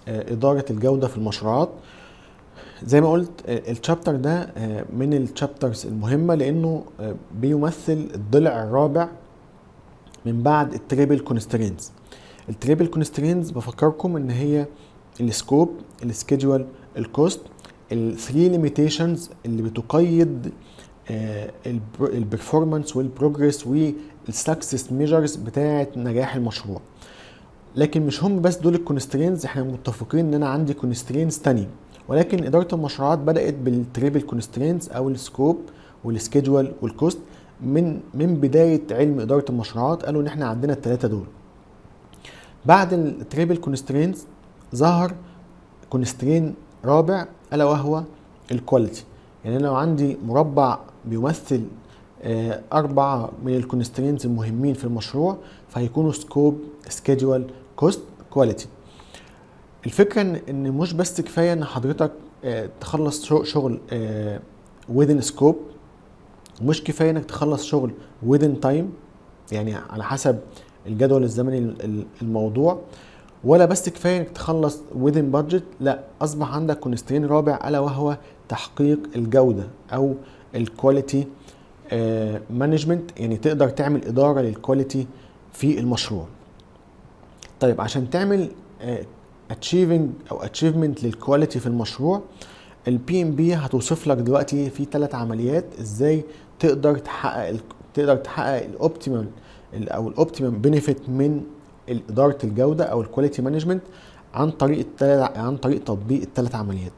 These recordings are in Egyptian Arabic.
آه، اداره الجوده في المشروعات زي ما قلت آه، الشابتر ده آه، من الشابترز المهمه لانه آه، بيمثل الضلع الرابع من بعد التريبل كونسترينز التريبل كونسترينز بفكركم ان هي السكوب السكيدجوال الكوست الثري ليميتيشنز اللي بتقيد البرفورمانس والبروجرس والسكسس ميجرز بتاعه نجاح المشروع لكن مش هم بس دول الكونسترينز احنا متفقين ان انا عندي كونسترينز تانية ولكن اداره المشروعات بدات بالتريبل كونسترينز او السكوب والسكيدجوال والكوست من من بدايه علم اداره المشروعات قالوا ان احنا عندنا الثلاثه دول بعد التريبل كونسترينز ظهر كونسترين رابع الا وهو الكواليتي يعني انا لو عندي مربع بيمثل آه، أربعة من الكونسترينز المهمين في المشروع فهيكونوا سكوب سكيدجوال كوست كواليتي الفكرة إن إن مش بس كفاية إن حضرتك آه، تخلص شغ- شغل آه، within scope ومش كفاية إنك تخلص شغل within time يعني على حسب الجدول الزمني ال- ال- الموضوع ولا بس كفايه انك تخلص within budget لا اصبح عندك كونسترين رابع الا وهو تحقيق الجوده او الكواليتي مانجمنت يعني تقدر تعمل اداره للكواليتي في المشروع طيب عشان تعمل اتشيفنج او اتشيفمنت للكواليتي في المشروع البي ام بي هتوصف لك دلوقتي في ثلاث عمليات ازاي تقدر تحقق ال- تقدر تحقق الاوبتيمال او الاوبتيمم بنفيت من اداره الجوده او الكواليتي مانجمنت عن طريق التل... عن طريق تطبيق الثلاث عمليات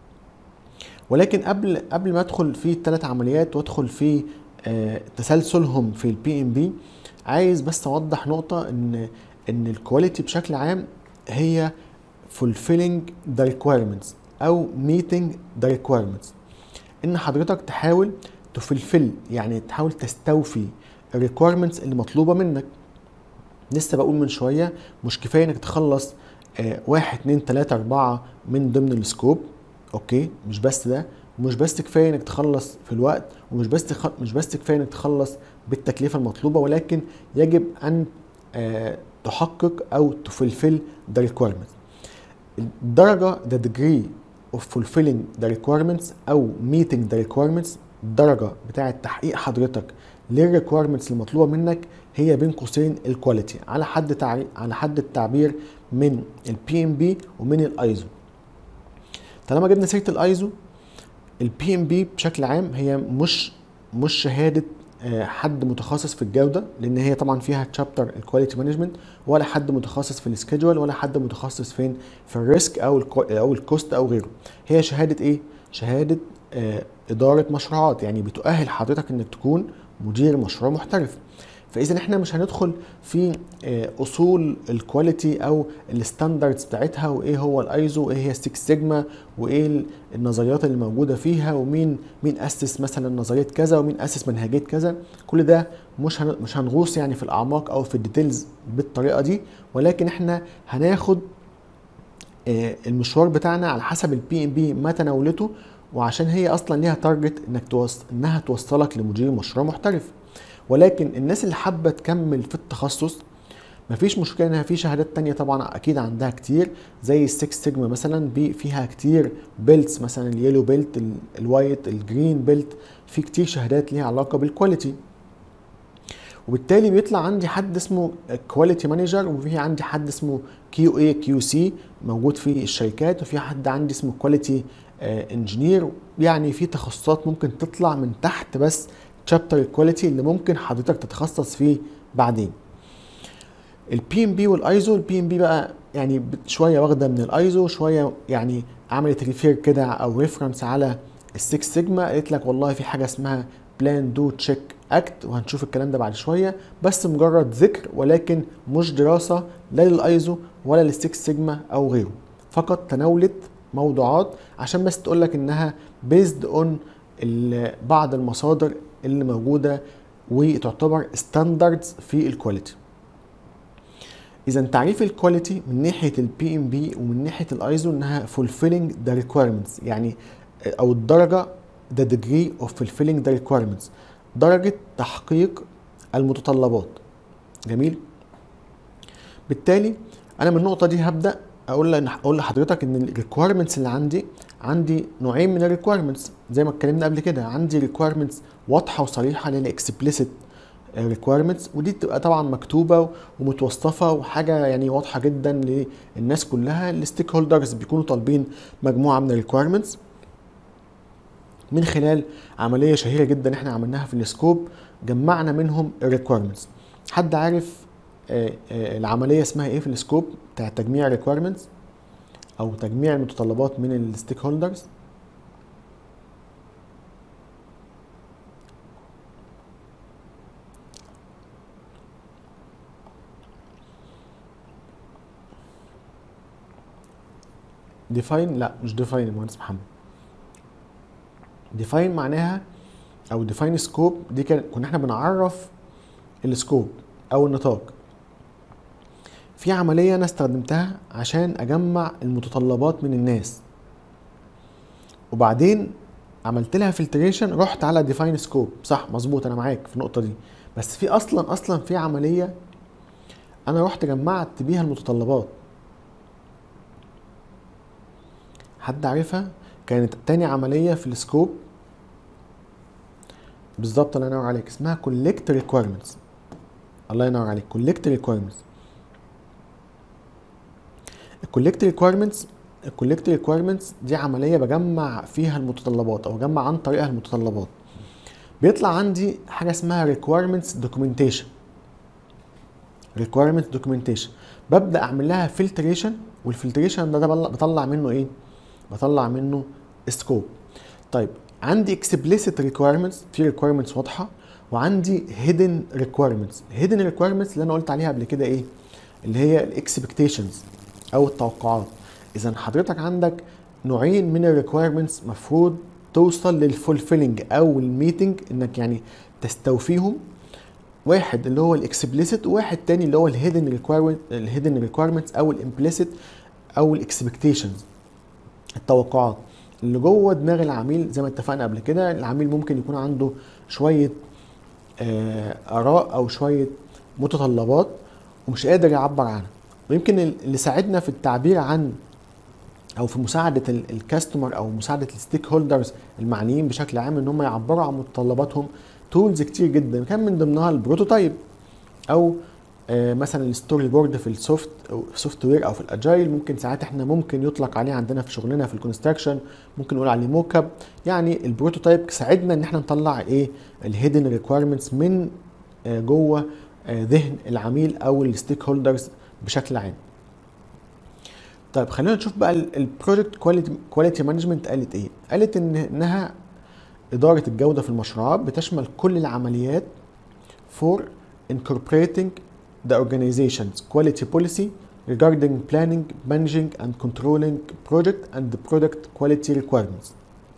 ولكن قبل قبل ما ادخل في الثلاث عمليات وادخل في آه، تسلسلهم في البي ام بي عايز بس اوضح نقطه ان ان الكواليتي بشكل عام هي fulfilling the requirements او meeting the requirements ان حضرتك تحاول تفلفل يعني تحاول تستوفي الريكويرمنتس اللي مطلوبه منك لسه بقول من شويه مش كفايه انك تخلص آه، واحد اتنين تلاته اربعه من ضمن السكوب اوكي مش بس ده ومش بس كفايه انك تخلص في الوقت ومش بس تخ... مش بس كفايه انك تخلص بالتكلفه المطلوبه ولكن يجب ان آه، تحقق او تفلفل the requirements الدرجه the degree of fulfilling the requirements او meeting the requirements الدرجه بتاعه تحقيق حضرتك للريكويرمنتس المطلوبه منك هي بين قوسين الكواليتي على حد تعري... على حد التعبير من البي ام بي ومن الايزو طالما جبنا سيره الايزو البي ام بي بشكل عام هي مش مش شهاده آه، حد متخصص في الجوده لان هي طبعا فيها تشابتر الكواليتي مانجمنت ولا حد متخصص في السكيدجول ولا حد متخصص فين في الريسك او الكو او الكوست او غيره هي شهاده ايه شهاده آه، اداره مشروعات يعني بتؤهل حضرتك انك تكون مدير مشروع محترف فاذا احنا مش هندخل في آه، اصول الكواليتي او الستاندردز بتاعتها وايه هو الايزو وايه هي 6 سيجما وايه ال- النظريات اللي موجوده فيها ومين مين اسس مثلا نظريه كذا ومين اسس منهجيه كذا كل ده مش هن- مش هنغوص يعني في الاعماق او في الديتيلز بالطريقه دي ولكن احنا هناخد آه، المشوار بتاعنا على حسب البي ام بي ما تناولته وعشان هي اصلا ليها تارجت انك توص... انها توصلك لمدير مشروع محترف ولكن الناس اللي حابه تكمل في التخصص مفيش مشكله انها في شهادات تانية طبعا اكيد عندها كتير زي السكس سيجما مثلا بي فيها كتير بيلتس مثلا اليلو بيلت ال- الوايت الجرين بيلت في كتير شهادات ليها علاقه بالكواليتي وبالتالي بيطلع عندي حد اسمه كواليتي مانجر وفي عندي حد اسمه كيو اي كيو سي موجود في الشركات وفي حد عندي اسمه كواليتي انجينير يعني في تخصصات ممكن تطلع من تحت بس تشابتر الكواليتي اللي ممكن حضرتك تتخصص فيه بعدين البي ام بي والايزو البي ام بي بقى يعني بت- شويه واخده من الايزو شويه يعني عملت ريفير كده او ريفرنس على السكس سيجما قالت لك والله في حاجه اسمها بلان دو تشيك اكت وهنشوف الكلام ده بعد شويه بس مجرد ذكر ولكن مش دراسه لا للايزو ولا للسكس سيجما او غيره فقط تناولت موضوعات عشان بس تقول لك انها بيزد اون بعض المصادر اللي موجوده وتعتبر ستاندردز في الكواليتي اذا تعريف الكواليتي من ناحيه البي ام بي ومن ناحيه الايزو انها fulfilling the requirements يعني او الدرجه the degree of fulfilling the requirements درجه تحقيق المتطلبات جميل بالتالي انا من النقطه دي هبدا اقول لأ- اقول لحضرتك ان الريكويرمنتس اللي عندي عندي نوعين من الريكويرمنتس زي ما اتكلمنا قبل كده عندي ريكويرمنتس واضحه وصريحه اللي هي الاكسبليسيت ريكويرمنتس ودي بتبقى طبعا مكتوبه ومتوصفه وحاجه يعني واضحه جدا للناس كلها الستيك هولدرز بيكونوا طالبين مجموعه من الريكويرمنتس من خلال عمليه شهيره جدا احنا عملناها في السكوب جمعنا منهم الريكويرمنتس حد عارف آه، آه، العمليه اسمها ايه في السكوب بتاع تجميع الريكويرمنتس او تجميع المتطلبات من الستيك هولدرز ديفاين لا مش ديفاين المهندس محمد ديفاين معناها او ديفاين سكوب دي كان كنا احنا بنعرف السكوب او النطاق في عمليه انا استخدمتها عشان اجمع المتطلبات من الناس وبعدين عملت لها فلتريشن رحت على ديفاين سكوب صح مظبوط انا معاك في النقطه دي بس في اصلا اصلا في عمليه انا رحت جمعت بيها المتطلبات حد عارفها كانت تاني عمليه في السكوب بالظبط الله ينور عليك اسمها كولكت ريكويرمنتس الله ينور عليك كولكت ريكويرمنتس الكولكت ريكويرمنتس الكولكت ريكويرمنتس دي عمليه بجمع فيها المتطلبات او بجمع عن طريقها المتطلبات بيطلع عندي حاجه اسمها requirements documentation requirements documentation ببدا اعمل لها فلتريشن والفلتريشن ده, ده بطلع- بطلع منه ايه بطلع منه سكوب طيب عندي explicit requirements في requirements واضحه وعندي hidden requirements hidden requirements اللي انا قلت عليها قبل كده ايه اللي هي الاكسبكتيشنز او التوقعات اذا حضرتك عندك نوعين من الريكويرمنتس مفروض توصل للفولفيلنج او الميتنج انك يعني تستوفيهم واحد اللي هو الاكسبليسيت وواحد تاني اللي هو الهيدن ريكويرمنت الهيدن ريكويرمنتس او الامبليسيت او الاكسبكتيشنز التوقعات اللي جوه دماغ العميل زي ما اتفقنا قبل كده العميل ممكن يكون عنده شويه آه، اراء او شويه متطلبات ومش قادر يعبر عنها ويمكن اللي ساعدنا في التعبير عن او في مساعده ال- الكاستمر او مساعده الستيك هولدرز المعنيين بشكل عام ان هم يعبروا عن متطلباتهم تولز كتير جدا كان من ضمنها البروتوتايب او آه، مثلا الستوري بورد في السوفت او سوفت وير او في الاجايل ممكن ساعات احنا ممكن يطلق عليه عندنا في شغلنا في الكونستراكشن ممكن نقول عليه موك اب يعني البروتوتايب ساعدنا ان احنا نطلع ايه الهيدن ريكويرمنتس من آه، جوه آه، ذهن العميل او الستيك هولدرز بشكل عام طيب خلينا نشوف بقى البروجكت كواليتي كواليتي مانجمنت قالت ايه قالت ان انها اداره الجوده في المشروعات بتشمل كل العمليات for incorporating the organization's quality policy regarding planning, managing and controlling project and product quality requirements.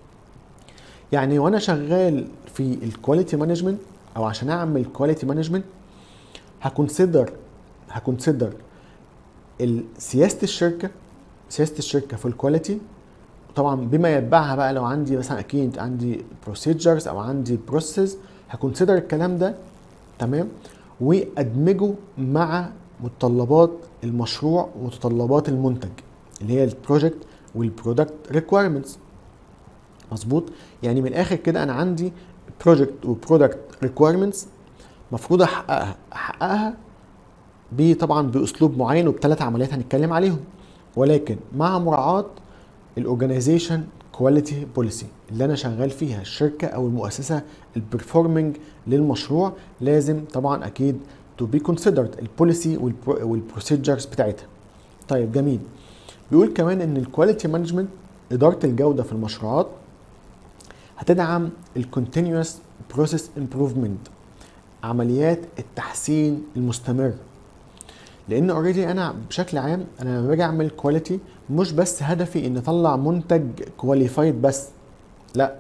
يعني وانا شغال في الكواليتي مانجمنت او عشان اعمل كواليتي مانجمنت هكونسيدر هكونسيدر سياسه الشركه سياسه الشركه في الكواليتي طبعا بما يتبعها بقى لو عندي مثلا اكيد عندي بروسيجرز او عندي بروسيس هكونسيدر الكلام ده تمام وادمجه مع متطلبات المشروع ومتطلبات المنتج اللي هي البروجكت والبرودكت ريكويرمنتس مظبوط يعني من الاخر كده انا عندي بروجكت وبرودكت ريكويرمنتس المفروض احققها احققها طبعا باسلوب معين وبثلاث عمليات هنتكلم عليهم ولكن مع مراعاه الاورجنايزيشن كواليتي بوليسي اللي انا شغال فيها الشركه او المؤسسه البرفورمنج للمشروع لازم طبعا اكيد تو بي كونسيدرد البوليسي والبروسيجرز بتاعتها طيب جميل بيقول كمان ان الكواليتي مانجمنت اداره الجوده في المشروعات هتدعم الكونتينوس بروسيس امبروفمنت عمليات التحسين المستمر لان اوريدي انا بشكل عام انا لما باجي اعمل كواليتي مش بس هدفي ان اطلع منتج كواليفايد بس لا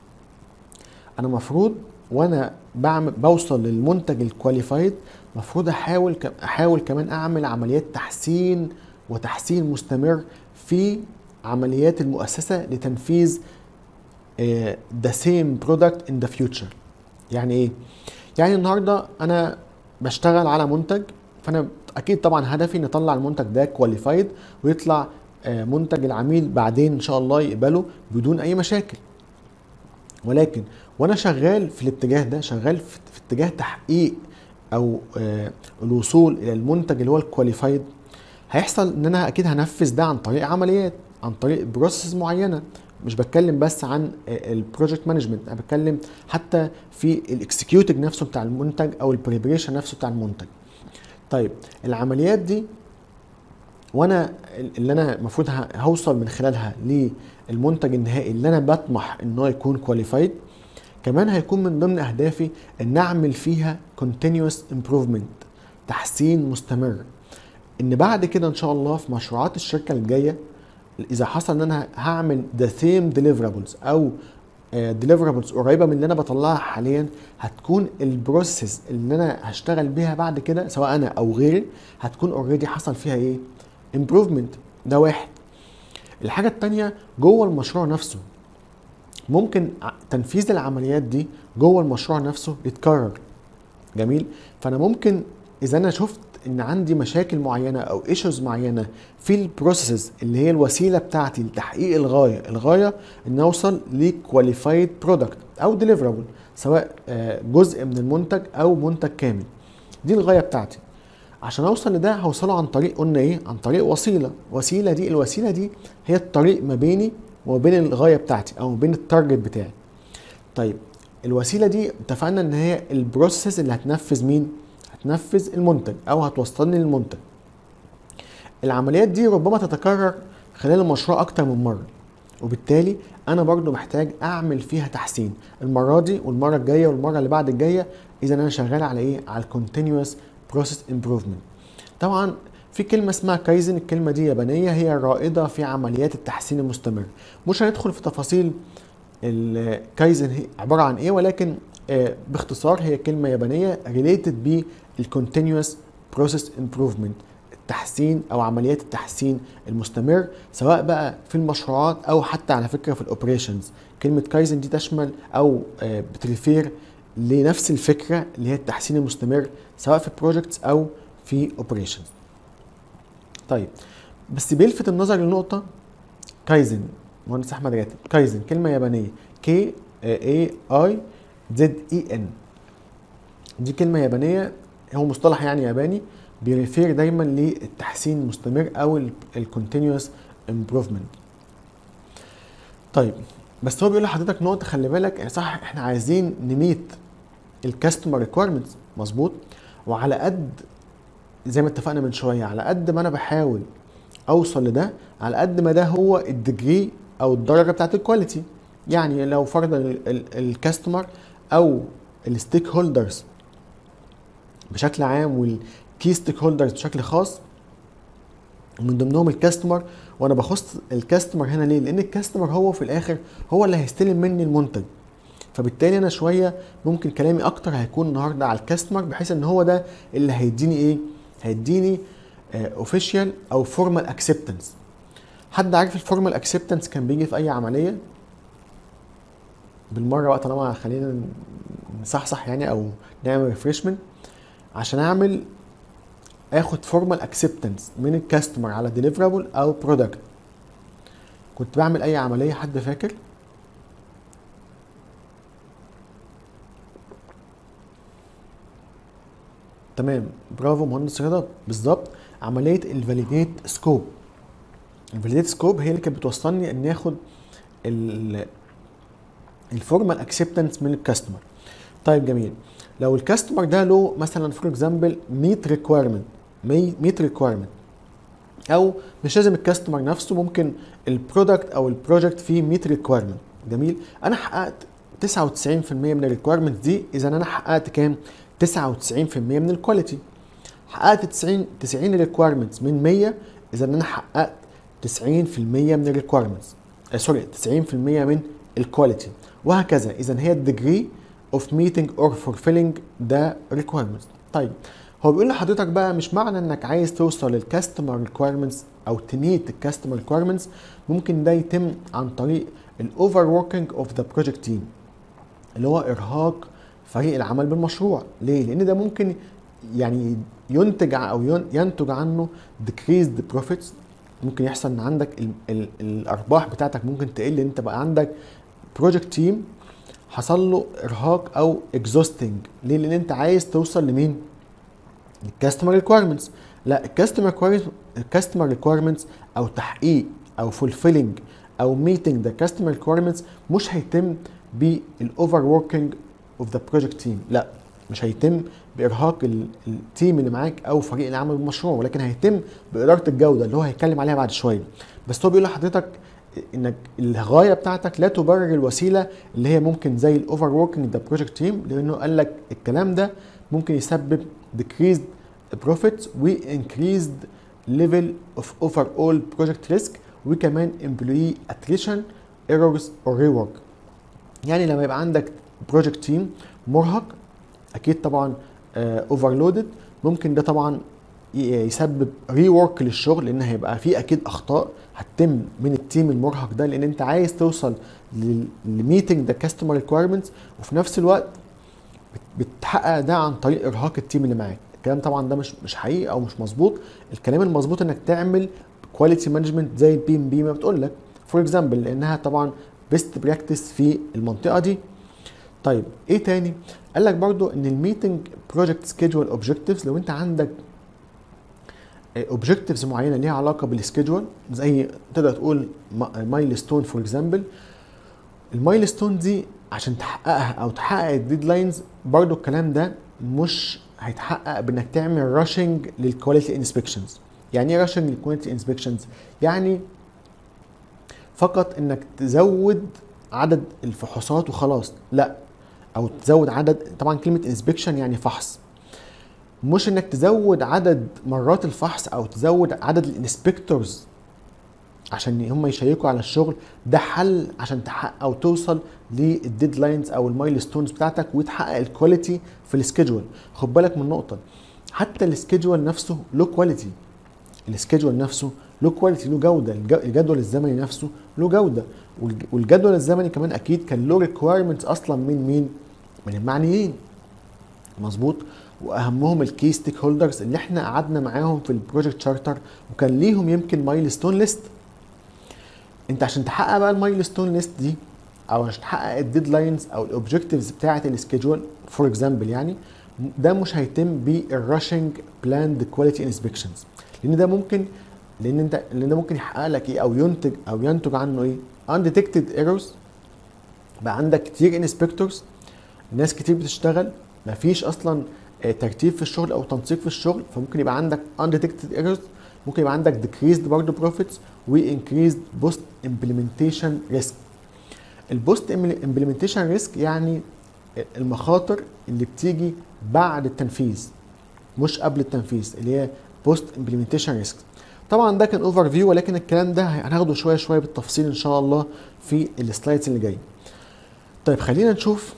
انا مفروض وانا بعمل بوصل للمنتج الكواليفايد مفروض احاول احاول كمان اعمل عمليات تحسين وتحسين مستمر في عمليات المؤسسه لتنفيذ ذا سيم برودكت ان ذا فيوتشر يعني ايه يعني النهارده انا بشتغل على منتج فانا اكيد طبعا هدفي نطلع المنتج ده كواليفايد ويطلع آه، منتج العميل بعدين ان شاء الله يقبله بدون اي مشاكل ولكن وانا شغال في الاتجاه ده شغال في في اتجاه تحقيق او آه، الوصول الى المنتج اللي هو الكواليفايد هيحصل ان انا اكيد هنفذ ده عن طريق عمليات عن طريق بروسيس معينه مش بتكلم بس عن البروجكت مانجمنت انا بتكلم حتى في الاكسكيوتنج نفسه بتاع المنتج او البريبريشن نفسه بتاع المنتج طيب العمليات دي وانا اللي انا المفروض ه- هوصل من خلالها للمنتج النهائي اللي انا بطمح ان هو يكون كواليفايد كمان هيكون من ضمن اهدافي ان اعمل فيها continuous improvement تحسين مستمر ان بعد كده ان شاء الله في مشروعات الشركه الجايه اذا حصل ان انا هعمل ذا سيم deliverables او ديليفرابلز قريبه من اللي انا بطلعها حاليا هتكون البروسيس اللي انا هشتغل بيها بعد كده سواء انا او غيري هتكون اوريدي حصل فيها ايه امبروفمنت ده واحد الحاجه التانية جوه المشروع نفسه ممكن ع- تنفيذ العمليات دي جوه المشروع نفسه يتكرر جميل فانا ممكن اذا انا شفت ان عندي مشاكل معينه او ايشوز معينه في البروسيسز اللي هي الوسيله بتاعتي لتحقيق الغايه الغايه ان اوصل لكواليفايد برودكت او ديليفرابل سواء آه، جزء من المنتج او منتج كامل دي الغايه بتاعتي عشان اوصل لده هوصله عن طريق قلنا ايه عن طريق وسيله وسيله دي الوسيله دي هي الطريق ما بيني وما بين الغايه بتاعتي او ما بين التارجت بتاعي طيب الوسيله دي اتفقنا ان هي البروسيس اللي هتنفذ مين هتنفذ المنتج او هتوصلني للمنتج العمليات دي ربما تتكرر خلال المشروع اكتر من مره وبالتالي انا برضو محتاج اعمل فيها تحسين المره دي والمره الجايه والمره اللي بعد الجايه اذا انا شغال على ايه على الكونتينوس بروسيس امبروفمنت طبعا في كلمة اسمها كايزن الكلمة دي يابانية هي الرائدة في عمليات التحسين المستمر مش هندخل في تفاصيل الكايزن هي عبارة عن ايه ولكن آه، باختصار هي كلمة يابانية related بالcontinuous process improvement التحسين او عمليات التحسين المستمر سواء بقى في المشروعات او حتى على فكرة في الاوبريشنز كلمة كايزن دي تشمل او آه، بتريفير لنفس الفكرة اللي هي التحسين المستمر سواء في بروجكتس او في اوبريشنز طيب بس بيلفت النظر لنقطة كايزن مهندس احمد راتب كايزن كلمة يابانية كي اي اي زد اي ان دي كلمة يابانية هو مصطلح يعني ياباني بيريفير دايما للتحسين المستمر او الكونتينوس امبروفمنت طيب بس هو بيقول لحضرتك نقطة خلي بالك يعني صح احنا عايزين نميت الكاستمر ريكويرمنتس مظبوط وعلى قد زي ما اتفقنا من شويه على قد ما انا بحاول اوصل لده على قد ما ده هو الديجري او الدرجه بتاعت الكواليتي يعني لو فرضا ال- ال- الكاستمر او الستيك هولدرز بشكل عام والكي ستيك هولدرز بشكل خاص من ضمنهم الكاستمر وانا بخص الكاستمر هنا ليه لان الكاستمر هو في الاخر هو اللي هيستلم مني المنتج فبالتالي انا شويه ممكن كلامي اكتر هيكون النهارده على الكاستمر بحيث ان هو ده اللي هيديني ايه هيديني اوفيشال او فورمال اكسبتنس حد عارف الفورمال اكسبتنس كان بيجي في اي عمليه بالمره بقى طالما خلينا نصحصح يعني او نعمل ريفرشمنت عشان اعمل اخد فورمال اكسبتنس من الكاستمر على ديليفرابل او برودكت كنت بعمل اي عمليه حد فاكر تمام برافو مهندس رضا بالظبط عمليه الفاليديت سكوب الفاليديت سكوب هي اللي كانت بتوصلني ان اخد الفورمال اكسبتنس من الكاستمر طيب جميل لو الكاستمر ده له مثلا فور اكزامبل 100 ريكويرمنت 100 ريكويرمنت او مش لازم الكاستمر نفسه ممكن البرودكت او البروجكت فيه 100 ريكويرمنت جميل انا حققت 99% من الريكويرمنت دي اذا انا حققت كام 99% من الكواليتي حققت 90 90 ريكويرمنتس من 100 اذا انا حققت 90% من الريكويرمنتس سوري 90% من الكواليتي وهكذا اذا هي الديجري اوف ميتنج اور fulfilling ذا requirements طيب هو بيقول لحضرتك بقى مش معنى انك عايز توصل للكاستمر ريكويرمنتس او تميت الكاستمر ريكويرمنتس ممكن ده يتم عن طريق الاوفر وركينج اوف ذا بروجكت تيم اللي هو ارهاق فريق العمل بالمشروع ليه لان ده ممكن يعني ينتج ع- او ين- ينتج عنه decreased profits ممكن يحصل ان عندك ال ال الارباح بتاعتك ممكن تقل انت بقى عندك بروجكت تيم حصل له ارهاق او اكزوستنج ليه لان انت عايز توصل لمين الكاستمر ريكويرمنتس لا الكاستمر الكاستمر ريكويرمنتس او تحقيق او فولفيلنج او ميتنج ذا كاستمر ريكويرمنتس مش هيتم بالاوفر وركينج اوف ذا بروجكت تيم لا مش هيتم بارهاق ال- التيم اللي معاك او فريق العمل بالمشروع ولكن هيتم باداره الجوده اللي هو هيتكلم عليها بعد شويه بس هو بيقول لحضرتك انك الغايه بتاعتك لا تبرر الوسيله اللي هي ممكن زي الاوفر وركينج ذا بروجكت تيم لانه قال لك الكلام ده ممكن يسبب decreased profits و increased level of overall project risk وكمان employee attrition errors or rework يعني لما يبقى عندك بروجكت تيم مرهق اكيد طبعا اوفرلودد ممكن ده طبعا ي- يسبب ري ورك للشغل لان هيبقى في اكيد اخطاء هتتم من التيم المرهق ده لان انت عايز توصل لميتنج ذا كاستمر ريكويرمنتس وفي نفس الوقت بت- بتحقق ده عن طريق ارهاق التيم اللي معاك الكلام طبعا ده مش مش حقيقي او مش مظبوط الكلام المظبوط انك تعمل كواليتي مانجمنت زي البي ام بي ما بتقول لك فور اكزامبل لانها طبعا بيست براكتس في المنطقه دي طيب ايه تاني قال لك برضو ان الميتنج بروجكت سكيدجول اوبجكتيفز لو انت عندك اوبجكتيفز معينه ليها علاقه بالسكيدجول زي تقدر تقول مايلستون فور اكزامبل المايلستون دي عشان تحققها او تحقق الديدلاينز برضو الكلام ده مش هيتحقق بانك تعمل راشنج للكواليتي انسبكشنز يعني ايه راشنج للكواليتي انسبكشنز يعني فقط انك تزود عدد الفحوصات وخلاص لا او تزود عدد طبعا كلمه انسبكشن يعني فحص مش انك تزود عدد مرات الفحص او تزود عدد الانسبكتورز عشان هم يشيكوا على الشغل ده حل عشان تحقق او توصل للديدلاينز او المايلستونز بتاعتك وتحقق الكواليتي في السكيدجول خد بالك من نقطه حتى السكيدجول نفسه له كواليتي السكيدجول نفسه له كواليتي له جوده الج- الجدول الزمني نفسه له جوده والج- والجدول الزمني كمان اكيد كان له ريكويرمنتس اصلا من مين من المعنيين مظبوط واهمهم الكي ستيك هولدرز اللي احنا قعدنا معاهم في البروجكت شارتر وكان ليهم يمكن مايلستون ليست انت عشان تحقق بقى المايلستون ليست دي او عشان تحقق الديدلاينز او الاوبجكتيفز بتاعه السكيدجول فور اكزامبل يعني ده مش هيتم بالراشنج بلاند كواليتي انسبكشنز لان ده ممكن لان انت لان ده ممكن يحقق لك ايه او ينتج او ينتج عنه ايه undetected errors بقى عندك كتير انسبكتورز ناس كتير بتشتغل مفيش اصلا آه، ترتيب في الشغل او تنسيق في الشغل فممكن يبقى عندك undetected errors ممكن يبقى عندك decreased برضه profits و increased post implementation risk البوست امبلمنتيشن ريسك يعني المخاطر اللي بتيجي بعد التنفيذ مش قبل التنفيذ اللي هي بوست امبلمنتيشن ريسك طبعا ده كان اوفر فيو ولكن الكلام ده هناخده شويه شويه بالتفصيل ان شاء الله في السلايدز اللي جايه طيب خلينا نشوف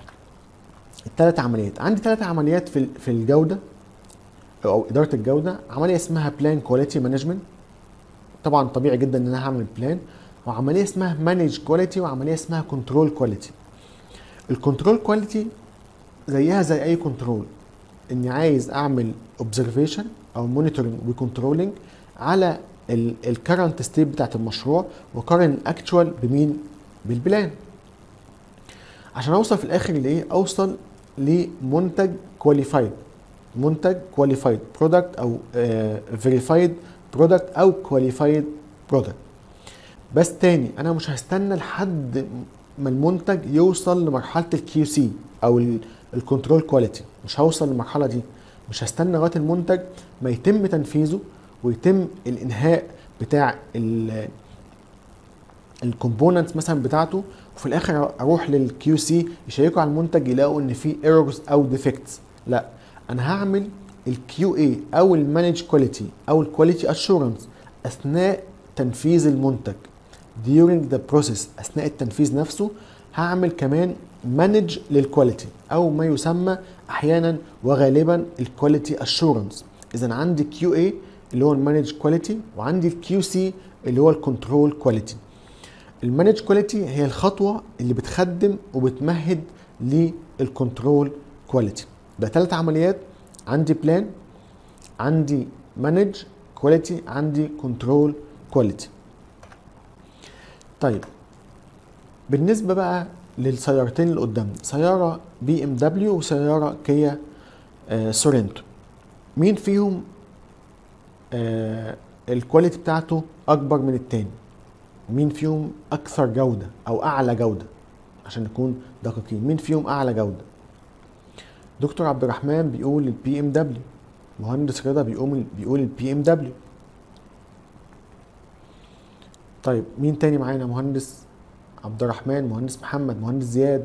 الثلاث عمليات عندي ثلاث عمليات في في الجوده او اداره الجوده عمليه اسمها بلان كواليتي مانجمنت طبعا طبيعي جدا ان انا هعمل بلان وعمليه اسمها مانج كواليتي وعمليه اسمها كنترول كواليتي الكنترول كواليتي زيها زي اي كنترول اني عايز اعمل اوبزرفيشن او مونيتورنج وكنترولنج على الكرنت ستيت بتاعت المشروع وقارن اكتوال بمين بالبلان عشان اوصل في الاخر لايه اوصل لمنتج كواليفايد منتج كواليفايد برودكت او فيريفايد برودكت او كواليفايد برودكت بس تاني انا مش هستنى لحد ما المنتج يوصل لمرحله الكيو سي او الكنترول كواليتي مش هوصل للمرحله دي مش هستنى لغايه المنتج ما يتم تنفيذه ويتم الانهاء بتاع الكومبوننتس مثلا بتاعته وفي الاخر اروح للكيو سي يشيكوا على المنتج يلاقوا ان في ايرورز او ديفكتس لا انا هعمل الكيو اي او المانج كواليتي او الكواليتي اشورنس اثناء تنفيذ المنتج during the process اثناء التنفيذ نفسه هعمل كمان مانج للكواليتي او ما يسمى احيانا وغالبا الكواليتي اشورنس اذا عندي كيو اي اللي هو المانج كواليتي وعندي الكيو سي اللي هو الكنترول كواليتي المانج كواليتي هي الخطوه اللي بتخدم وبتمهد للكنترول كواليتي ده ثلاث عمليات عندي بلان عندي مانج كواليتي عندي كنترول كواليتي طيب بالنسبه بقى للسيارتين اللي قدامنا سياره بي ام دبليو وسياره كيا آه سورنتو مين فيهم آه الكواليتي بتاعته اكبر من التاني مين فيهم اكثر جوده او اعلى جوده عشان نكون دقيقين مين فيهم اعلى جوده دكتور عبد الرحمن بيقول البي ام دبليو مهندس رضا بيقول بيقول البي ام دبليو طيب مين تاني معانا مهندس عبد الرحمن مهندس محمد مهندس زياد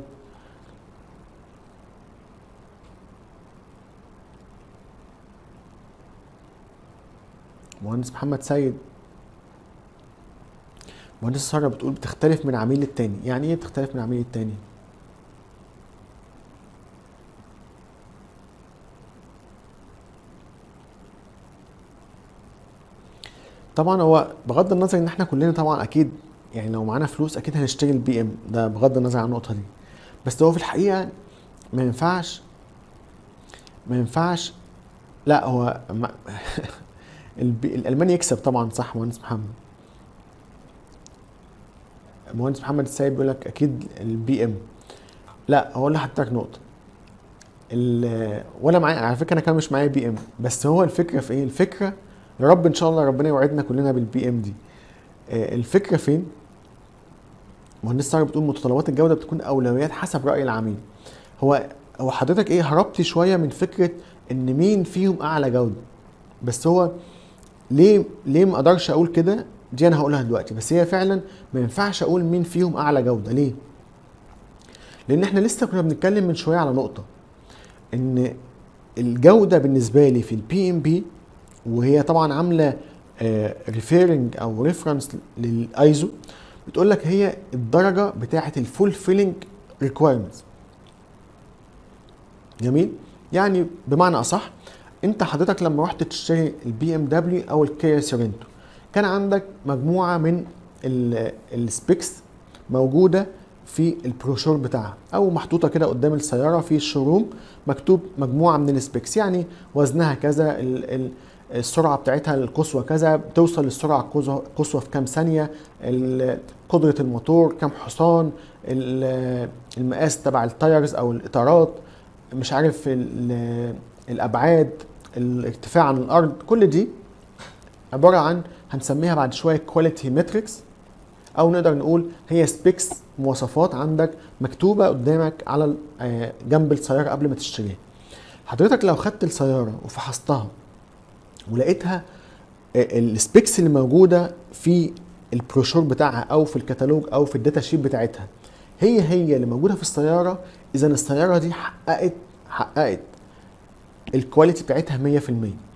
مهندس محمد سيد مهندس ساره بتقول بتختلف من عميل للتاني يعني ايه بتختلف من عميل للتاني طبعا هو بغض النظر ان احنا كلنا طبعا اكيد يعني لو معانا فلوس اكيد هنشتري البي ام ده بغض النظر عن النقطه دي بس هو في الحقيقه ما ينفعش ما ينفعش لا هو ما البي- الالماني يكسب طبعا صح مهندس محمد مهندس محمد السيد بيقول لك اكيد البي ام لا هقول لحضرتك نقطه ال- وانا معايا على فكره انا كان مش معايا بي ام بس هو الفكره في ايه الفكره يا رب ان شاء الله ربنا يوعدنا كلنا بالبي ام دي آه، الفكره فين مهندس ساره بتقول متطلبات الجوده بتكون اولويات حسب راي العميل هو هو حضرتك ايه هربتي شويه من فكره ان مين فيهم اعلى جوده بس هو ليه ليه ما اقدرش اقول كده دي انا هقولها دلوقتي بس هي فعلا ما ينفعش اقول مين فيهم اعلى جوده ليه لان احنا لسه كنا بنتكلم من شويه على نقطه ان الجوده بالنسبه لي في البي ام بي وهي طبعا عامله ريفيرنج او ريفرنس للايزو بتقول لك هي الدرجه بتاعه الفول فيلنج ريكويرمنتس جميل يعني بمعنى اصح انت حضرتك لما رحت تشتري البي ام دبليو او الكيا سورنتو كان عندك مجموعه من السبيكس موجوده في البروشور بتاعها او محطوطه كده قدام السياره في الشوروم مكتوب مجموعه من السبيكس يعني وزنها كذا ال- ال- السرعه بتاعتها القصوى كذا بتوصل للسرعه القصوى القصوى في كام ثانيه ال- قدره الموتور كام حصان ال- المقاس تبع التايرز او الاطارات مش عارف ال- الابعاد الارتفاع عن الارض كل دي عباره عن هنسميها بعد شويه كواليتي ماتريكس او نقدر نقول هي سبيكس مواصفات عندك مكتوبه قدامك على ال- آه، جنب السياره قبل ما تشتريها حضرتك لو خدت السياره وفحصتها ولقيتها آه، السبيكس اللي موجوده في البروشور بتاعها او في الكتالوج او في الداتا شيت بتاعتها هي هي اللي موجوده في السياره اذا السياره دي حققت حققت الكواليتي بتاعتها 100%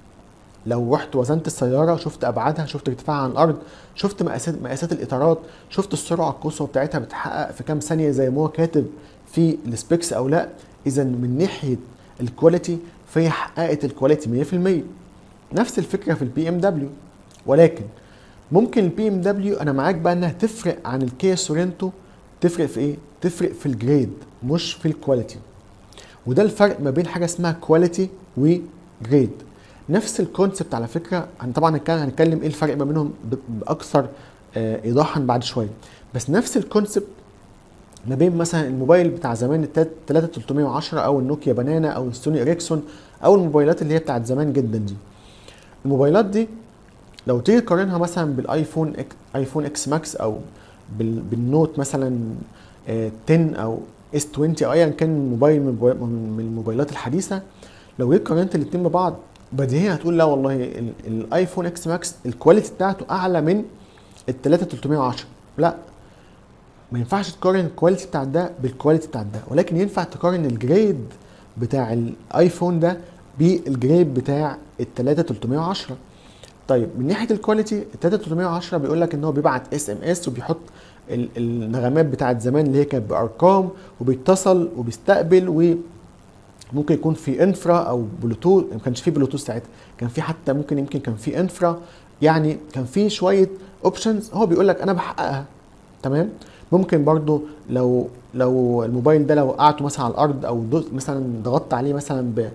لو رحت وزنت السياره شفت ابعادها شفت ارتفاعها عن الارض شفت مقاسات مقاسات الاطارات شفت السرعه القصوى بتاعتها بتحقق في كام ثانيه زي ما هو كاتب في السبيكس او لا اذا من ناحيه الكواليتي فهي حققت الكواليتي 100% نفس الفكره في البي ام دبليو ولكن ممكن البي ام دبليو انا معاك بقى انها تفرق عن الكيا سورنتو تفرق في ايه تفرق في الجريد مش في الكواليتي وده الفرق ما بين حاجه اسمها كواليتي وجريد نفس الكونسبت على فكره هن طبعا هنتكلم هنتكلم ايه الفرق ما بينهم ب- باكثر آه، ايضاحا بعد شويه بس نفس الكونسبت ما بين مثلا الموبايل بتاع زمان ال 3310 او النوكيا بنانا او السوني اريكسون او الموبايلات اللي هي بتاعت زمان جدا دي الموبايلات دي لو تيجي تقارنها مثلا بالايفون إك ايفون اكس ماكس او بال بالنوت مثلا آه، 10 او اس 20 او ايا كان موبايل من الموبايل- من الموبايلات الحديثه لو جيت قارنت الاثنين ببعض بديهيا هتقول لا والله ال- الايفون اكس ماكس الكواليتي بتاعته اعلى من ال 3310 لا ما ينفعش تقارن الكواليتي بتاع ده بالكواليتي بتاع ده ولكن ينفع تقارن الجريد بتاع الايفون ده بالجريد بتاع ال 3310 طيب من ناحيه الكواليتي ال 3310 بيقول لك ان هو بيبعت اس ام اس وبيحط ال- النغمات بتاعت زمان اللي هي كانت بارقام وبيتصل وبيستقبل وممكن يكون في انفرا او بلوتوث ما كانش في بلوتوث ساعتها كان في حتى ممكن يمكن كان في انفرا يعني كان في شويه اوبشنز هو بيقول لك انا بحققها تمام ممكن برضو لو لو الموبايل ده لو وقعته مثلا على الارض او دوس مثلا ضغطت عليه مثلا ب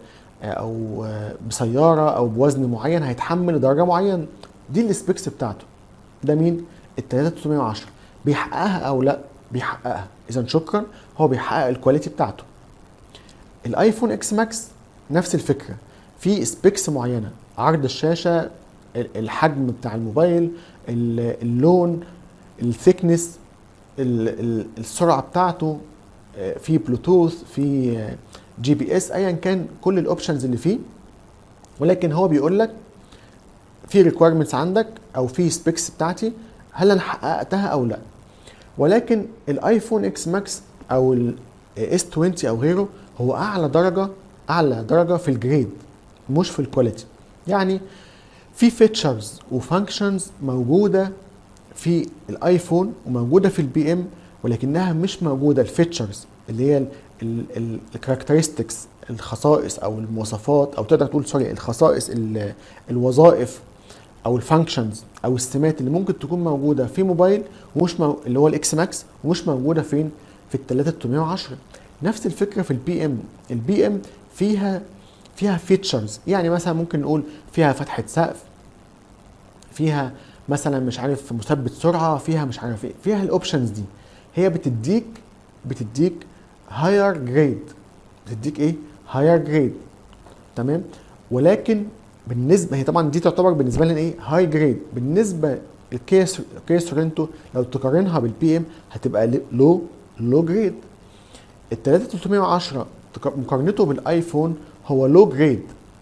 آه، او آه، بسياره او بوزن معين هيتحمل لدرجه معينه دي السبيكس بتاعته ده مين ال 3310 بيحققها او لا بيحققها اذا شكرا هو بيحقق الكواليتي بتاعته الايفون اكس ماكس نفس الفكره في سبيكس معينه عرض الشاشه ال- الحجم بتاع الموبايل ال- اللون الثيكنس السرعه بتاعته آه، في بلوتوث في آه، جي بي اس ايا كان كل الاوبشنز اللي فيه ولكن هو بيقول لك في ريكويرمنتس عندك او في سبيكس بتاعتي هل انا حققتها او لا ولكن الايفون اكس ماكس او الاس 20 او غيره هو اعلى درجه اعلى درجه في الجريد مش في الكواليتي يعني في فيتشرز وفانكشنز موجوده في الايفون وموجوده في البي ام ولكنها مش موجوده الفيتشرز اللي هي الكاركترستكس الخصائص او المواصفات او تقدر تقول سوري الخصائص ال- الوظائف او الفانكشنز او السمات اللي ممكن تكون موجوده في موبايل ومش مو... اللي هو الاكس ماكس ومش موجوده فين في ال 3310 نفس الفكره في البي ام البي ام فيها فيها فيتشرز يعني مثلا ممكن نقول فيها فتحه سقف فيها مثلا مش عارف مثبت سرعه فيها مش عارف ايه فيها الاوبشنز دي هي بتديك بتديك هاير جريد بتديك ايه هاير جريد تمام ولكن بالنسبه هي طبعا دي تعتبر بالنسبه لنا ايه هاي جريد بالنسبه الكيس كيس سورنتو لو تقارنها بالبي ام هتبقى لو لو جريد ال 3310 تق- مقارنته بالايفون هو لو جريد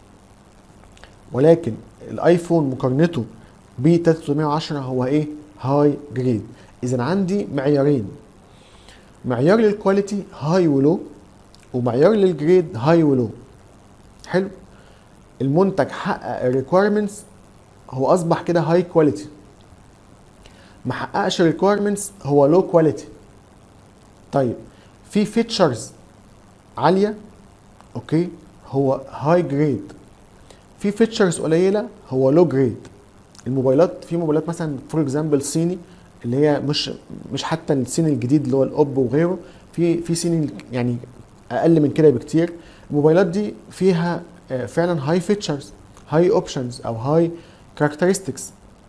ولكن الايفون مقارنته ب 3310 هو ايه هاي جريد اذا عندي معيارين معيار للكواليتي هاي ولو ومعيار للجريد هاي ولو حلو المنتج حقق الريكويرمنتس هو اصبح كده هاي كواليتي ما حققش الريكويرمنتس هو لو كواليتي طيب في فيتشرز عاليه اوكي هو هاي جريد في فيتشرز قليله هو لو جريد الموبايلات في موبايلات مثلا فور اكزامبل صيني اللي هي مش مش حتى الصيني الجديد اللي هو الاوب وغيره في في صيني يعني اقل من كده بكتير الموبايلات دي فيها آه، فعلا هاي فيتشرز هاي اوبشنز او هاي كاركترستكس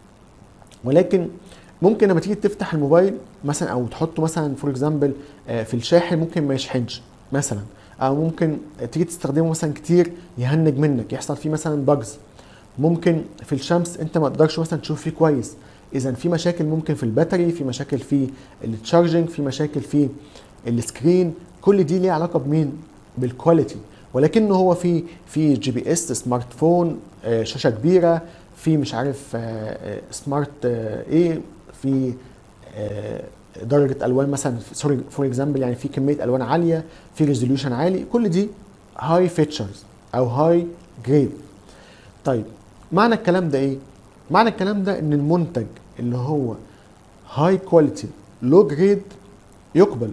ولكن ممكن لما تيجي تفتح الموبايل مثلا او تحطه مثلا فور اكزامبل في الشاحن ممكن ما يشحنش مثلا او ممكن تيجي تستخدمه مثلا كتير يهنج منك يحصل فيه مثلا باجز ممكن في الشمس انت ما تقدرش مثلا تشوف فيه كويس اذا في مشاكل ممكن في الباتري في مشاكل في التشارجنج في مشاكل في السكرين كل دي ليها علاقه بمين بالكواليتي ولكنه هو في في جي بي اس سمارت فون آه، شاشه كبيره في مش عارف آه، آه، سمارت آه، ايه في آه، درجه الوان مثلا سوري فور اكزامبل يعني في كميه الوان عاليه في ريزوليوشن عالي كل دي هاي فيتشرز او هاي جريد طيب معنى الكلام ده ايه معنى الكلام ده ان المنتج اللي هو هاي كواليتي لو جريد يقبل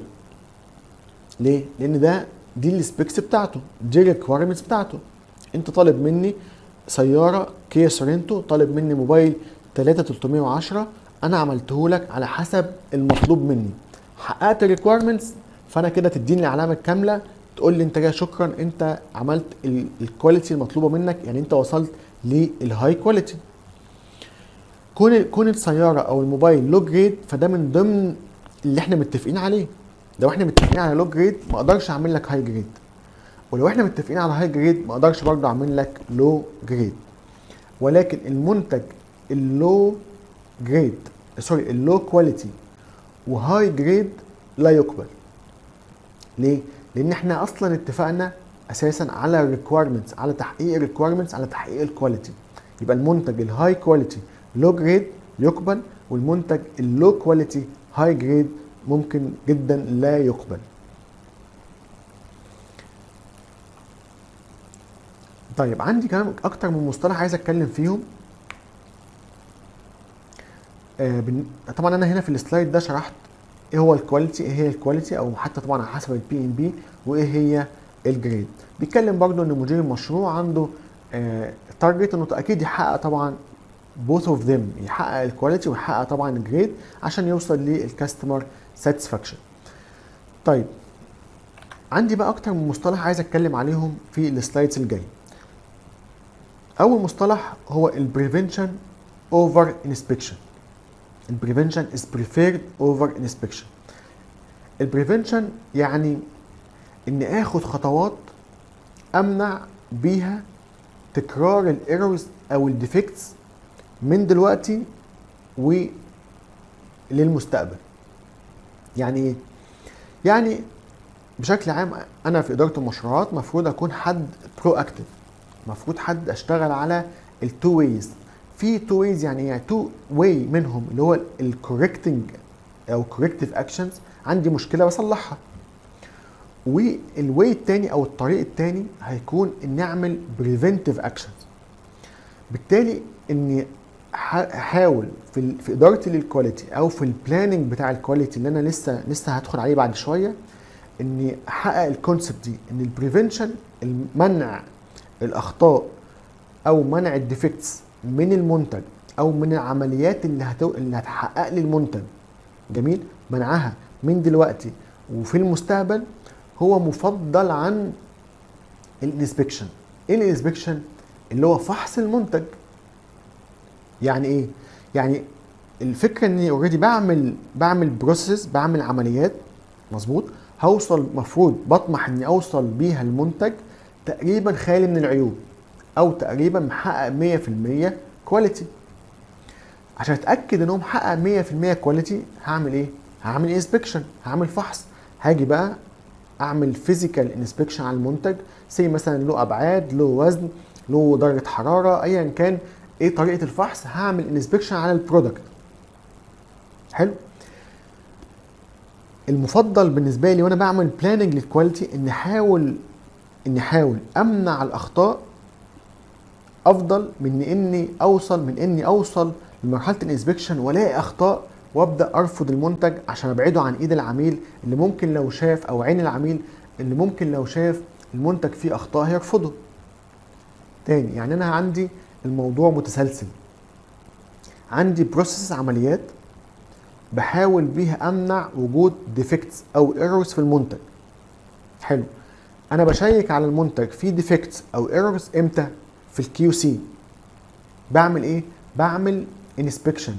ليه لان ده دي السبيكس بتاعته دي الريكويرمنتس بتاعته انت طالب مني سياره كيا سورنتو طالب مني موبايل 3310 انا عملته لك على حسب المطلوب مني حققت الريكويرمنتس فانا كده تديني العلامه الكامله تقول لي انت كده شكرا انت عملت ال- الكواليتي المطلوبه منك يعني انت وصلت للهاي كواليتي كون كون السياره او الموبايل لو جريد فده من ضمن اللي احنا متفقين عليه لو احنا متفقين على لو جريد ما اقدرش اعمل لك هاي جريد ولو احنا متفقين على هاي جريد ما اقدرش برضه اعمل لك لو جريد ولكن المنتج اللو جريد سوري اللو كواليتي وهاي جريد لا يقبل ليه؟ لان احنا اصلا اتفقنا اساسا على الريكويرمنتس على تحقيق الريكويرمنتس على تحقيق الكواليتي يبقى المنتج الهاي كواليتي لو جريد يقبل والمنتج اللو كواليتي هاي جريد ممكن جدا لا يقبل طيب عندي كمان اكتر من مصطلح عايز اتكلم فيهم آه بن... طبعا انا هنا في السلايد ده شرحت ايه هو الكواليتي ايه هي الكواليتي او حتى طبعا على حسب البي ان بي وايه هي الجريد بيتكلم برضو ان مدير المشروع عنده تارجت انه اكيد يحقق طبعا both of them يحقق الكواليتي ويحقق طبعا الجريد عشان يوصل للكاستمر ساتسفاكشن طيب عندي بقى اكتر من مصطلح عايز اتكلم عليهم في السلايدز الجاي اول مصطلح هو البريفنشن اوفر انسبكشن البريفنشن is preferred over inspection البريفنشن يعني ان اخد خطوات امنع بيها تكرار الايرورز او الديفكتس من دلوقتي وللمستقبل يعني ايه يعني بشكل عام انا في اداره المشروعات المفروض اكون حد برو اكتف المفروض حد اشتغل على التو ويز في تو ويز يعني يعني تو واي منهم اللي هو الكوركتنج او كوركتيف اكشنز عندي مشكله بصلحها والواي التاني او الطريق التاني هيكون اني اعمل بريفنتيف اكشنز بالتالي اني احاول في في ادارتي للكواليتي او في البلاننج بتاع الكواليتي اللي انا لسه لسه هدخل عليه بعد شويه اني احقق الكونسبت دي ان البريفنشن المنع الاخطاء او منع الديفكتس من المنتج او من العمليات اللي هتو... اللي هتحقق لي المنتج جميل منعها من دلوقتي وفي المستقبل هو مفضل عن الانسبكشن ايه الانسبكشن اللي هو فحص المنتج يعني ايه يعني الفكره اني اوريدي بعمل بعمل بروسيس بعمل عمليات مظبوط هوصل مفروض بطمح اني اوصل بيها المنتج تقريبا خالي من العيوب او تقريبا محقق 100% كواليتي عشان اتاكد ان هو محقق 100% كواليتي هعمل ايه هعمل انسبكشن هعمل فحص هاجي بقى اعمل فيزيكال انسبكشن على المنتج زي مثلا له ابعاد له وزن له درجه حراره ايا كان ايه طريقه الفحص هعمل انسبكشن على البرودكت حلو المفضل بالنسبه لي وانا بعمل بلاننج للكواليتي اني احاول اني احاول امنع الاخطاء افضل من اني اوصل من اني اوصل لمرحله الانسبكشن والاقي اخطاء وابدا ارفض المنتج عشان ابعده عن ايد العميل اللي ممكن لو شاف او عين العميل اللي ممكن لو شاف المنتج فيه اخطاء هيرفضه تاني يعني انا عندي الموضوع متسلسل عندي بروسيس عمليات بحاول بيها امنع وجود ديفكتس او ايرورز في المنتج حلو انا بشيك على المنتج فيه ديفكتس او ايرورز امتى في الكيو سي بعمل ايه بعمل انسبكشن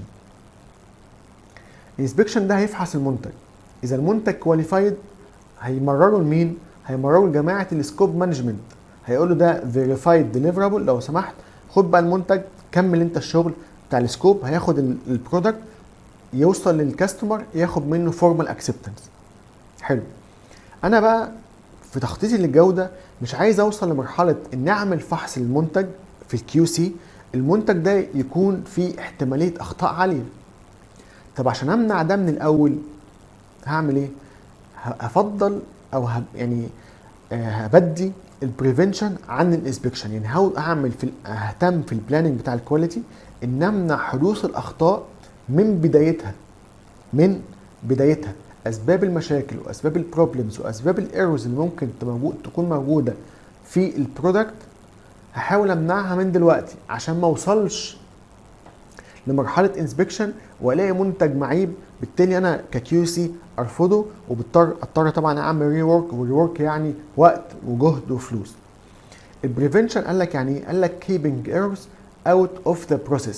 الانسبكشن ده هيفحص المنتج اذا المنتج كواليفايد هيمرروا لمين هيمرروا لجماعه السكوب مانجمنت هيقول له ده فيريفايد ديليفرابل لو سمحت خد بقى المنتج كمل انت الشغل بتاع السكوب هياخد البرودكت يوصل للكاستمر ياخد منه فورمال اكسبتنس حلو انا بقى في تخطيطي للجوده مش عايز اوصل لمرحله ان اعمل فحص للمنتج في الكيو سي المنتج ده يكون فيه احتماليه اخطاء عاليه طب عشان امنع ده من الاول هعمل ايه هفضل او هب يعني هبدي البريفنشن عن الانسبكشن يعني هحاول اعمل في اهتم في البلاننج بتاع الكواليتي ان امنع حدوث الاخطاء من بدايتها من بدايتها اسباب المشاكل واسباب البروبلمز واسباب الايرورز اللي ممكن تكون موجوده في البرودكت هحاول امنعها من دلوقتي عشان ما اوصلش لمرحله انسبكشن والاقي منتج معيب بالتالي انا ككيو سي ارفضه وبضطر اضطر طبعا اعمل ري ورك وري ورك يعني وقت وجهد وفلوس البريفنشن قال لك يعني ايه قال لك keeping errors out of the process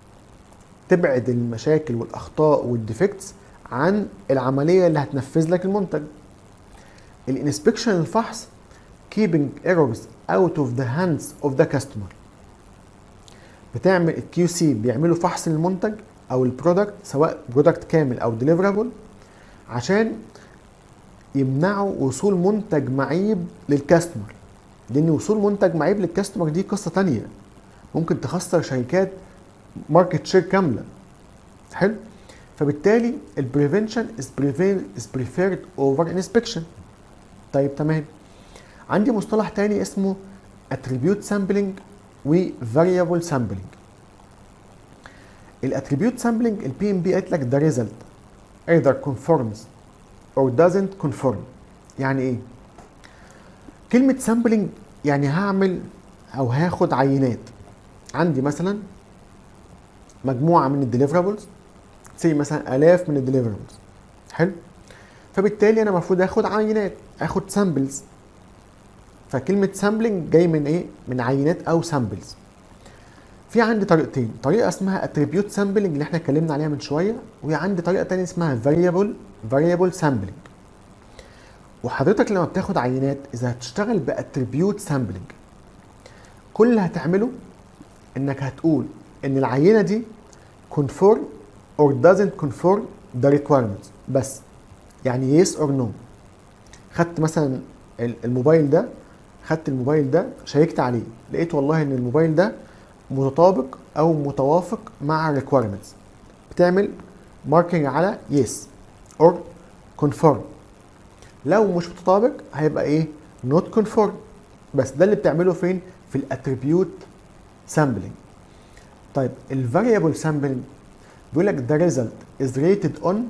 تبعد المشاكل والاخطاء والديفكتس عن العمليه اللي هتنفذ لك المنتج الانسبكشن الفحص keeping errors out of the hands of the customer بتعمل الكيو سي بيعملوا فحص للمنتج او البرودكت سواء برودكت كامل او ديليفرابل عشان يمنعوا وصول منتج معيب للكاستمر لان وصول منتج معيب للكاستمر دي قصه تانية ممكن تخسر شركات ماركت شير كامله حلو فبالتالي البريفنشن is preferred over inspection طيب تمام عندي مصطلح تاني اسمه attribute sampling و variable sampling الاتريبيوت سامبلنج البي ام بي قالت لك the result either conforms or doesn't conform يعني ايه كلمة سامبلنج يعني هعمل او هاخد عينات عندي مثلا مجموعة من الديليفرابلز زي مثلا الاف من الديليفرابلز حلو فبالتالي انا المفروض اخد عينات اخد سامبلز فكلمة سامبلنج جاي من ايه من عينات او سامبلز في عندي طريقتين طريقه اسمها اتريبيوت سامبلنج اللي احنا اتكلمنا عليها من شويه وعندي طريقه تانية اسمها فاريبل فاريبل سامبلنج وحضرتك لما بتاخد عينات اذا هتشتغل باتريبيوت سامبلنج كل اللي هتعمله انك هتقول ان العينه دي conform or doesn't conform the requirements بس يعني yes or no خدت مثلا ال- الموبايل ده خدت الموبايل ده شيكت عليه لقيت والله ان الموبايل ده متطابق او متوافق مع requirements بتعمل ماركينج على yes or conform لو مش متطابق هيبقى ايه not conform بس ده اللي بتعمله فين في الاتريبيوت سامبلنج طيب الفاريبل سامبلنج بيقول لك the result is rated on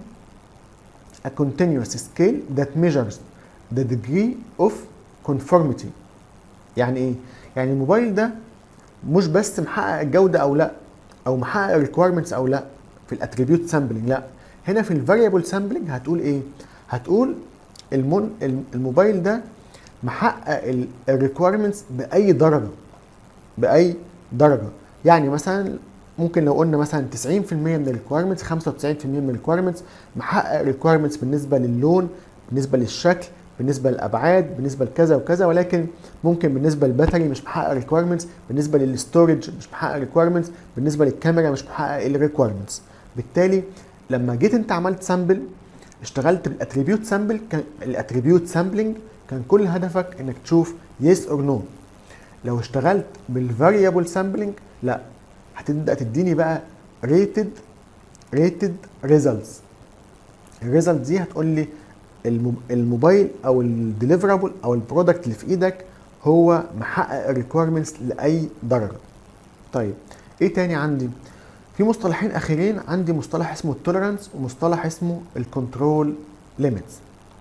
a continuous scale that measures the degree of conformity يعني ايه يعني الموبايل ده مش بس محقق الجوده او لا او محقق الريكويرمنتس او لا في الاتريبيوت سامبلنج لا هنا في الفاريبل سامبلنج هتقول ايه هتقول المون الموبايل ده محقق الريكويرمنتس باي درجه باي درجه يعني مثلا ممكن لو قلنا مثلا 90% من الريكويرمنتس 95% من الريكويرمنتس محقق ريكويرمنتس بالنسبه للون بالنسبه للشكل بالنسبه للابعاد بالنسبه لكذا وكذا ولكن ممكن بالنسبه للباتري مش محقق ريكويرمنتس بالنسبه للستورج مش محقق ريكويرمنتس بالنسبه للكاميرا مش محقق الريكويرمنتس بالتالي لما جيت انت عملت سامبل اشتغلت بالاتريبيوت سامبل كان الاتريبيوت سامبلنج كان كل هدفك انك تشوف يس اور نو لو اشتغلت بالفاريبل سامبلنج لا هتبدا تديني بقى ريتد ريتد ريزلتس الريزلت دي هتقول لي المو- الموبايل او الديليفرابل او البرودكت اللي في ايدك هو محقق الريكويرمنتس لاي درجه طيب ايه تاني عندي في مصطلحين اخيرين عندي مصطلح اسمه التوليرانس ومصطلح اسمه الكنترول ليميتس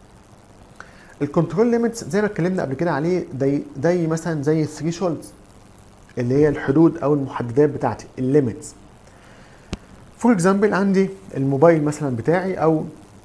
الكنترول ليميتس زي ما اتكلمنا قبل كده عليه زي زي مثلا زي الثريشولدز اللي هي الحدود او المحددات بتاعتي الليميتس فور اكزامبل عندي الموبايل مثلا بتاعي او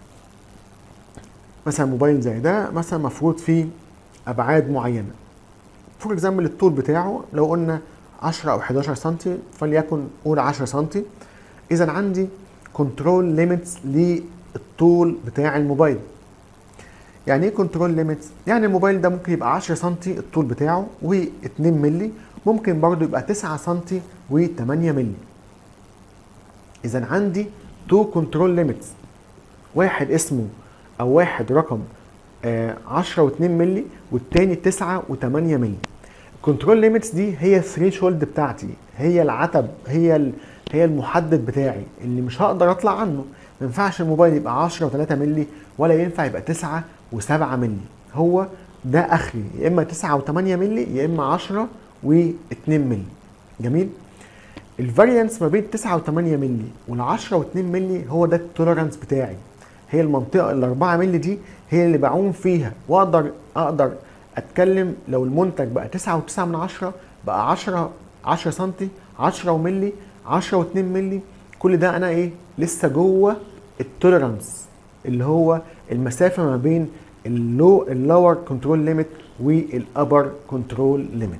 مثلا موبايل زي ده مثلا مفروض فيه ابعاد معينه فور اكزامبل الطول بتاعه لو قلنا 10 او 11 سم فليكن قول 10 سم اذا عندي كنترول ليميتس للطول بتاع الموبايل يعني ايه كنترول ليميتس يعني الموبايل ده ممكن يبقى 10 سم الطول بتاعه و2 مللي ممكن برضه يبقى 9 سم و8 مللي اذا عندي تو كنترول ليميتس واحد اسمه او واحد رقم آه 10 و2 مللي والتاني 9 و8 مللي الكنترول ليميتس دي هي الثريشولد بتاعتي هي العتب هي ال... هي المحدد بتاعي اللي مش هقدر اطلع عنه ما ينفعش الموبايل يبقى 10 و3 مللي ولا ينفع يبقى 9 و7 مللي هو ده اخري يا اما 9 و8 مللي يا اما 10 و2 مللي جميل الفاريانس ما بين 9 و8 مللي وال10 و2 مللي هو ده التوليرانس بتاعي هي المنطقه ال 4 مللي دي هي اللي بعوم فيها واقدر اقدر اتكلم لو المنتج بقى 9 و9 من 10 بقى 10 10 سم 10 وملي 10 و2 مللي كل ده انا ايه لسه جوه التوليرانس اللي هو المسافه ما بين اللو اللور كنترول ليميت والابر كنترول ليميت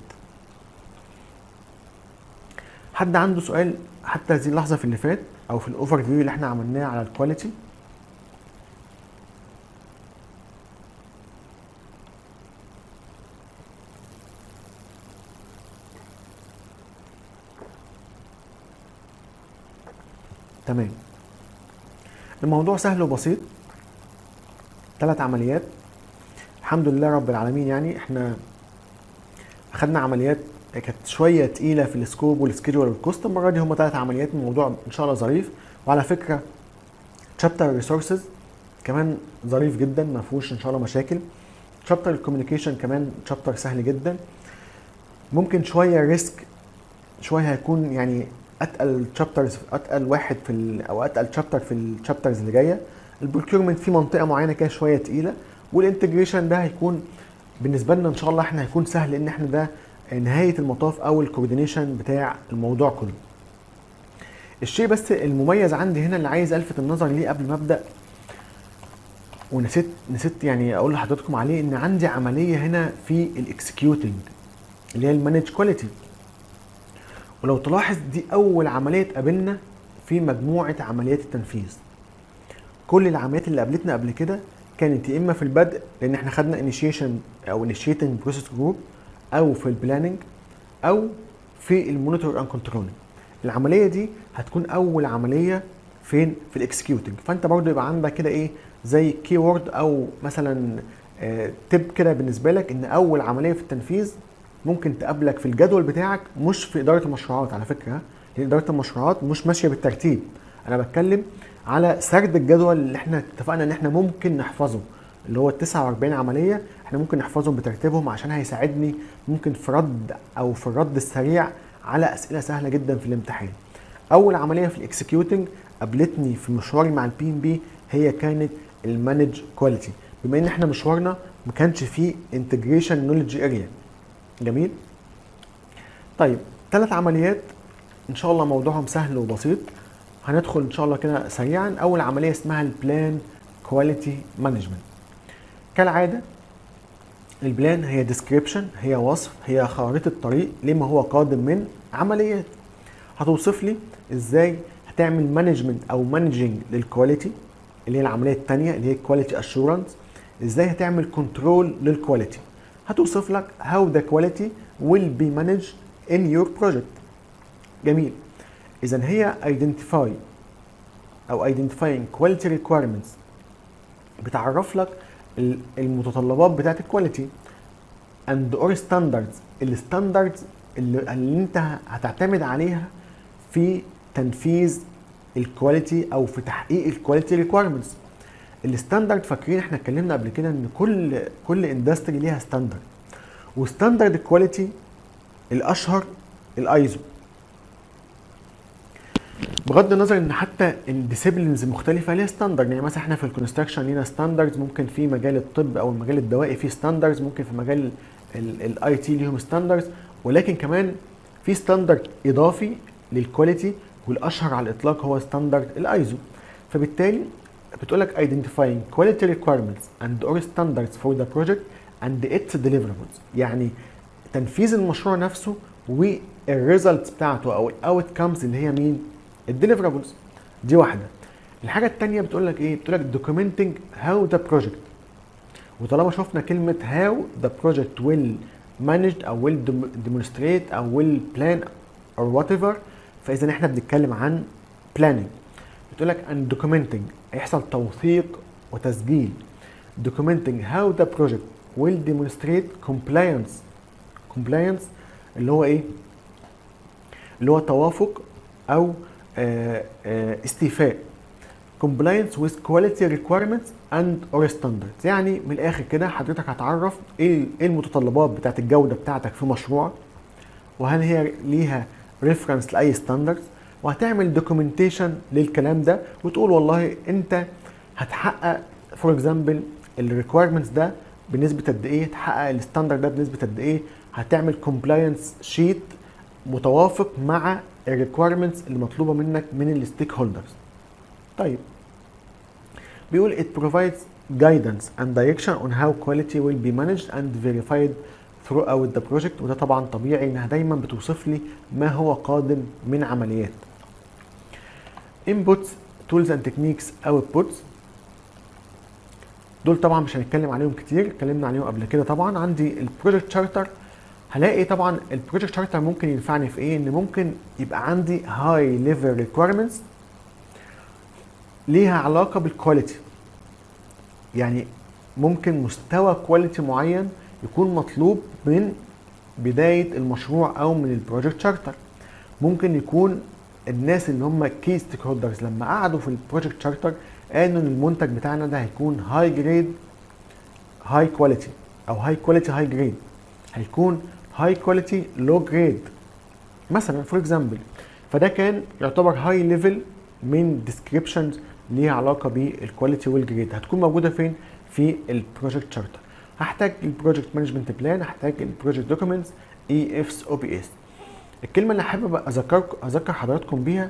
حد عنده سؤال حتى هذه اللحظه في اللي فات او في الاوفر فيو اللي احنا عملناه على الكواليتي تمام الموضوع سهل وبسيط ثلاث عمليات الحمد لله رب العالمين يعني احنا اخدنا عمليات كانت شويه تقيله في السكوب والسكيدول والكوست المره دي هم ثلاث عمليات الموضوع ان شاء الله ظريف وعلى فكره شابتر ريسورسز كمان ظريف جدا ما فيهوش ان شاء الله مشاكل شابتر الكوميونيكيشن كمان شابتر سهل جدا ممكن شويه ريسك شويه هيكون يعني اتقل شابترز اتقل واحد في ال او اتقل شابتر في الشابترز اللي جايه البروكيورمنت في منطقه معينه كده شويه تقيله والانتجريشن ده هيكون بالنسبه لنا ان شاء الله احنا هيكون سهل لان احنا ده نهايه المطاف او الكوردينيشن بتاع الموضوع كله الشيء بس المميز عندي هنا اللي عايز الفت النظر ليه قبل ما ابدا ونسيت نسيت يعني اقول لحضراتكم عليه ان عندي عمليه هنا في الاكسكيوتنج اللي هي المانج كواليتي ولو تلاحظ دي اول عمليه تقابلنا في مجموعه عمليات التنفيذ كل العمليات اللي قابلتنا قبل كده كانت يا اما في البدء لان احنا خدنا انيشيشن او انيشيتنج بروسيس جروب او في البلاننج او في المونيتور اند كنترولنج العمليه دي هتكون اول عمليه فين في الاكسكيوتنج فانت برضو يبقى عندك كده ايه زي كي وورد او مثلا آه تب كده بالنسبه لك ان اول عمليه في التنفيذ ممكن تقابلك في الجدول بتاعك مش في اداره المشروعات على فكره لان اداره المشروعات مش ماشيه بالترتيب انا بتكلم على سرد الجدول اللي احنا اتفقنا ان احنا ممكن نحفظه اللي هو ال 49 عمليه احنا ممكن نحفظهم بترتيبهم عشان هيساعدني ممكن في رد او في الرد السريع على اسئله سهله جدا في الامتحان اول عمليه في الاكسكيوتنج قابلتني في مشواري مع البي ام بي هي كانت المانج كواليتي بما ان احنا مشوارنا ما كانش فيه انتجريشن نولج اريا جميل طيب ثلاث عمليات ان شاء الله موضوعهم سهل وبسيط هندخل ان شاء الله كده سريعا اول عمليه اسمها البلان كواليتي مانجمنت كالعاده البلان هي ديسكريبشن هي وصف هي خارطه طريق لما هو قادم من عمليات هتوصف لي ازاي هتعمل مانجمنت او مانجنج للكواليتي اللي هي العمليه الثانيه اللي هي كواليتي اشورنس ازاي هتعمل كنترول للكواليتي هتوصف لك how the quality will be managed in your project جميل اذا هي identify او identifying quality requirements بتعرف لك المتطلبات بتاعت الكواليتي and or standards الستاندردز اللي, اللي انت هتعتمد عليها في تنفيذ الكواليتي او في تحقيق الكواليتي ريكويرمنتس الستاندرد فاكرين احنا اتكلمنا قبل كده ان كل كل اندستري ليها ستاندرد وستاندرد الكواليتي الاشهر الايزو بغض النظر ان حتى الديسيبلينز مختلفه ليها ستاندرد يعني مثلا احنا في الكونستراكشن لينا ستاندردز ممكن في مجال الطب او المجال الدوائي في ستاندردز ممكن في مجال الاي تي ليهم ستاندردز ولكن كمان في ستاندرد اضافي للكواليتي والاشهر على الاطلاق هو ستاندرد الايزو فبالتالي بتقول لك identifying quality requirements and or standards for the project and its deliverables يعني تنفيذ المشروع نفسه والريزلتس بتاعته او الاوتكمز اللي هي مين الديليفرابلز دي واحده الحاجه الثانيه بتقول لك ايه بتقول لك documenting how the project وطالما شفنا كلمه how the project will managed او will demonstrate او will plan or whatever فاذا احنا بنتكلم عن planning بتقول لك and documenting هيحصل توثيق وتسجيل documenting how the project will demonstrate compliance compliance اللي هو ايه اللي هو توافق او آآ آآ استيفاء compliance with quality requirements and or standards يعني من الاخر كده حضرتك هتعرف ايه ايه المتطلبات بتاعت الجوده بتاعتك في مشروعك وهل هي ليها ريفرنس لاي ستاندردز وهتعمل دوكيومنتيشن للكلام ده وتقول والله انت هتحقق فور اكزامبل الريكويرمنتس ده بنسبه قد ايه تحقق الستاندرد ده بنسبه قد ايه هتعمل كومبلاينس شيت متوافق مع الريكويرمنتس اللي مطلوبه منك من الستيك هولدرز طيب بيقول it provides guidance and direction on how quality will be managed and verified throughout the project وده طبعا طبيعي انها دايما بتوصف لي ما هو قادم من عمليات inputs tools and techniques outputs دول طبعا مش هنتكلم عليهم كتير اتكلمنا عليهم قبل كده طبعا عندي البروجكت شارتر هلاقي طبعا البروجكت شارتر ممكن ينفعني في ايه ان ممكن يبقى عندي هاي ليفل ريكويرمنتس ليها علاقه بالكواليتي يعني ممكن مستوى كواليتي معين يكون مطلوب من بدايه المشروع او من البروجكت شارتر ممكن يكون الناس اللي هم كي ستيك هولدرز لما قعدوا في البروجكت شارتر قالوا ان المنتج بتاعنا ده هيكون هاي جريد هاي كواليتي او هاي كواليتي هاي جريد هيكون هاي كواليتي لو جريد مثلا فور اكزامبل فده كان يعتبر هاي ليفل من ديسكريبشنز ليها علاقه بالكواليتي والجريد هتكون موجوده فين في البروجكت شارتر هحتاج البروجكت مانجمنت بلان هحتاج البروجكت دوكيومنتس اي افس او بي اس الكلمه اللي حابب اذكر اذكر حضراتكم بيها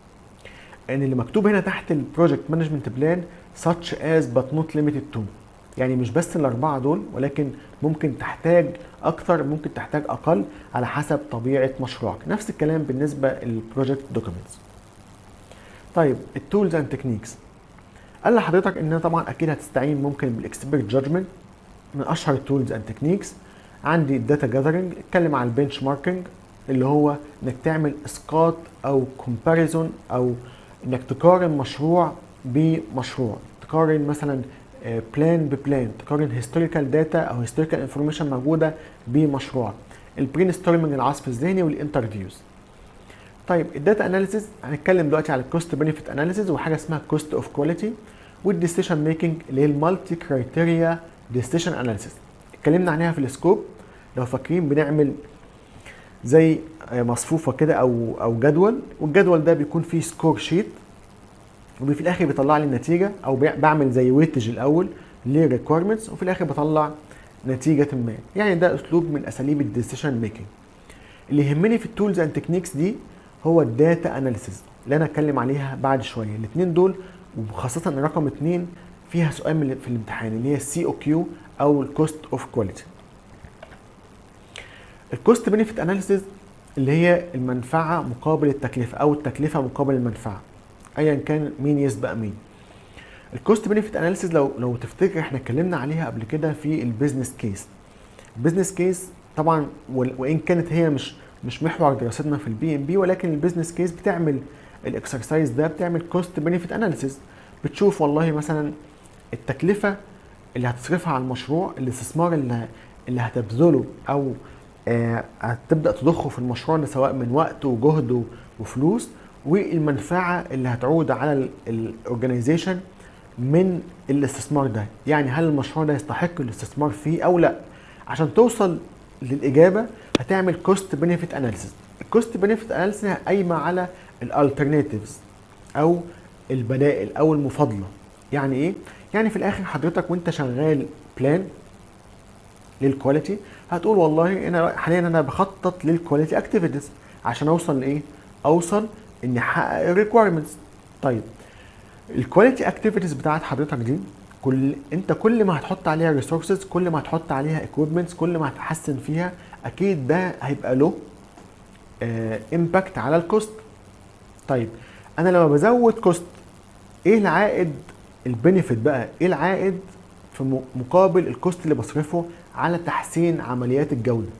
ان اللي مكتوب هنا تحت البروجكت مانجمنت بلان such as but not limited to يعني مش بس الاربعه دول ولكن ممكن تحتاج اكتر ممكن تحتاج اقل على حسب طبيعه مشروعك نفس الكلام بالنسبه للبروجكت دوكيومنتس طيب التولز اند تكنيكس قال لحضرتك ان طبعا اكيد هتستعين ممكن بالاكسبرت جادجمنت من اشهر التولز اند تكنيكس عندي الداتا جاذرنج اتكلم عن البنش ماركينج اللي هو انك تعمل اسقاط او كومباريزون او انك تقارن مشروع بمشروع تقارن مثلا بلان ببلان تقارن هيستوريكال داتا او هيستوريكال انفورميشن موجوده بمشروع البرين ستورمنج العصف الذهني والانترفيوز طيب الداتا اناليسيز هنتكلم دلوقتي على الكوست بنفيت اناليسيز وحاجه اسمها كوست اوف كواليتي والديسيشن ميكنج اللي هي المالتي كرايتيريا ديسيشن اناليسيز اتكلمنا عليها في السكوب لو فاكرين بنعمل زي مصفوفه كده او او جدول والجدول ده بيكون فيه سكور شيت وفي الاخر بيطلع لي النتيجه او بعمل زي ويتج الاول للريكويرمنتس وفي الاخر بطلع نتيجه ما يعني ده اسلوب من اساليب الديسيشن ميكنج اللي يهمني في التولز اند تكنيكس دي هو الداتا اناليسيز اللي انا اتكلم عليها بعد شويه الاثنين دول وخاصه رقم اثنين فيها سؤال من في الامتحان اللي هي السي او كيو او الكوست اوف كواليتي الكوست بنفيت اناليسيز اللي هي المنفعه مقابل التكلفه او التكلفه مقابل المنفعه ايا كان مين يسبق مين الكوست بنفيت اناليسيز لو لو تفتكر احنا اتكلمنا عليها قبل كده في البيزنس كيس البيزنس كيس طبعا وان كانت هي مش مش محور دراستنا في البي ام بي ولكن البيزنس كيس بتعمل الاكسرسايز ده بتعمل كوست بنفيت اناليسيز بتشوف والله مثلا التكلفه اللي هتصرفها على المشروع الاستثمار اللي اللي هتبذله او آه هتبدا تضخه في المشروع ده سواء من وقت وجهد وفلوس والمنفعه اللي هتعود على الاورجنايزيشن من الاستثمار ده يعني هل المشروع ده يستحق الاستثمار فيه او لا عشان توصل للاجابه هتعمل كوست بنفيت اناليسيس الكوست بنفيت اناليسيس قايمه على الالترناتيفز او البدائل او المفاضله يعني ايه يعني في الاخر حضرتك وانت شغال بلان للكواليتي هتقول والله انا حاليا انا بخطط للكواليتي اكتيفيتيز عشان اوصل لايه اوصل اني احقق الريكويرمنتس طيب الكواليتي اكتيفيتيز بتاعت حضرتك دي كل انت كل ما هتحط عليها ريسورسز كل ما هتحط عليها اكويبمنتس كل ما هتحسن فيها اكيد ده هيبقى له امباكت على الكوست طيب انا لما بزود كوست ايه العائد البنفيت بقى ايه العائد في مقابل الكوست اللي بصرفه على تحسين عمليات الجوده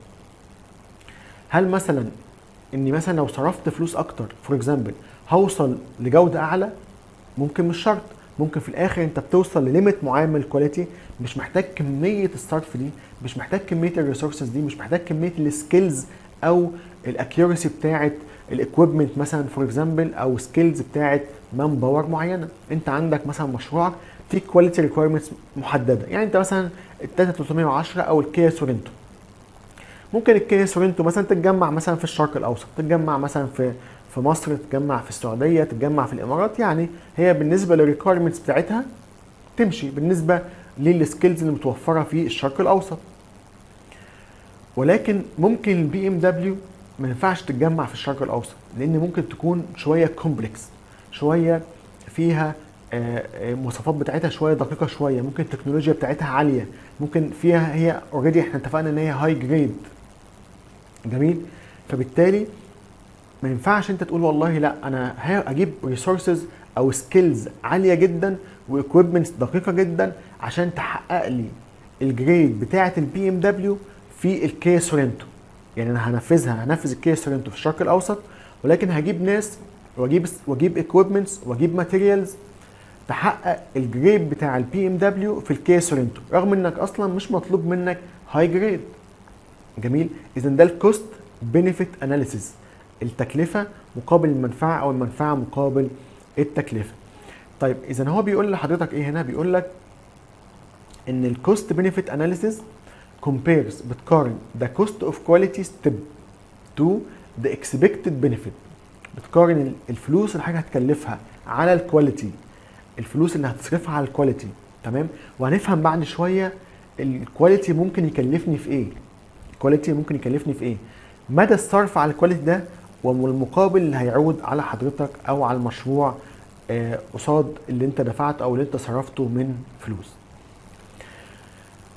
هل مثلا اني مثلا لو صرفت فلوس اكتر فور اكزامبل هوصل لجوده اعلى ممكن مش شرط ممكن في الاخر انت بتوصل لليميت معين من الكواليتي مش محتاج كميه الصرف دي مش محتاج كميه الريسورسز دي مش محتاج كميه السكيلز او الاكيورسي بتاعه الاكويبمنت مثلا فور اكزامبل او سكيلز بتاعه مان باور معينه انت عندك مثلا مشروعك في كواليتي ريكويرمنتس محدده يعني انت مثلا التاتا 310 او الكيا سورنتو ممكن الكيا سورنتو مثلا تتجمع مثلا في الشرق الاوسط تتجمع مثلا في في مصر تتجمع في السعوديه تتجمع في الامارات يعني هي بالنسبه للريكويرمنتس بتاعتها تمشي بالنسبه للسكيلز اللي متوفره في الشرق الاوسط ولكن ممكن البي ام دبليو ما ينفعش تتجمع في الشرق الاوسط لان ممكن تكون شويه كومبلكس شويه فيها المواصفات بتاعتها شويه دقيقه شويه ممكن التكنولوجيا بتاعتها عاليه ممكن فيها هي اوريدي احنا اتفقنا ان هي هاي جريد جميل فبالتالي ما ينفعش انت تقول والله لا انا اجيب ريسورسز او سكيلز عاليه جدا واكويبمنتس دقيقه جدا عشان تحقق لي الجريد بتاعه البي ام دبليو في الكيا سورنتو يعني انا هنفذها هنفذ الكيا سورنتو في الشرق الاوسط ولكن هجيب ناس واجيب واجيب اكويبمنتس واجيب ماتيريالز تحقق الجريد بتاع البي ام دبليو في الكيا سورنتو رغم انك اصلا مش مطلوب منك هاي جريد جميل اذا ده الكوست بنفيت اناليسيس التكلفه مقابل المنفعه او المنفعه مقابل التكلفه طيب اذا هو بيقول لحضرتك ايه هنا بيقول لك ان الكوست بنفيت اناليسيس compares بتقارن the cost of quality step to the expected benefit بتقارن الفلوس اللي حاجه هتكلفها على الكواليتي الفلوس اللي هتصرفها على الكواليتي تمام وهنفهم بعد شويه الكواليتي ممكن يكلفني في ايه الكواليتي ممكن يكلفني في ايه مدى الصرف على الكواليتي ده والمقابل اللي هيعود على حضرتك او على المشروع آه قصاد اللي انت دفعته او اللي انت صرفته من فلوس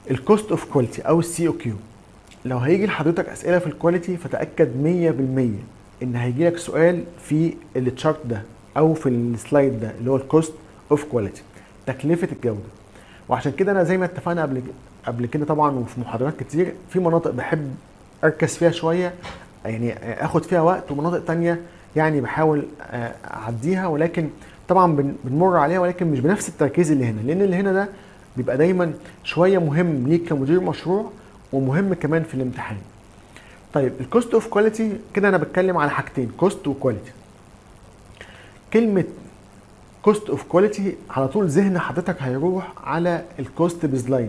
الكوست اوف كواليتي او السي او كيو لو هيجي لحضرتك اسئله في الكواليتي فتاكد 100% ان هيجي لك سؤال في التشارت ده او في السلايد ده اللي هو الكوست اوف كواليتي تكلفه الجوده وعشان كده انا زي ما اتفقنا قبل قبل كده طبعا وفي محاضرات كتير في مناطق بحب اركز فيها شويه يعني اخد فيها وقت ومناطق تانية يعني بحاول آه، اعديها ولكن طبعا بن- بنمر عليها ولكن مش بنفس التركيز اللي هنا لان اللي هنا ده بيبقى دايما شويه مهم ليك كمدير مشروع ومهم كمان في الامتحان طيب الكوست اوف كواليتي كده انا بتكلم على حاجتين كوست وكواليتي كلمه كوست اوف كواليتي على طول ذهن حضرتك هيروح على الكوست بيزلاين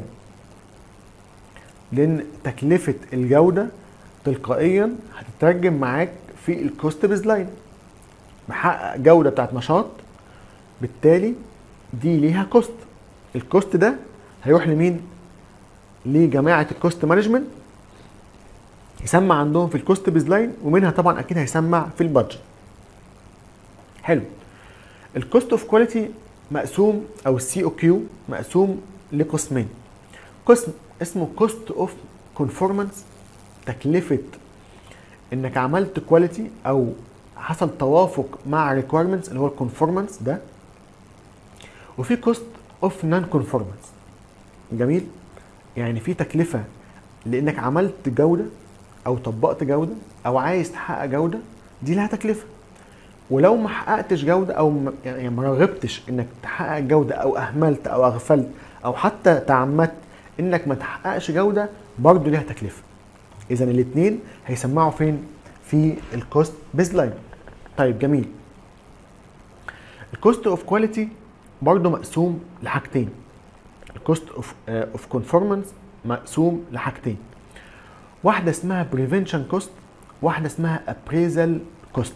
لان تكلفه الجوده تلقائيا هتترجم معاك في الكوست بيزلاين محقق جوده بتاعت نشاط بالتالي دي ليها كوست الكوست ده هيروح لمين لجماعه الكوست مانجمنت يسمع عندهم في الكوست بيزلاين ومنها طبعا اكيد هيسمع في البادجت حلو الكوست اوف كواليتي مقسوم او السي او كيو مقسوم لقسمين قسم اسمه كوست اوف كونفورمانس تكلفه انك عملت كواليتي او حصل توافق مع ريكويرمنتس اللي هو الكونفورمانس ده وفي كوست اوف نون كونفورمانس جميل يعني في تكلفه لانك عملت جوده او طبقت جوده او عايز تحقق جوده دي لها تكلفه ولو ما حققتش جوده او ما- يعني ما رغبتش انك تحقق جوده او اهملت او اغفلت او حتى تعمدت انك ما تحققش جوده برضه ليها تكلفه اذا الاثنين هيسمعوا فين في الكوست بيز لاين طيب جميل الكوست اوف كواليتي برضه مقسوم لحاجتين الكوست اوف اوف كونفورمانس مقسوم لحاجتين واحده اسمها بريفنشن كوست واحده اسمها ابريزال كوست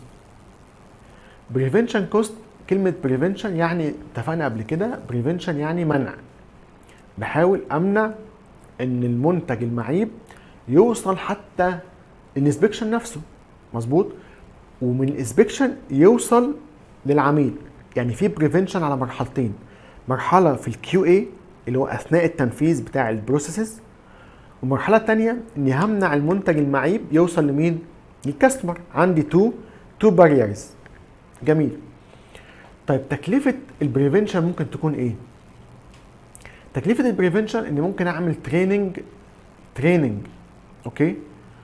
بريفنشن كوست كلمه بريفنشن يعني اتفقنا قبل كده بريفنشن يعني منع بحاول امنع ان المنتج المعيب يوصل حتى الانسبكشن نفسه مظبوط ومن الانسبكشن يوصل للعميل يعني في بريفنشن على مرحلتين مرحله في الكيو اي اللي هو اثناء التنفيذ بتاع البروسيسز والمرحله الثانيه اني همنع المنتج المعيب يوصل لمين للكاستمر عندي تو تو باريرز جميل طيب تكلفه البريفنشن ممكن تكون ايه تكلفه البريفنشن اني ممكن اعمل تريننج تريننج اوكي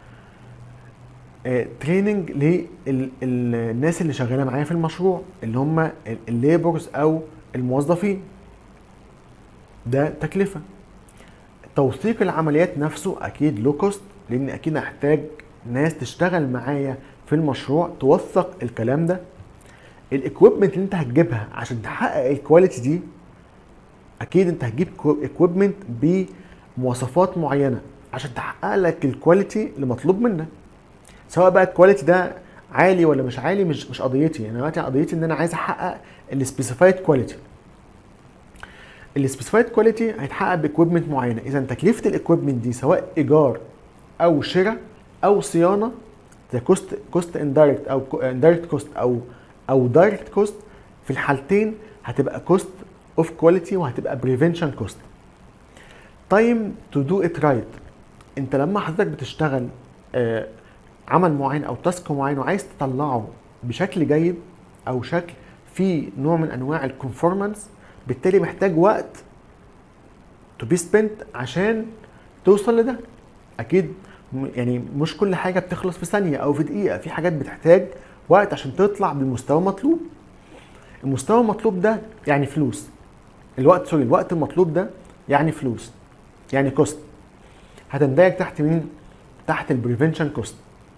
تريننج للناس اللي شغاله معايا في المشروع اللي هم الليبرز او الموظفين ده تكلفه توثيق العمليات نفسه اكيد لو كوست لان اكيد هحتاج ناس تشتغل معايا في المشروع توثق الكلام ده الاكويبمنت اللي انت هتجيبها عشان تحقق الكواليتي دي اكيد انت هتجيب اكويبمنت بمواصفات معينه عشان تحقق لك الكواليتي اللي مطلوب منك سواء بقى الكواليتي ده عالي ولا مش عالي مش مش قضيتي انا دلوقتي قضيتي ان انا عايز احقق السبيسيفايد كواليتي السبيسيفايد كواليتي هيتحقق باكويبمنت معينه اذا تكلفه الاكويبمنت دي سواء ايجار او شراء او صيانه ده كوست كوست اندايركت او اندايركت كوست او او دايركت كوست في الحالتين هتبقى كوست اوف كواليتي وهتبقى بريفنشن كوست تايم تو دو ات رايت انت لما حضرتك بتشتغل آه عمل معين او تاسك معين وعايز تطلعه بشكل جيد او شكل فيه نوع من انواع الكونفورمانس بالتالي محتاج وقت تو بي سبنت عشان توصل لده اكيد م- يعني مش كل حاجه بتخلص في ثانيه او في دقيقه في حاجات بتحتاج وقت عشان تطلع بالمستوى المطلوب المستوى المطلوب ده يعني فلوس الوقت سوري الوقت المطلوب ده يعني فلوس يعني كوست هتندرج تحت مين تحت البريفنشن كوست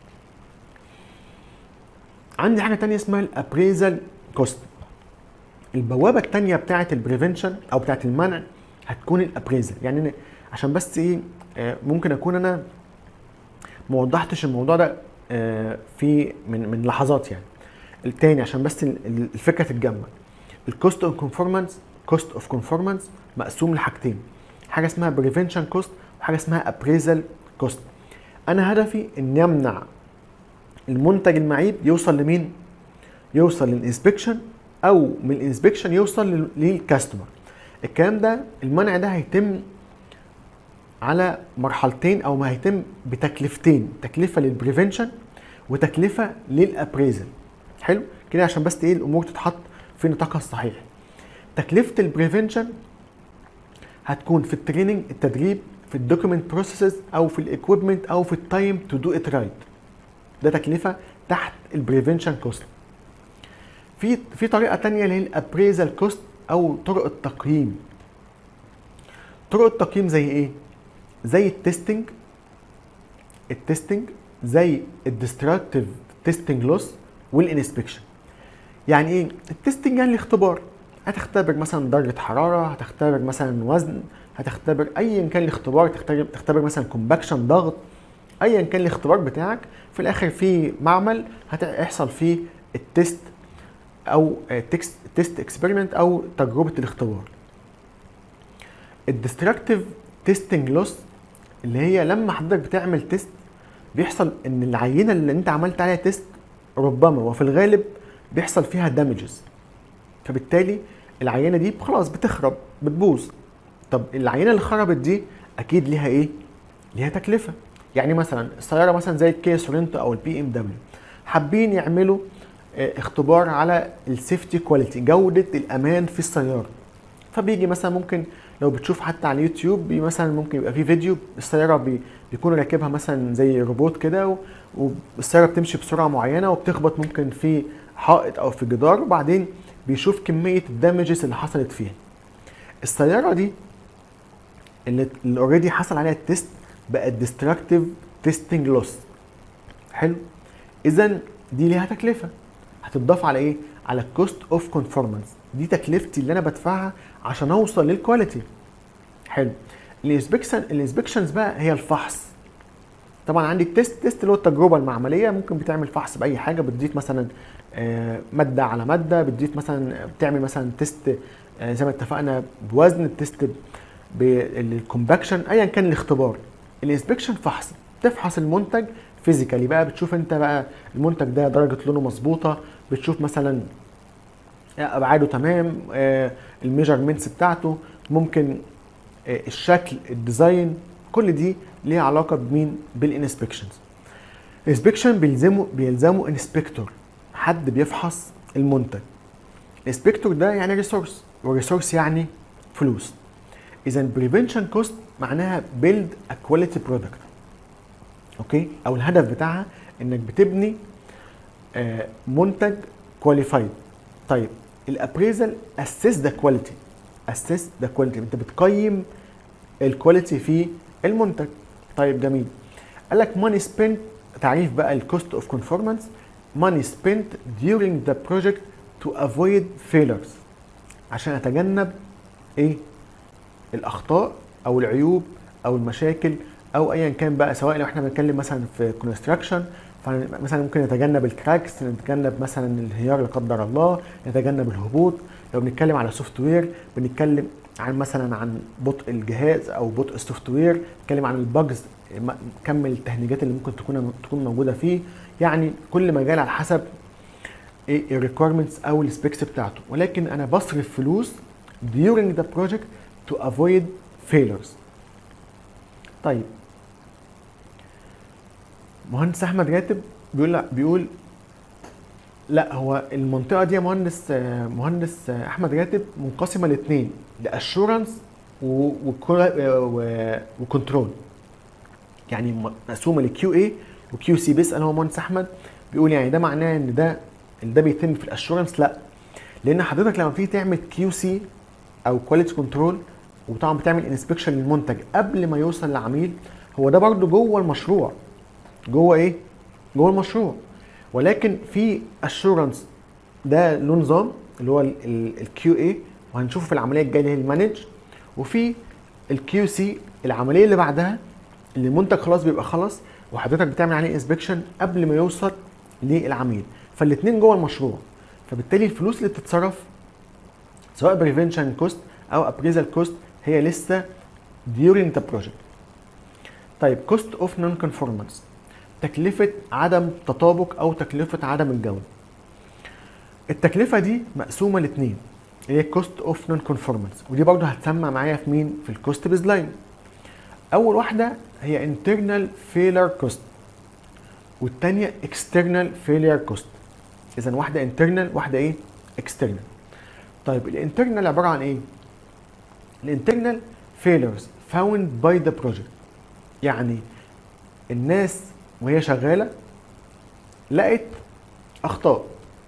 عندي حاجه تانية اسمها الابريزال كوست البوابه التانية بتاعه البريفنشن او بتاعه المنع هتكون الابريزال يعني أنا عشان بس ايه آه، ممكن اكون انا ما وضحتش الموضوع ده آه، في من من لحظات يعني التاني عشان بس ال- ال- الفكره تتجمع الكوست اوف كونفورمانس كوست اوف كونفورمانس مقسوم لحاجتين حاجه اسمها بريفنشن كوست وحاجه اسمها ابريزال كوست انا هدفي اني امنع المنتج المعيب يوصل لمين يوصل للانسبكشن او من الانسبكشن يوصل لل- للكاستمر الكلام ده المنع ده هيتم على مرحلتين او ما هيتم بتكلفتين تكلفه للبريفنشن وتكلفه للابريزل حلو كده عشان بس ايه الامور تتحط في نطاقها الصحيح تكلفه البريفنشن هتكون في التريننج التدريب في الدوكيمنت بروسيسز او في الاكويبمنت او في التايم تو دو ات رايت ده تكلفه تحت البريفنشن كوست في في طريقه تانية اللي هي الابريزال كوست او طرق التقييم طرق التقييم زي ايه زي التستنج التستنج زي الديستراكتيف تيستنج لوس والانسبكشن يعني ايه التستنج يعني الاختبار هتختبر مثلا درجه حراره هتختبر مثلا وزن هتختبر ايا كان الاختبار تختبر تختبر مثلا كومباكشن ضغط ايا كان الاختبار بتاعك في الاخر في معمل هيحصل فيه التست او تكست تيست اكسبيرمنت او تجربه الاختبار الديستراكتيف تيستنج لوس اللي هي لما حضرتك بتعمل تيست بيحصل ان العينه اللي انت عملت عليها تيست ربما وفي الغالب بيحصل فيها دامجز فبالتالي العينه دي خلاص بتخرب بتبوظ طب العينه اللي خربت دي اكيد ليها ايه ليها تكلفه يعني مثلا السياره مثلا زي الكيا سورنتو او البي ام دبليو حابين يعملوا اختبار على السيفتي كواليتي جوده الامان في السياره فبيجي مثلا ممكن لو بتشوف حتى على اليوتيوب مثلا ممكن يبقى في فيديو السياره بي بيكون راكبها مثلا زي روبوت كده والسياره بتمشي بسرعه معينه وبتخبط ممكن في حائط او في جدار وبعدين بيشوف كميه الدامجز اللي حصلت فيها السياره دي اللي اوريدي حصل عليها التيست بقت ديستراكتيف تيستنج لوس حلو اذا دي ليها تكلفه هتضاف على ايه على الكوست اوف كونفورمانس دي تكلفتي اللي انا بدفعها عشان اوصل للكواليتي حلو الانسبكشن الانسبكشنز بقى هي الفحص طبعا عندي التيست تيست اللي هو التجربه المعمليه ممكن بتعمل فحص باي حاجه بتضيف مثلا ماده على ماده بتضيف مثلا بتعمل مثلا تيست زي ما اتفقنا بوزن التيست بالكومباكشن ايا كان الاختبار الانسبكشن فحص تفحص المنتج فيزيكالي بقى بتشوف انت بقى المنتج ده درجه لونه مظبوطه بتشوف مثلا ابعاده تمام الميجرمنتس بتاعته ممكن الشكل الديزاين كل دي ليها علاقه بمين بالانسبكشنز الانسبكشن بيلزمه بيلزمه انسبكتور حد بيفحص المنتج الانسبكتور ده يعني ريسورس والريسورس يعني فلوس اذا بريفنشن كوست معناها بيلد ا كواليتي برودكت اوكي او الهدف بتاعها انك بتبني منتج كواليفايد طيب الابريزل اسس ذا كواليتي اسس ذا كواليتي انت بتقيم الكواليتي في المنتج طيب جميل قال لك ماني سبنت تعريف بقى الكوست اوف كونفورمانس ماني سبنت during the project to avoid failures عشان اتجنب ايه الاخطاء او العيوب او المشاكل او ايا كان بقى سواء لو احنا بنتكلم مثلا في كونستراكشن فمثلا ممكن نتجنب الكراكس نتجنب مثلا الانهيار لا قدر الله نتجنب الهبوط لو بنتكلم على سوفت وير بنتكلم عن مثلا عن بطء الجهاز او بطء السوفت وير نتكلم عن البجز كم التهنيجات اللي ممكن تكون تكون موجوده فيه يعني كل مجال على حسب ايه الريكويرمنتس او السبيكس بتاعته ولكن انا بصرف فلوس during the project to avoid failures طيب مهندس احمد راتب بيقول لا بيقول لا هو المنطقه دي يا مهندس مهندس احمد راتب منقسمه لاثنين لاشورنس وكنترول يعني مقسومه لكيو اي وكيو سي بيسال هو مهندس احمد بيقول يعني ده معناه ان ده ده بيتم في الاشورنس لا لان حضرتك لما تيجي تعمل كيو سي او كواليتي كنترول وطبعا بتعمل انسبكشن للمنتج قبل ما يوصل لعميل هو ده برضو جوه المشروع جوه ايه جوه المشروع ولكن في اشورنس ده له نظام اللي هو الكيو اي وهنشوفه في العمليه الجايه اللي هي المانج وفي الكيو سي العمليه اللي بعدها اللي المنتج خلاص بيبقى خلص وحضرتك بتعمل عليه انسبكشن قبل ما يوصل للعميل فالاثنين جوه المشروع فبالتالي الفلوس اللي بتتصرف سواء بريفنشن كوست او ابريزال كوست هي لسه during the project طيب كوست اوف نون كونفورمانس تكلفة عدم تطابق أو تكلفة عدم الجودة. التكلفة دي مقسومة لاتنين اللي هي كوست اوف نون كونفورمانس ودي برضه هتسمع معايا في مين؟ في الكوست بيز لاين. اول واحده هي internal failure cost والتانية external failure cost اذا واحده internal واحده ايه external طيب الانترنال عباره عن ايه الانترنال failures found by the project يعني الناس وهي شغاله لقت اخطاء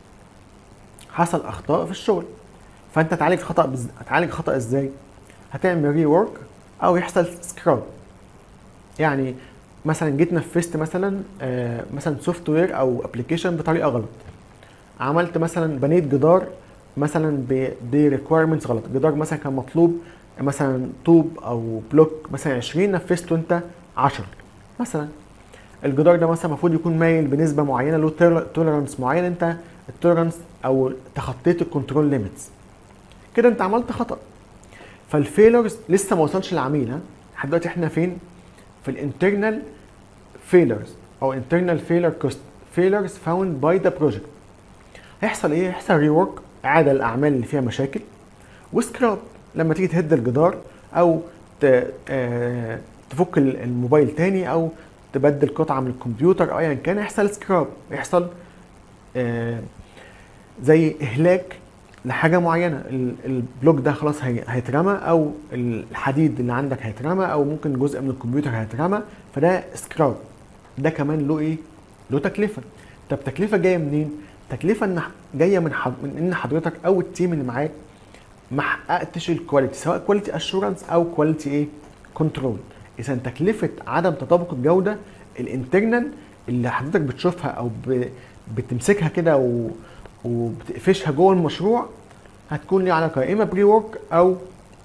حصل اخطاء في الشغل فانت تعالج خطا بز... هتعالج خطا ازاي هتعمل ري ورك او يحصل سكراب يعني مثلا جيت نفذت مثلا آه مثلا سوفت وير او ابلكيشن بطريقه غلط عملت مثلا بنيت جدار مثلا بريكويرمنتس غلط جدار مثلا كان مطلوب مثلا طوب او بلوك مثلا 20 نفذته انت 10 مثلا الجدار ده مثلا المفروض يكون مايل بنسبه معينه له توليرانس معين انت التوليرانس او تخطيت الكنترول ليميتس كده انت عملت خطا فالفيلرز لسه ما وصلش للعميل ها لحد دلوقتي احنا فين في الانترنال فيلرز او internal failure cost failures found by the project هيحصل ايه هيحصل ريورك اعاده الاعمال اللي فيها مشاكل وسكراب لما تيجي تهد الجدار او ت... آه... تفك الموبايل تاني او تبدل قطعه من الكمبيوتر او ايا كان يحصل سكراب يحصل آه... زي اهلاك لحاجه معينه البلوك ده خلاص هيترمى او الحديد اللي عندك هيترمى او ممكن جزء من الكمبيوتر هيترمى فده سكراب ده كمان له ايه له تكلفه طب تكلفه جايه منين تكلفه ان جايه من حض... من ان حضرتك او التيم اللي معاك ما حققتش الكواليتي سواء كواليتي اشورنس او كواليتي ايه كنترول اذا تكلفه عدم تطابق الجوده الانترنال اللي حضرتك بتشوفها او ب... بتمسكها كده و... وبتقفشها جوه المشروع هتكون ليها علاقه يا اما بري ورك او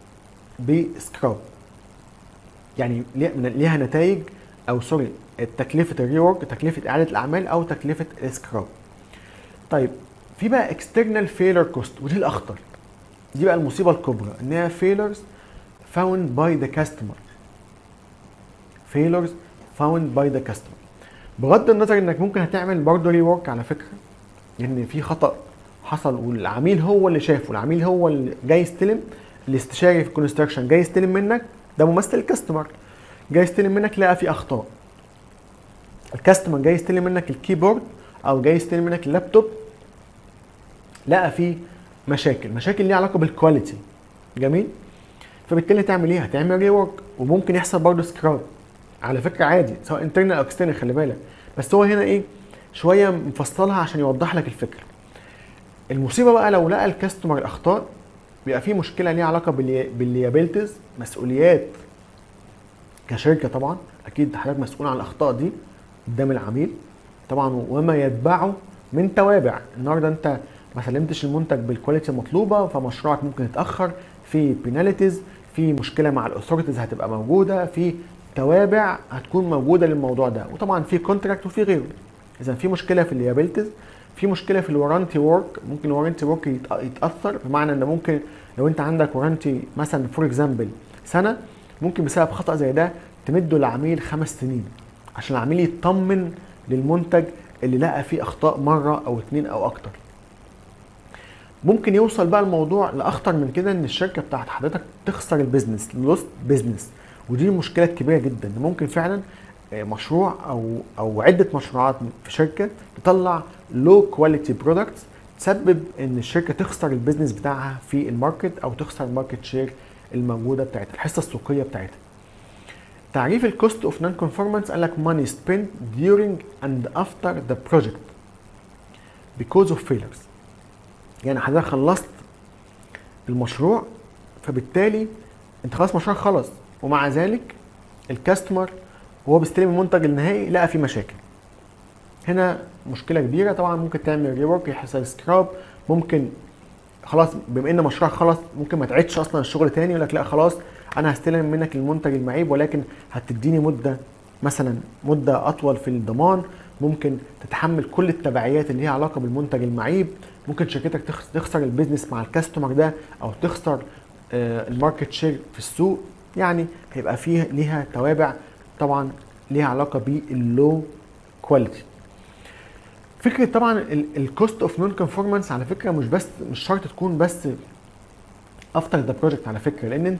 بسكراب يعني ليها نتائج او سوري تكلفه الري ورك تكلفه اعاده الاعمال او تكلفه السكراب طيب في بقى اكسترنال فيلر كوست ودي الاخطر دي بقى المصيبه الكبرى ان هي failures found by the customer failures found by the customer بغض النظر انك ممكن هتعمل برضه ري ورك على فكره ان في خطا حصل والعميل هو اللي شافه العميل هو اللي جاي يستلم الاستشاري في الكونستراكشن جاي يستلم منك ده ممثل الكاستمر جاي يستلم منك لقى في اخطاء الكاستمر جاي يستلم منك الكيبورد او جاي يستلم منك اللابتوب لقى فيه مشاكل مشاكل ليها علاقه بالكواليتي جميل فبالتالي تعمل ايه هتعمل ري ورك وممكن يحصل برضه سكراب على فكره عادي سواء انترنال او اكسترنال خلي بالك بس هو هنا ايه شويه مفصلها عشان يوضح لك الفكره المصيبه بقى لو لقى الكاستمر الاخطاء بيبقى في مشكله ليها علاقه بالليابيلتيز مسؤوليات كشركه طبعا اكيد حضرتك مسؤول عن الاخطاء دي قدام العميل طبعا وما يتبعه من توابع النهارده انت ما سلمتش المنتج بالكواليتي المطلوبه فمشروعك ممكن يتاخر في بيناليتيز في مشكله مع الاثوريتيز هتبقى موجوده في توابع هتكون موجوده للموضوع ده وطبعا في كونتراكت وفي غيره اذا في مشكله في الليابيلتيز في مشكله في الورانتي ورك ممكن الورانتي ورك يتاثر بمعنى ان ممكن لو انت عندك ورانتي مثلا فور اكزامبل سنه ممكن بسبب خطا زي ده تمده للعميل خمس سنين عشان العميل يطمن للمنتج اللي لقى فيه اخطاء مره او اتنين او اكتر ممكن يوصل بقى الموضوع لاخطر من كده ان الشركه بتاعت حضرتك تخسر البيزنس لوست بيزنس ودي مشكله كبيره جدا ممكن فعلا مشروع او او عده مشروعات في شركه تطلع لو كواليتي برودكتس تسبب ان الشركه تخسر البيزنس بتاعها في الماركت او تخسر الماركت شير الموجوده بتاعتها الحصه السوقيه بتاعتها تعريف الكوست اوف نون كونفورمانس قال لك money spent during and after the project because of failures يعني حضرتك خلصت المشروع فبالتالي انت خلاص مشروع خلص ومع ذلك الكاستمر وهو بيستلم المنتج النهائي لقى فيه مشاكل هنا مشكله كبيره طبعا ممكن تعمل ريورك يحصل سكراب ممكن خلاص بما ان مشروع خلاص ممكن ما تعيدش اصلا الشغل تاني يقول لك لا خلاص انا هستلم منك المنتج المعيب ولكن هتديني مده مثلا مده اطول في الضمان ممكن تتحمل كل التبعيات اللي ليها علاقه بالمنتج المعيب ممكن شركتك تخسر البيزنس مع الكاستمر ده او تخسر الماركت شير في السوق يعني هيبقى فيه ليها توابع طبعا ليها علاقه باللو كواليتي فكره طبعا الكوست اوف نون كونفورمانس على فكره مش بس مش شرط تكون بس افتر ذا بروجكت على فكره لان انت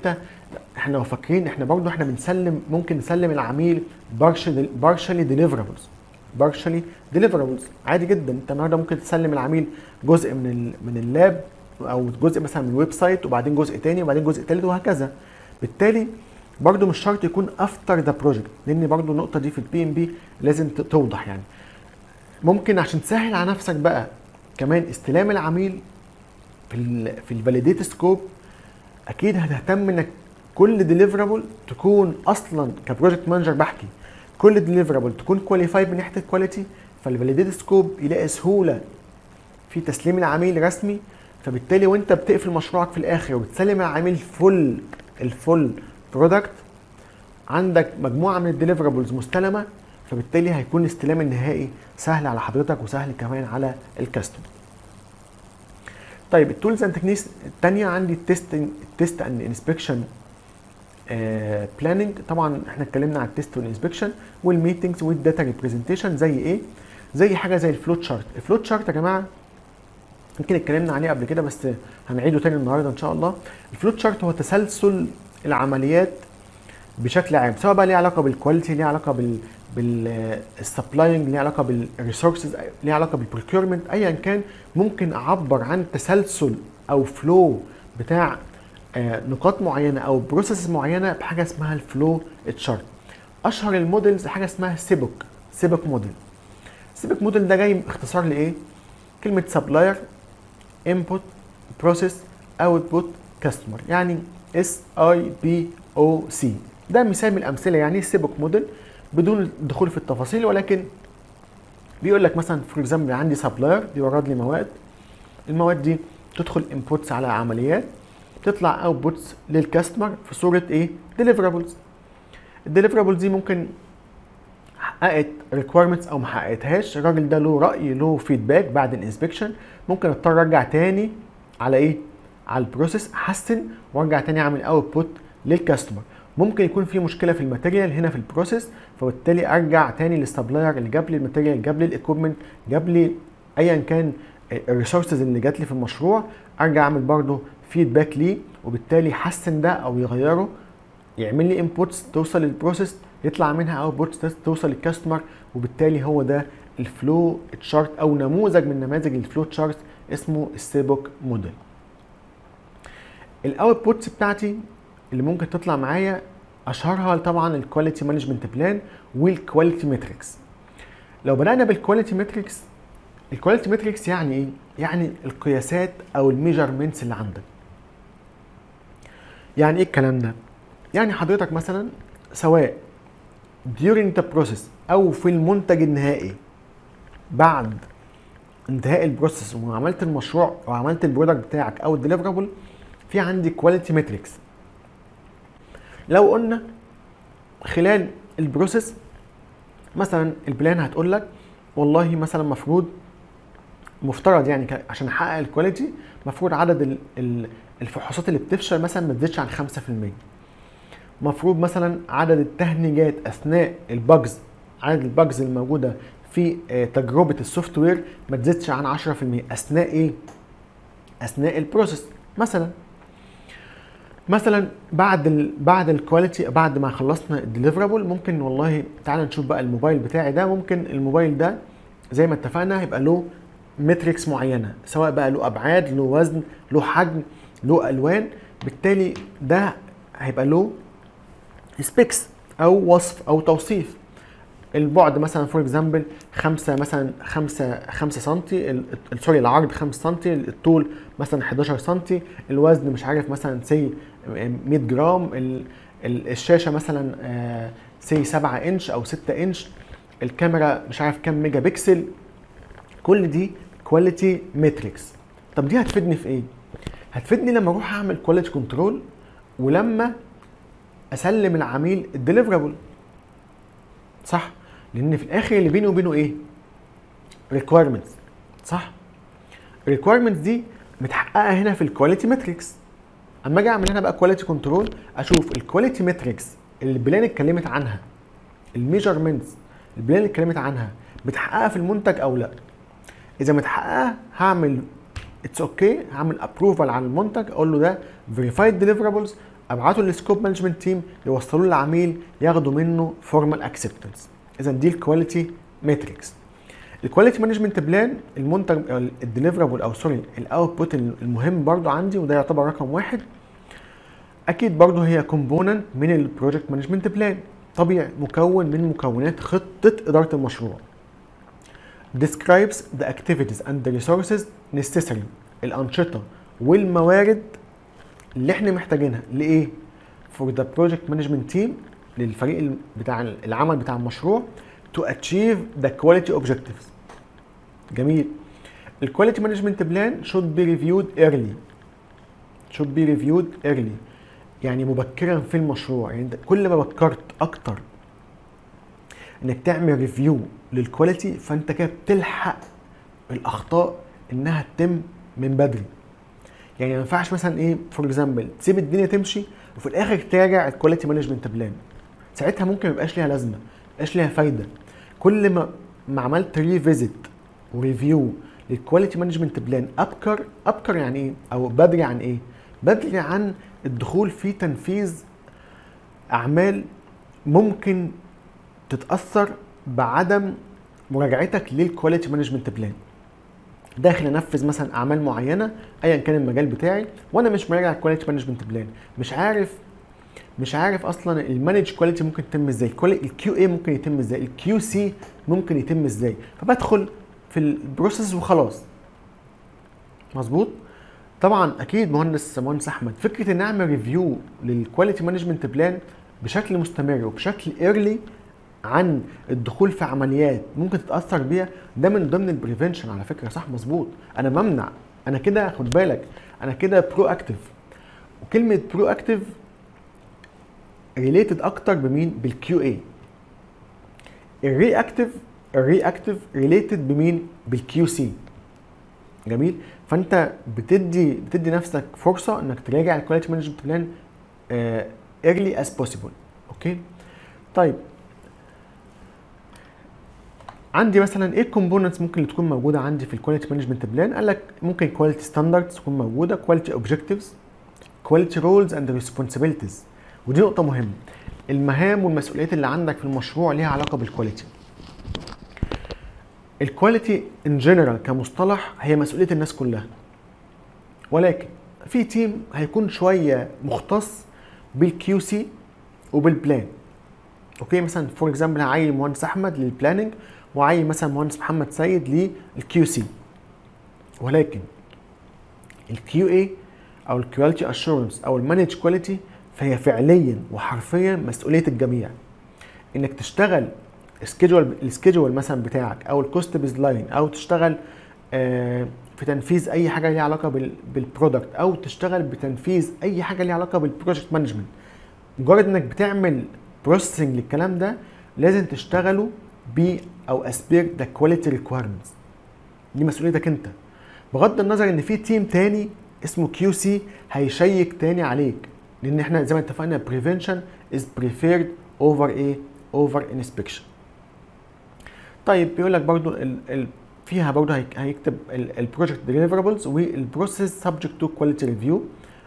احنا لو فاكرين احنا برضو احنا بنسلم ممكن نسلم العميل بارشلي ديليفرابلز بارشلي ديليفرابلز عادي جدا انت النهارده ممكن تسلم العميل جزء من ال من اللاب او جزء مثلا من الويب سايت وبعدين جزء تاني وبعدين جزء تالت وهكذا بالتالي برضو مش شرط يكون افتر ذا بروجكت لان برضو النقطه دي في البي ام بي لازم توضح يعني ممكن عشان تسهل على نفسك بقى كمان استلام العميل في ال في الفاليديت سكوب اكيد هتهتم انك كل ديليفرابل تكون اصلا كبروجكت مانجر بحكي كل ديليفرابل تكون كواليفايد من ناحيه الكواليتي فالفاليديت سكوب يلاقي سهوله في تسليم العميل رسمي فبالتالي وانت بتقفل مشروعك في الاخر وبتسلم العميل فل الفل برودكت عندك مجموعه من الديليفرابلز مستلمه فبالتالي هيكون الاستلام النهائي سهل على حضرتك وسهل كمان على الكاستمر طيب التولز اند تكنيكس الثانيه عندي التيست التيست اند انسبكشن بلاننج طبعا احنا اتكلمنا عن التيست والانسبكشن والميتنجز والداتا ريبريزنتيشن زي ايه زي حاجه زي الفلوت شارت الفلوت شارت يا جماعه يمكن اتكلمنا عليه قبل كده بس هنعيده تاني النهارده ان شاء الله الفلوت شارت هو تسلسل العمليات بشكل عام سواء بقى ليه علاقه بالكواليتي ليه علاقه بال بالسبلاينج ليه علاقه بالريسورسز ليه علاقه بالبروكيورمنت ايا كان ممكن اعبر عن تسلسل او فلو بتاع نقاط معينه او بروسيس معينه بحاجه اسمها الفلو تشارت اشهر المودلز حاجه اسمها سيبوك سيبوك موديل سيبوك موديل ده جاي اختصار لايه كلمه سبلاير انبوت بروسيس اوتبوت كاستمر يعني اس اي بي او سي ده مثال من الامثله يعني السيبوك موديل بدون الدخول في التفاصيل ولكن بيقول لك مثلا فور اكزامبل عندي سبلاير بيورد لي مواد المواد دي تدخل انبوتس على عمليات تطلع اوتبوتس للكاستمر في صوره ايه ديليفرابلز الديليفرابلز دي ممكن حققت ريكويرمنتس او ما حققتهاش الراجل ده له راي له فيدباك بعد الانسبكشن ممكن اضطر ارجع تاني على ايه على البروسيس احسن وارجع تاني اعمل اوتبوت للكاستمر ممكن يكون في مشكله في الماتيريال هنا في البروسيس فبالتالي ارجع تاني للسبلاير اللي جاب لي الماتيريال جاب لي الاكويبمنت جاب لي ايا كان الريسورسز اللي جات لي في المشروع ارجع اعمل برضه فيدباك ليه وبالتالي يحسن ده او يغيره يعمل لي انبوتس توصل للبروسيس يطلع منها اوتبوتس توصل للكاستمر وبالتالي هو ده الفلو تشارت او نموذج من نماذج الفلو تشارت اسمه السيبوك موديل الاوتبوتس بتاعتي اللي ممكن تطلع معايا اشهرها طبعا الكواليتي مانجمنت بلان والكواليتي ماتريكس لو بدانا بالكواليتي ماتريكس الكواليتي ماتريكس يعني ايه يعني القياسات او الميجرمنتس اللي عندك يعني ايه الكلام ده يعني حضرتك مثلا سواء during the process او في المنتج النهائي بعد انتهاء البروسيس وعملت المشروع وعملت البرودكت بتاعك او الديليفرابل في عندي كواليتي ماتريكس لو قلنا خلال البروسيس مثلا البلان هتقول لك والله مثلا مفروض مفترض يعني عشان احقق الكواليتي مفروض عدد الفحوصات اللي بتفشل مثلا ما تزيدش عن 5% مفروض مثلا عدد التهنيجات اثناء الباجز عدد الباجز الموجوده في تجربه السوفت وير ما تزيدش عن 10% اثناء ايه اثناء البروسيس مثلا مثلا بعد ال بعد الكواليتي بعد ما خلصنا الديليفرابل ممكن والله تعالى نشوف بقى الموبايل بتاعي ده ممكن الموبايل ده زي ما اتفقنا هيبقى له متريكس معينه سواء بقى له ابعاد له وزن له حجم له الوان بالتالي ده هيبقى له سبيكس او وصف او توصيف البعد مثلا فور اكزامبل 5 مثلا 5 5 سم سوري العرض 5 سم الطول مثلا 11 سم الوزن مش عارف مثلا سي 100 جرام الشاشه مثلا سي 7 انش او 6 انش الكاميرا مش عارف كام ميجا بكسل كل دي كواليتي ماتريكس طب دي هتفيدني في ايه هتفيدني لما اروح اعمل كواليتي كنترول ولما اسلم العميل الديليفرابل صح لان في الاخر اللي بيني وبينه ايه ريكويرمنتس صح الريكويرمنتس دي متحققه هنا في الكواليتي ماتريكس اما اجي اعمل هنا بقى كواليتي كنترول اشوف الكواليتي ماتريكس اللي البلان اتكلمت عنها الميجرمنتس البلان اللي اتكلمت عنها متحققه في المنتج او لا اذا متحققه هعمل اتس اوكي okay. هعمل ابروفال على المنتج اقول له ده فيريفايد ديليفرابلز ابعته للسكوب مانجمنت تيم يوصلوه للعميل ياخدوا منه فورمال اكسبتنس اذا دي الكواليتي ماتريكس الكواليتي مانجمنت بلان المنتج الديليفرابل او سوري الاوتبوت المهم برضو عندي وده يعتبر رقم واحد اكيد برضو هي كومبوننت من البروجكت مانجمنت بلان طبيعي مكون من مكونات خطه اداره المشروع describes the activities and the resources necessary الانشطه والموارد اللي احنا محتاجينها لايه for the project management team للفريق بتاع العمل بتاع المشروع to achieve the quality objectives جميل الكواليتي مانجمنت بلان should be reviewed early should be reviewed early يعني مبكرا في المشروع يعني انت كل ما بكرت اكتر انك تعمل ريفيو للكواليتي فانت كده بتلحق الاخطاء انها تتم من بدري يعني ما ينفعش مثلا ايه فور اكزامبل تسيب الدنيا تمشي وفي الاخر تراجع الكواليتي مانجمنت بلان ساعتها ممكن ما يبقاش ليها لازمه ما يبقاش ليها فايده كل ما ما عملت ريفيزيت وريفيو للكواليتي مانجمنت بلان ابكر ابكر يعني ايه او بدري عن ايه بدري عن الدخول في تنفيذ اعمال ممكن تتاثر بعدم مراجعتك للكواليتي مانجمنت بلان داخل انفذ مثلا اعمال معينه ايا كان المجال بتاعي وانا مش مراجع الكواليتي مانجمنت بلان مش عارف مش عارف اصلا المانج كواليتي ممكن يتم ازاي الكيو اي ممكن يتم ازاي الكيو سي ممكن يتم ازاي فبدخل في البروسيس وخلاص مظبوط طبعا اكيد مهندس مهندس احمد فكره ان اعمل ريفيو للكواليتي مانجمنت بلان بشكل مستمر وبشكل ايرلي عن الدخول في عمليات ممكن تتاثر بيها ده من ضمن البريفنشن على فكره صح مظبوط انا بمنع انا كده خد بالك انا كده برو اكتف وكلمه برو اكتف ريليتد اكتر بمين بالكيو اي الرياكتيف الرياكتيف ريليتد بمين بالكيو سي جميل فانت بتدي بتدي نفسك فرصه انك تراجع الكواليتي مانجمنت بلان ايرلي از بوسيبل اوكي طيب عندي مثلا ايه الكومبوننتس ممكن اللي تكون موجوده عندي في الكواليتي مانجمنت بلان قال لك ممكن كواليتي ستاندردز تكون موجوده كواليتي اوبجكتيفز كواليتي رولز اند ريسبونسابيلتيز ودي نقطه مهمه المهام والمسؤوليات اللي عندك في المشروع ليها علاقه بالكواليتي الكواليتي ان جنرال كمصطلح هي مسؤوليه الناس كلها ولكن في تيم هيكون شويه مختص بالكيو سي وبالبلان اوكي مثلا فور اكزامبل هعين مهندس احمد للبلاننج وعين مثلا مهندس محمد سيد للكيو سي ولكن الكيو اي او الكواليتي اشورنس او المانج كواليتي فهي فعليا وحرفيا مسؤوليه الجميع انك تشتغل سكيدجول السكيدجول مثلا بتاعك او الكوست بيز لاين او تشتغل آه في تنفيذ اي حاجه ليها علاقه بالبرودكت او تشتغل بتنفيذ اي حاجه ليها علاقه بالبروجكت مانجمنت مجرد انك بتعمل بروسيسنج للكلام ده لازم تشتغلوا ب او اسبير ذا كواليتي ريكويرمنتس دي مسؤوليتك انت بغض النظر ان في تيم تاني اسمه كيو سي هيشيك تاني عليك لان احنا زي ما اتفقنا بريفنشن از بريفيرد اوفر ايه اوفر انسبكشن طيب بيقول لك برضو ال ال فيها برضو هيكتب البروجكت ديليفربلز والبروسيس سبجكت تو كواليتي ريفيو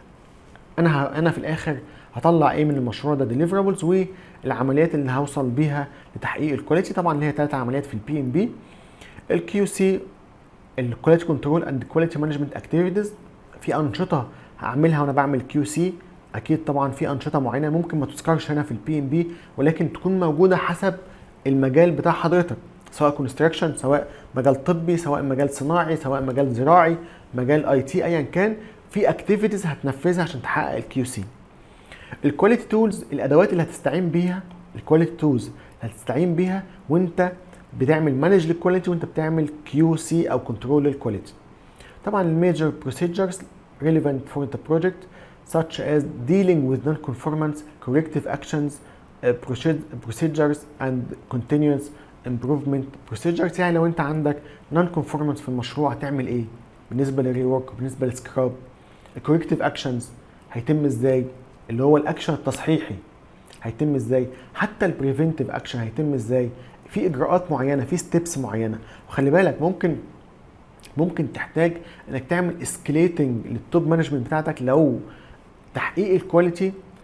انا انا في الاخر هطلع ايه من المشروع ده ديليفربلز والعمليات اللي هوصل بيها لتحقيق الكواليتي طبعا اللي هي ثلاث عمليات في البي ام بي الكيو سي الكواليتي كنترول اند كواليتي مانجمنت اكتيفيتيز في انشطه هعملها وانا بعمل كيو سي اكيد طبعا في انشطه معينه ممكن ما تذكرش هنا في البي ام بي ولكن تكون موجوده حسب المجال بتاع حضرتك سواء كونستراكشن سواء مجال طبي سواء مجال صناعي سواء مجال زراعي مجال اي تي ايا كان في اكتيفيتيز هتنفذها عشان تحقق الكيو سي الكواليتي تولز الادوات اللي هتستعين بيها الكواليتي تولز اللي هتستعين بيها وانت بتعمل مانج للكواليتي وانت بتعمل كيو سي او كنترول للكواليتي طبعا الميجر بروسيجرز relevant for the project such as dealing with non-conformance, corrective actions, uh, procedures and continuous improvement procedures يعني لو انت عندك non-conformance في المشروع هتعمل ايه؟ بالنسبه للريورك بالنسبه للسكراب الكوركتيف اكشنز هيتم ازاي؟ اللي هو الاكشن التصحيحي هيتم ازاي؟ حتى البريفنتيف اكشن هيتم ازاي؟ في اجراءات معينه في ستيبس معينه وخلي بالك ممكن ممكن تحتاج انك تعمل اسكليتنج للتوب مانجمنت بتاعتك لو تحقيق الكواليتي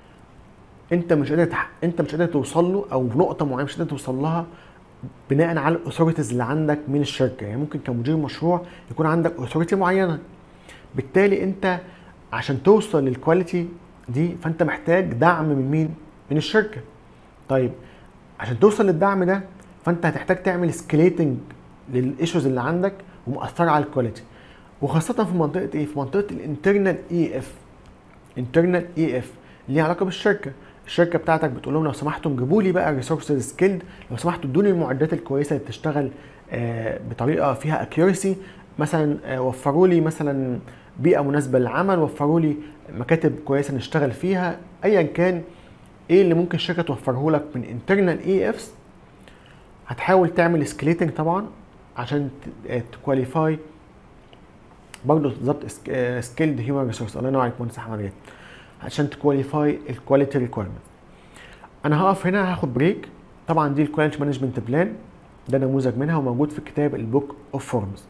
انت مش قادر تح... انت مش قادر توصل له او نقطه معينه مش قادر توصل لها بناء على الاثوريتيز اللي عندك من الشركه يعني ممكن كمدير مشروع يكون عندك اثوريتي معينه بالتالي انت عشان توصل للكواليتي دي فانت محتاج دعم من مين من الشركه طيب عشان توصل للدعم ده فانت هتحتاج تعمل سكيليتنج للايشوز اللي عندك ومؤثره على الكواليتي وخاصه في منطقه ايه في منطقه الانترنال اي اف انترنال اي اف ليها علاقه بالشركه الشركه بتاعتك بتقول لهم لو سمحتم جيبوا لي بقى ريسورسز سكيلد لو سمحتوا ادوني المعدات الكويسه اللي بتشتغل آه، بطريقه فيها اكيورسي مثلا آه، وفروا لي مثلا بيئه مناسبه للعمل وفروا لي مكاتب كويسه نشتغل فيها ايا كان ايه اللي ممكن الشركه توفره لك من انترنال اي افس هتحاول تعمل سكليتنج طبعا عشان تكواليفاي برضه بالظبط سكيلد هيومن ريسورس الله ينور عليك مهندس احمد رياض عشان تكواليفاي الكواليتي ريكويرمنت انا هقف هنا هاخد بريك طبعا دي الكواليتي مانجمنت بلان ده نموذج منها وموجود في كتاب البوك اوف فورمز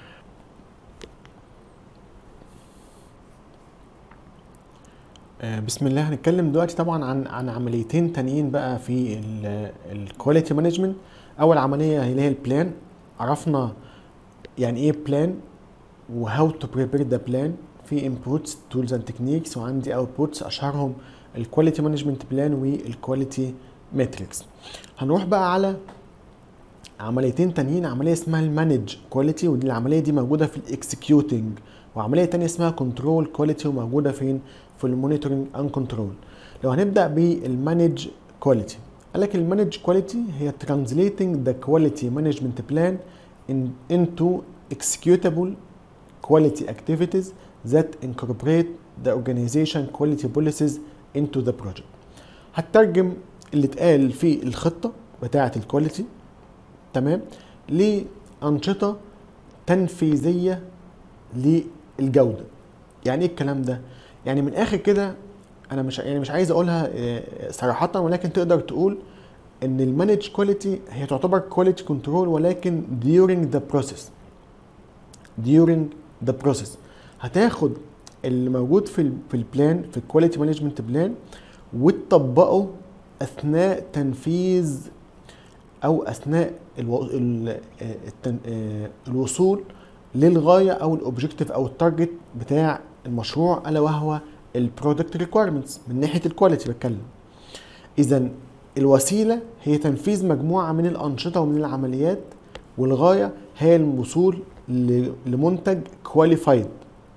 بسم الله هنتكلم دلوقتي طبعا عن عن عمليتين تانيين بقى في الكواليتي مانجمنت اول عمليه اللي هي البلان عرفنا يعني ايه بلان وهاو تو بريبير ذا بلان في انبوتس تولز اند تكنيكس وعندي اوتبوتس اشهرهم الكواليتي مانجمنت بلان والكواليتي ماتريكس هنروح بقى على عمليتين تانيين عمليه اسمها المانج كواليتي ودي العمليه دي موجوده في الاكسكيوتنج وعمليه تانية اسمها كنترول كواليتي وموجوده فين في المونيتورنج ان كنترول لو هنبدا بالمانج كواليتي قال لك المانج كواليتي هي translating the quality management plan in, into executable quality activities that incorporate the organization quality policies into the project هترجم اللي اتقال في الخطه بتاعه الكواليتي تمام لانشطه تنفيذيه للجوده يعني ايه الكلام ده يعني من الاخر كده انا مش يعني مش عايز اقولها صراحه ولكن تقدر تقول ان المانج كواليتي هي تعتبر كواليتي كنترول ولكن during the process during the process هتاخد اللي موجود في ال في البلان في الكواليتي مانجمنت بلان وتطبقه اثناء تنفيذ او اثناء الو... التن... الوصول للغايه او الاوبجيكتيف او التارجت بتاع المشروع الا وهو البرودكت ريكويرمنتس من ناحيه الكواليتي بتكلم اذا الوسيله هي تنفيذ مجموعه من الانشطه ومن العمليات والغايه هي الوصول لمنتج كواليفايد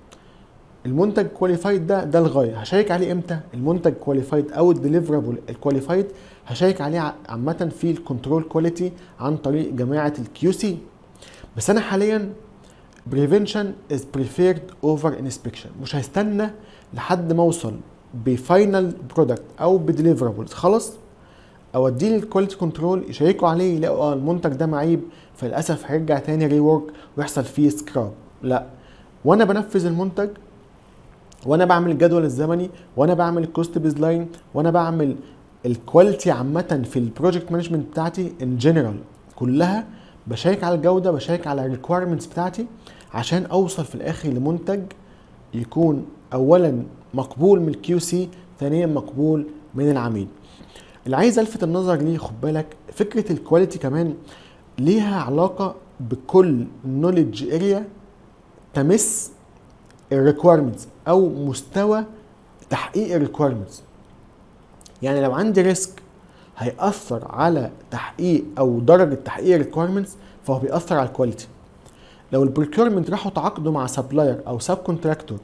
المنتج كواليفايد ده ده الغايه هشارك عليه امتى المنتج كواليفايد او الديليفرابل الكواليفايد هشارك عليه عامه في الكنترول كواليتي عن طريق جماعه الكيو سي بس انا حاليا prevention is preferred over inspection مش هستنى لحد ما اوصل بفاينل برودكت او بديليفرابلز خلاص اوديه للكواليتي كنترول يشيكوا عليه يلاقوا اه المنتج ده معيب فللاسف هيرجع تاني ري ورك ويحصل فيه سكراب لا وانا بنفذ المنتج وانا بعمل الجدول الزمني وانا بعمل الكوست بيز لاين وانا بعمل الكواليتي عامه في البروجكت مانجمنت بتاعتي ان جنرال كلها بشيك على الجوده بشيك على الريكويرمنتس بتاعتي عشان اوصل في الاخر لمنتج يكون اولا مقبول من الكيو سي ثانيا مقبول من العميل اللي عايز الفت النظر ليه خد بالك فكره الكواليتي كمان ليها علاقه بكل نوليدج اريا تمس الريكويرمنتس او مستوى تحقيق الريكويرمنتس يعني لو عندي ريسك هيأثر على تحقيق او درجه تحقيق الريكويرمنتس فهو بيأثر على الكواليتي لو البريكيرمنت راحوا تعاقدوا مع سبلاير او سب كونتراكتور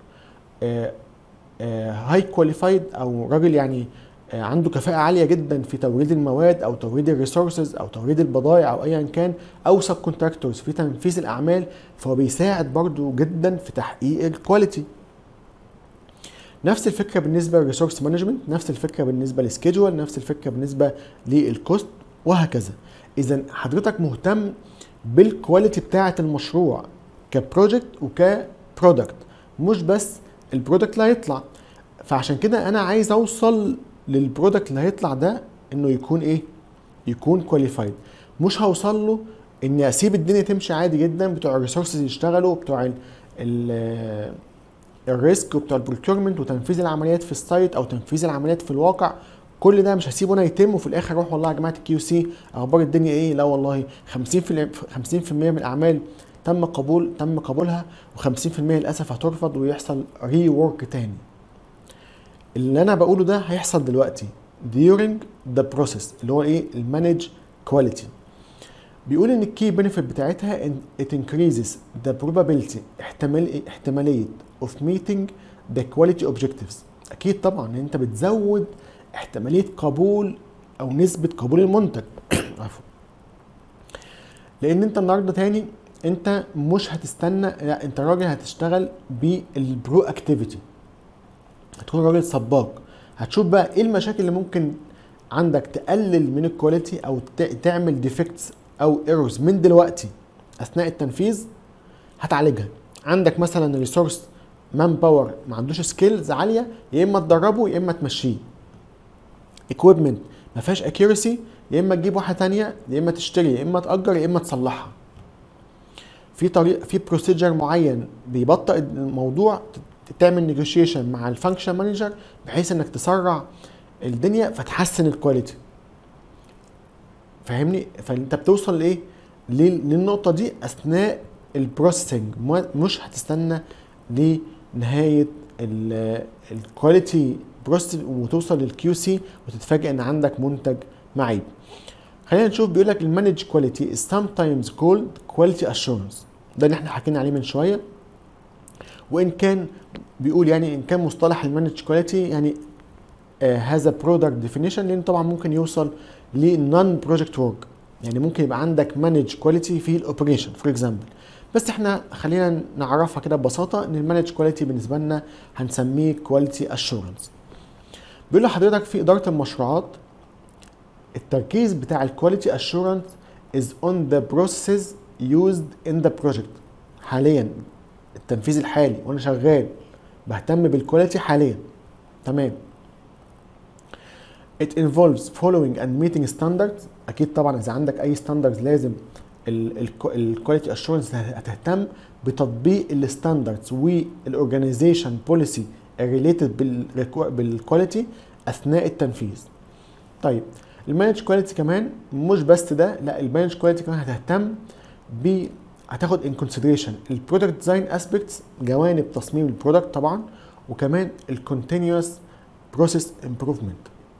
هاي كواليفايد او راجل يعني عنده كفاءة عالية جدا في توريد المواد او توريد الريسورسز او توريد البضائع او ايا كان او سب كونتراكتورز في تنفيذ الاعمال فهو بيساعد برضو جدا في تحقيق الكواليتي نفس الفكره بالنسبه للريسورس مانجمنت نفس الفكره بالنسبه للسكيدجول نفس الفكره بالنسبه للكوست وهكذا اذا حضرتك مهتم بالكواليتي بتاعه المشروع كبروجكت وكبرودكت مش بس البرودكت اللي هيطلع فعشان كده انا عايز اوصل للبرودكت اللي هيطلع ده انه يكون ايه يكون كواليفايد مش هوصل له اني اسيب الدنيا تمشي عادي جدا بتوع الريسورسز يشتغلوا بتوع ال الريسك وبتوع البروكيورمنت وتنفيذ العمليات في السايت او تنفيذ العمليات في الواقع كل ده مش هسيبه انا يتم وفي الاخر اروح والله يا جماعه الكيو سي اخبار الدنيا ايه لا والله 50% 50% من الاعمال تم قبول تم قبولها و50% للاسف هترفض ويحصل ري ورك تاني اللي انا بقوله ده هيحصل دلوقتي during the process اللي هو ايه المانج كواليتي بيقول ان الكي بنفيت بتاعتها ان it increases the probability احتمال احتماليه of meeting the quality objectives اكيد طبعا ان انت بتزود احتماليه قبول او نسبه قبول المنتج عفوا لان انت النهارده تاني انت مش هتستنى لا انت راجل هتشتغل بالبرو اكتيفيتي هتكون راجل سباق هتشوف بقى ايه المشاكل اللي ممكن عندك تقلل من الكواليتي او تعمل ديفكتس او ايرورز من دلوقتي اثناء التنفيذ هتعالجها عندك مثلا ريسورس مان باور ما عندوش سكيلز عاليه يا اما تدربه يا اما تمشيه اكويبمنت ما فيهاش اكيورسي يا اما تجيب واحده ثانيه يا اما تشتري يا اما تاجر يا اما تصلحها في طريق في بروسيجر معين بيبطئ الموضوع تعمل نيجوشيشن مع الفانكشن مانجر بحيث انك تسرع الدنيا فتحسن الكواليتي فاهمني فانت بتوصل لايه للنقطه دي اثناء البروسيسنج مش هتستنى لنهايه الكواليتي بروسيس وتوصل للكيو سي وتتفاجئ ان عندك منتج معيب خلينا نشوف بيقول لك المانج كواليتي is sometimes called quality assurance ده اللي احنا حكينا عليه من شويه وان كان بيقول يعني ان كان مصطلح المانج كواليتي يعني آه هذا برودكت ديفينيشن لان طبعا ممكن يوصل لنون بروجكت ورك يعني ممكن يبقى عندك مانج كواليتي في الاوبريشن فور اكزامبل بس احنا خلينا نعرفها كده ببساطه ان المانج كواليتي بالنسبه لنا هنسميه كواليتي اشورنس بيقول لحضرتك في اداره المشروعات التركيز بتاع الكواليتي اشورنس is on the processes used in the project حاليا التنفيذ الحالي وانا شغال بهتم بالكواليتي حاليا تمام it involves following and meeting standards اكيد طبعا اذا عندك اي ستاندردز لازم الكواليتي اشورنس هتهتم بتطبيق الستاندردز والاورجانيزيشن بوليسي ريليتد بالكواليتي اثناء التنفيذ طيب المانج كواليتي كمان مش بس ده لا المانج كواليتي كمان هتهتم ب هتاخد ان كونسيدريشن البرودكت ديزاين اسبيكتس جوانب تصميم البرودكت طبعا وكمان الكونتينوس بروسيس امبروفمنت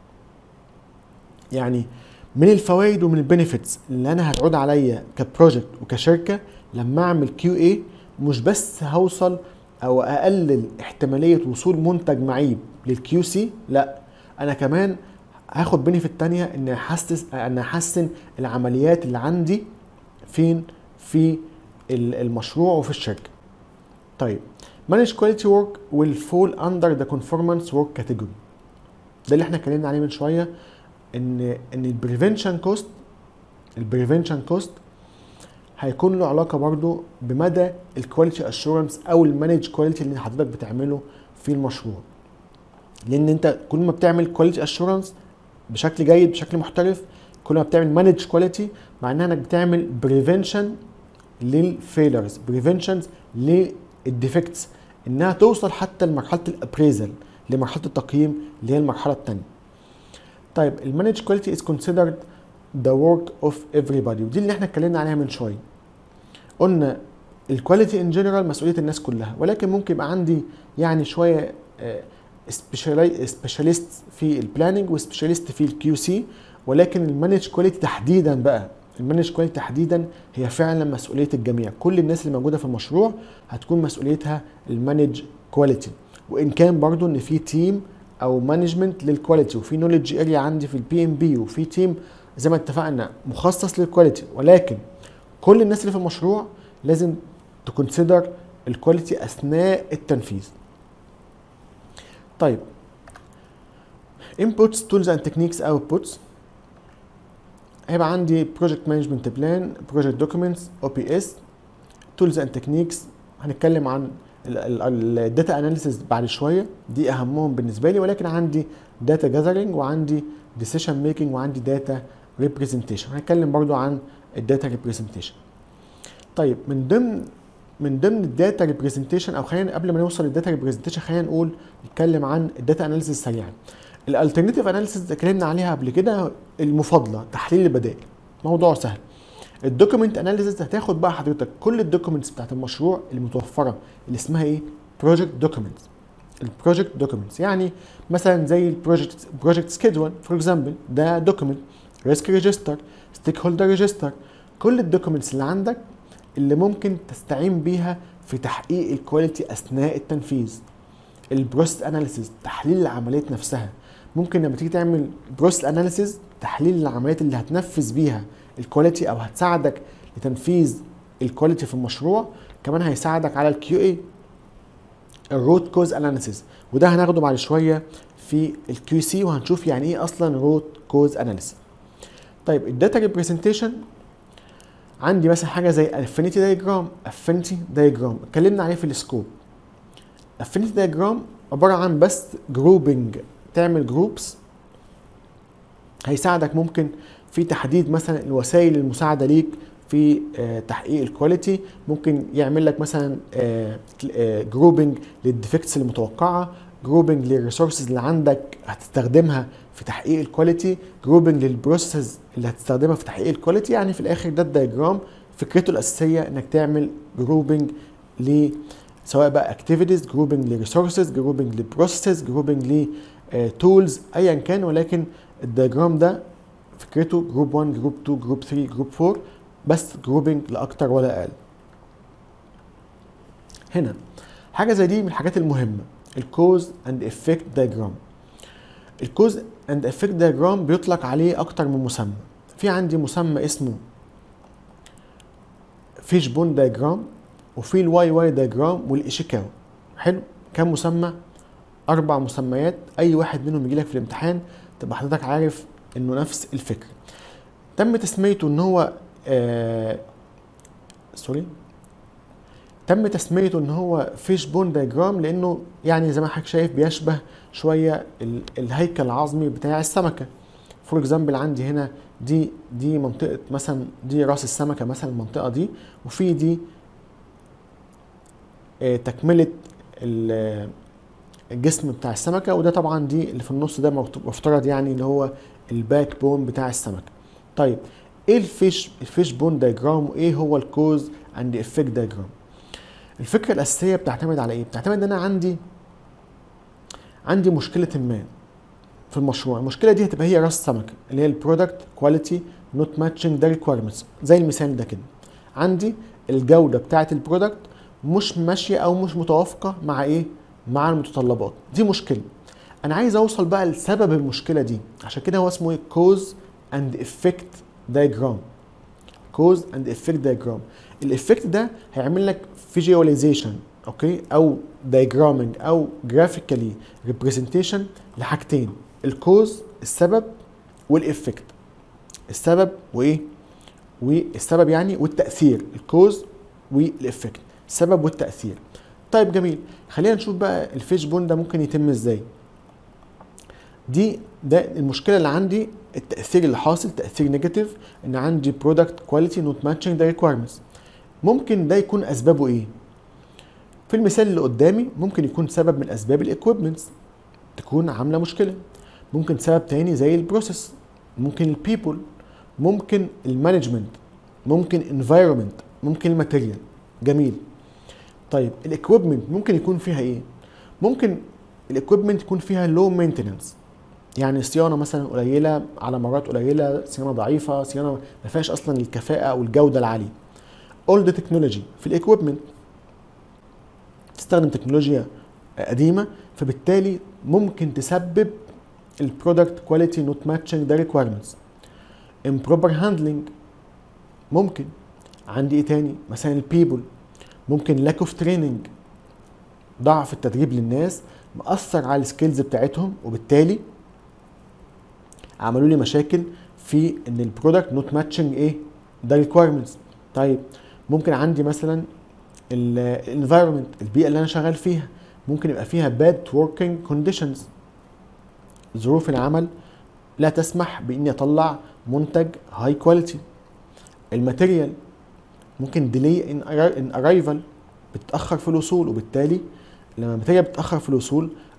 يعني من الفوائد ومن البنفيتس اللي انا هتعود عليا كبروجكت وكشركه لما اعمل كيو اي مش بس هوصل او اقلل احتماليه وصول منتج معيب للكيو سي لا انا كمان هاخد بنفيت تانية ان احسس ان احسن العمليات اللي عندي فين في المشروع وفي الشركه طيب manage quality work will fall under the conformance work category ده اللي احنا اتكلمنا عليه من شويه ان ان البريفنشن كوست البريفنشن كوست هيكون له علاقه برضو بمدى الكواليتي اشورنس او المانج كواليتي اللي حضرتك بتعمله في المشروع لان انت كل ما بتعمل كواليتي اشورنس بشكل جيد بشكل محترف كل ما بتعمل مانج كواليتي معناها انك بتعمل بريفنشن للفيلرز بريفنشنز للديفكتس انها توصل حتى لمرحله الابريزل لمرحله التقييم اللي هي المرحله الثانيه طيب المانج كواليتي از كونسيدرد ذا ورك اوف everybody ودي اللي احنا اتكلمنا عليها من شويه قلنا الكواليتي ان جنرال مسؤوليه الناس كلها ولكن ممكن يبقى عندي يعني شويه سبيشاليست في البلاننج وسبيشاليست في الكيو سي ولكن المانج كواليتي تحديدا بقى المانج كواليتي تحديدا هي فعلا مسؤوليه الجميع كل الناس اللي موجوده في المشروع هتكون مسؤوليتها المانج كواليتي وان كان برضو ان في تيم او مانجمنت للكواليتي وفي نولج اريا عندي في البي ام بي وفي تيم زي ما اتفقنا مخصص للكواليتي ولكن كل الناس اللي في المشروع لازم تكونسيدر الكواليتي اثناء التنفيذ طيب inputs tools and techniques outputs هيبقى عندي project management plan project documents OPS tools and techniques هنتكلم عن الداتا اناليسيس بعد شويه دي اهمهم بالنسبه لي ولكن عندي داتا جاذرنج وعندي ديسيشن ميكنج وعندي داتا ريبريزنتيشن هنتكلم برضو عن الداتا ريبريزنتيشن طيب من ضمن من ضمن الداتا ريبريزنتيشن او خلينا قبل ما نوصل للداتا ريبريزنتيشن خلينا نقول نتكلم عن الداتا اناليسيس سريعا الالترناتيف اناليسيز اتكلمنا عليها قبل كده المفاضله تحليل البدائل موضوع سهل الدوكيمنت اناليسيز هتاخد بقى حضرتك كل الدوكيومنتس بتاعت المشروع المتوفره اللي اسمها ايه بروجكت دوكيومنتس البروجكت دوكيومنتس يعني مثلا زي البروجكت بروجكت سكيدول فور اكزامبل ده دوكيمنت ريسك ريجستر ستيك هولدر ريجستر كل الدوكيومنتس اللي عندك اللي ممكن تستعين بيها في تحقيق الكواليتي اثناء التنفيذ البروسيس اناليسيز تحليل العمليات نفسها ممكن لما تيجي تعمل بروسيس اناليسيز تحليل العمليات اللي هتنفذ بيها الكواليتي او هتساعدك لتنفيذ الكواليتي في المشروع كمان هيساعدك على الكيو اي الروت كوز اناليسيز وده هناخده بعد شويه في الكيو سي وهنشوف يعني ايه اصلا روت كوز اناليسيز طيب الداتا ريبريزنتيشن عندي مثلا حاجه زي افينيتي دايجرام افينيتي دايجرام اتكلمنا عليه في السكوب افينيتي دايجرام عباره عن بس جروبنج تعمل جروبس هيساعدك ممكن في تحديد مثلا الوسائل المساعده ليك في تحقيق الكواليتي ممكن يعمل لك مثلا جروبنج للديفكتس المتوقعه جروبنج للريسورسز اللي عندك هتستخدمها في تحقيق الكواليتي جروبنج للبروسيس اللي هتستخدمها في تحقيق الكواليتي يعني في الاخر ده الدايجرام فكرته الاساسيه انك تعمل جروبنج ل سواء بقى اكتيفيتيز جروبنج لريسورسز جروبنج لبروسيسز جروبنج لتولز ايا كان ولكن الدايجرام ده فكرته جروب 1 جروب 2 جروب 3 جروب 4 بس جروبنج لاكتر ولا اقل هنا حاجه زي دي من الحاجات المهمه الكوز اند افكت دايجرام الكوز اند افكت دايجرام بيطلق عليه اكتر من مسمى في عندي مسمى اسمه فيش بون دايجرام وفي الواي واي دايجرام والايشيكاوا حلو كم مسمى اربع مسميات اي واحد منهم يجي لك في الامتحان تبقى حضرتك عارف انه نفس الفكره تم تسميته ان هو آه سوري تم تسميته ان هو فيش بون دايجرام لانه يعني زي ما حضرتك شايف بيشبه شويه الهيكل العظمي بتاع السمكه فور اكزامبل عندي هنا دي دي منطقه مثلا دي راس السمكه مثلا المنطقه دي وفي دي آه تكمله الجسم بتاع السمكه وده طبعا دي اللي في النص ده مفترض يعني اللي هو الباك بون بتاع السمكه طيب ايه الفيش الفيش بون دايجرام وايه هو الكوز اند افكت دايجرام الفكره الاساسيه بتعتمد على ايه بتعتمد ان انا عندي عندي مشكله ما في المشروع المشكله دي هتبقى هي راس السمكه اللي هي البرودكت كواليتي نوت ماتشنج ذا ريكويرمنتس زي المثال ده كده عندي الجوده بتاعه البرودكت مش ماشيه او مش متوافقه مع ايه مع المتطلبات دي مشكله انا عايز اوصل بقى لسبب المشكله دي عشان كده هو اسمه ايه كوز اند افكت دايجرام كوز اند افكت دايجرام الافكت ده هيعمل لك فيجواليزيشن اوكي او دايجرامنج او جرافيكالي ريبريزنتيشن لحاجتين الكوز السبب والافكت السبب وايه والسبب يعني والتاثير الكوز والافكت السبب والتاثير طيب جميل خلينا نشوف بقى الفيش بون ده ممكن يتم ازاي دي ده المشكله اللي عندي التاثير اللي حاصل تاثير نيجاتيف ان عندي برودكت كواليتي نوت ماتشنج ذا ريكويرمنتس ممكن ده يكون اسبابه ايه في المثال اللي قدامي ممكن يكون سبب من اسباب الاكويبمنتس تكون عامله مشكله ممكن سبب تاني زي البروسيس ممكن البيبول ممكن المانجمنت ممكن انفايرمنت ممكن الماتيريال جميل طيب الاكويبمنت ممكن يكون فيها ايه ممكن الاكويبمنت يكون فيها لو مينتننس يعني صيانه مثلا قليله على مرات قليله صيانه ضعيفه صيانه ما فيهاش اصلا الكفاءه او الجوده العاليه اولد تكنولوجي في الاكويبمنت تستخدم تكنولوجيا قديمه فبالتالي ممكن تسبب البرودكت كواليتي نوت ماتشنج ذا ريكويرمنتس improper handling ممكن عندي ايه تاني مثلا البيبل ممكن لاك اوف تريننج ضعف التدريب للناس مأثر على السكيلز بتاعتهم وبالتالي عملوا لي مشاكل في ان البرودكت نوت ماتشنج ايه ده ريكويرمنتس طيب ممكن عندي مثلا الانفايرمنت البيئه اللي انا شغال فيها ممكن يبقى فيها باد وركينج كونديشنز ظروف العمل لا تسمح باني اطلع منتج هاي كواليتي الماتيريال ممكن ديلي ان ارايفل بتتاخر في الوصول وبالتالي لما الماتيريال بتتاخر في الوصول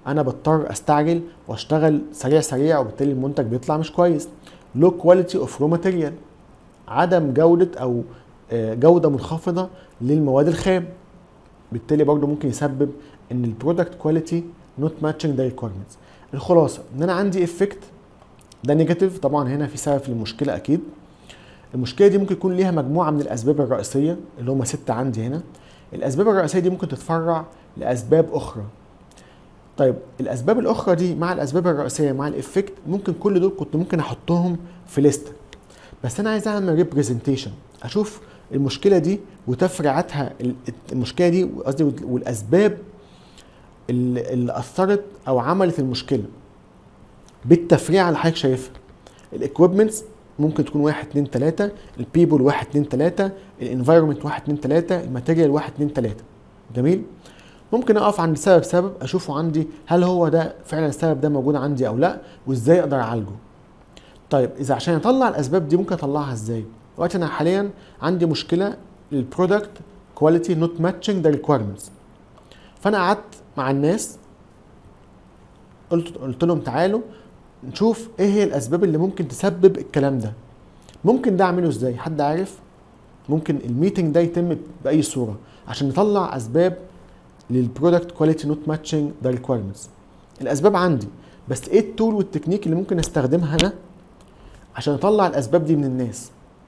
انا بضطر استعجل واشتغل سريع سريع وبالتالي المنتج بيطلع مش كويس لو كواليتي اوف رو ماتيريال عدم جوده او آه، جوده منخفضه للمواد الخام بالتالي برضه ممكن يسبب ان البرودكت كواليتي نوت ماتشنج ذا ريكويرمنتس الخلاصه ان انا عندي افكت ده نيجاتيف طبعا هنا في سبب للمشكله اكيد المشكله دي ممكن يكون ليها مجموعه من الاسباب الرئيسيه اللي هم سته عندي هنا الاسباب الرئيسيه دي ممكن تتفرع لاسباب اخرى طيب الاسباب الاخرى دي مع الاسباب الرئيسيه مع الافكت ممكن كل دول كنت ممكن احطهم في ليست بس انا عايز اعمل ريبريزنتيشن اشوف المشكله دي وتفريعاتها المشكله دي قصدي والاسباب اللي اللي اثرت او عملت المشكله بالتفريع اللي حضرتك شايفها الاكويبمنتس ممكن تكون واحد اتنين تلاته البيبول واحد اتنين تلاته الانفايرمنت واحد اتنين تلاته الماتيريال واحد اتنين تلاته جميل ممكن اقف عند سبب سبب اشوفه عندي هل هو ده فعلا السبب ده موجود عندي او لا وازاي اقدر اعالجه طيب اذا عشان اطلع الاسباب دي ممكن اطلعها ازاي دلوقتي انا حاليا عندي مشكله البرودكت كواليتي نوت ماتشنج ذا ريكويرمنتس فانا قعدت مع الناس قلت قلت لهم تعالوا نشوف ايه هي الاسباب اللي ممكن تسبب الكلام ده ممكن ده اعمله ازاي حد عارف ممكن الميتنج ده يتم باي صوره عشان نطلع اسباب للبرودكت كواليتي نوت ماتشنج ذا ريكويرمنتس الاسباب عندي بس ايه التول والتكنيك اللي ممكن استخدمها انا عشان اطلع الاسباب دي من الناس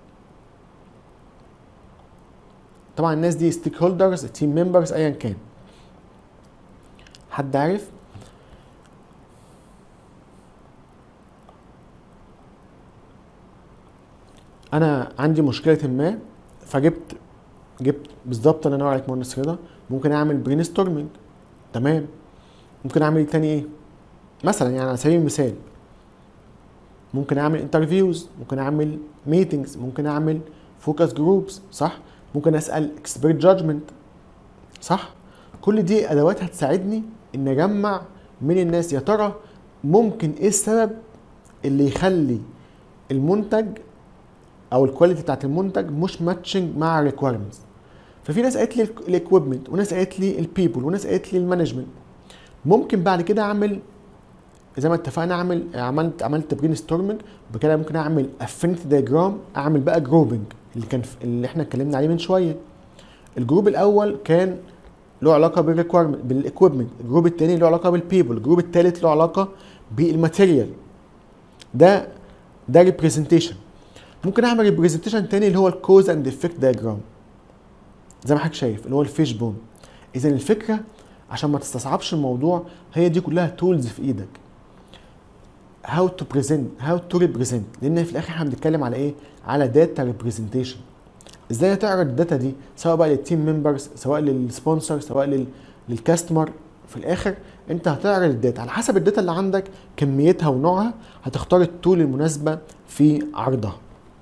طبعا الناس دي ستيك هولدرز تيم ممبرز ايا كان حد عارف انا عندي مشكله ما فجبت جبت بالظبط انا نوع عليك مهندس رضا ممكن اعمل برين ستورمنج تمام ممكن اعمل إيه تاني ايه مثلا يعني على سبيل المثال ممكن اعمل انترفيوز ممكن اعمل ميتنجز ممكن اعمل فوكس جروبس صح ممكن اسال اكسبرت جادجمنت صح كل دي ادوات هتساعدني ان اجمع من الناس يا ترى ممكن ايه السبب اللي يخلي المنتج او الكواليتي بتاعت المنتج مش ماتشنج مع الريكويرمنتس ففي ناس قالت لي الاكويبمنت وناس قالت لي البيبل وناس قالت لي المانجمنت ممكن بعد كده اعمل زي ما اتفقنا اعمل عملت عملت برين ستورمنج بكده ممكن اعمل افينيتي دايجرام اعمل بقى جروبنج اللي كان اللي احنا اتكلمنا عليه من شويه الجروب الاول كان له علاقه بالريكويرمنت بالاكويبمنت الجروب الثاني له علاقه بالبيبل الجروب الثالث له علاقه بالماتيريال ده ده ريبريزنتيشن ممكن اعمل ريبريزنتيشن تاني اللي هو الكوز اند افكت دايجرام زي ما حضرتك شايف اللي هو الفيش بون اذا الفكره عشان ما تستصعبش الموضوع هي دي كلها تولز في ايدك هاو تو بريزنت هاو تو ريبريزنت لان في الاخر احنا بنتكلم على ايه على داتا ريبريزنتيشن ازاي تعرض الداتا دي سواء بقى للتيم ممبرز سواء للسبونسر سواء لل للكاستمر في الاخر انت هتعرض الداتا على حسب الداتا اللي عندك كميتها ونوعها هتختار التول المناسبه في عرضها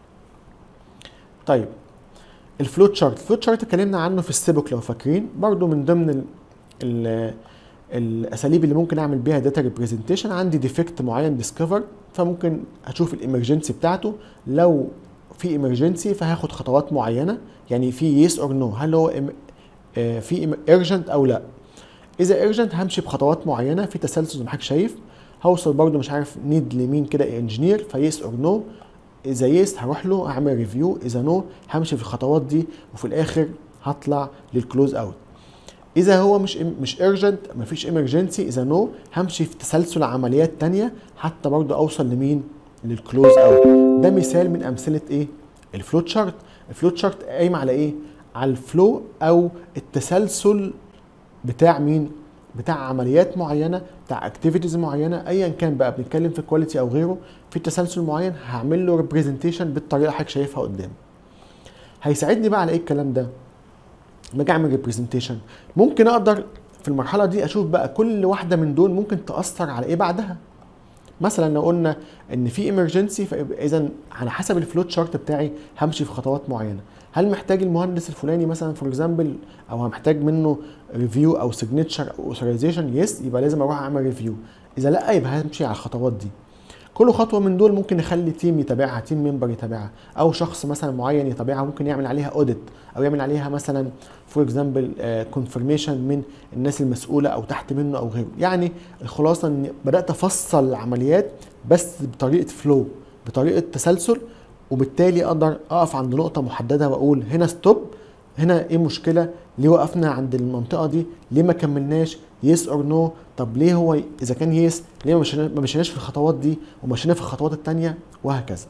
طيب الفلوت تشارت الفلوت تشارت اتكلمنا عنه في السيبك لو فاكرين برضو من ضمن ال ال الاساليب اللي ممكن اعمل بيها داتا ريبريزنتيشن عندي ديفكت معين ديسكفر فممكن اشوف الامرجنسي بتاعته لو في ايمرجنسي فهاخد خطوات معينه يعني في يس اور نو هل هو آه، في ايرجنت او لا اذا ايرجنت همشي بخطوات معينه في تسلسل زي ما حضرتك شايف هوصل برده مش عارف نيد لمين كده انجينير فيس اور نو اذا يس هروح له اعمل ريفيو اذا نو همشي في الخطوات دي وفي الاخر هطلع للكلوز اوت اذا هو مش مش ايرجنت مفيش امرجنسي اذا نو همشي في تسلسل عمليات تانية حتى برضه اوصل لمين للكلوز اوت ده مثال من امثله ايه الفلو تشارت الفلو تشارت قايم على ايه على الفلو او التسلسل بتاع مين بتاع عمليات معينه بتاع اكتيفيتيز معينه ايا كان بقى بنتكلم في كواليتي او غيره في تسلسل معين هعمل له ريبريزنتيشن بالطريقه اللي حضرتك شايفها قدام هيساعدني بقى على ايه الكلام ده لما اجي اعمل ريبريزنتيشن ممكن اقدر في المرحله دي اشوف بقى كل واحده من دول ممكن تاثر على ايه بعدها مثلا لو قلنا ان في ايمرجنسي فاذا على حسب الفلوت شارت بتاعي همشي في خطوات معينه هل محتاج المهندس الفلاني مثلا فور اكزامبل او محتاج منه ريفيو او سيجنتشر او اوثرايزيشن يس يبقى لازم اروح اعمل ريفيو اذا لا يبقى همشي على الخطوات دي كل خطوه من دول ممكن نخلي تيم يتابعها تيم ممبر يتابعها او شخص مثلا معين يتابعها ممكن يعمل عليها اوديت او يعمل عليها مثلا فور اكزامبل كونفirmation من الناس المسؤوله او تحت منه او غيره يعني الخلاصه اني بدات افصل العمليات بس بطريقه فلو بطريقه تسلسل وبالتالي اقدر اقف عند نقطه محدده واقول هنا ستوب هنا ايه المشكله ليه وقفنا عند المنطقه دي ليه ما كملناش يس اور نو طب ليه هو اذا كان يس ليه ما مشينا- ما مشيناش في الخطوات دي ومشينا في الخطوات التانية وهكذا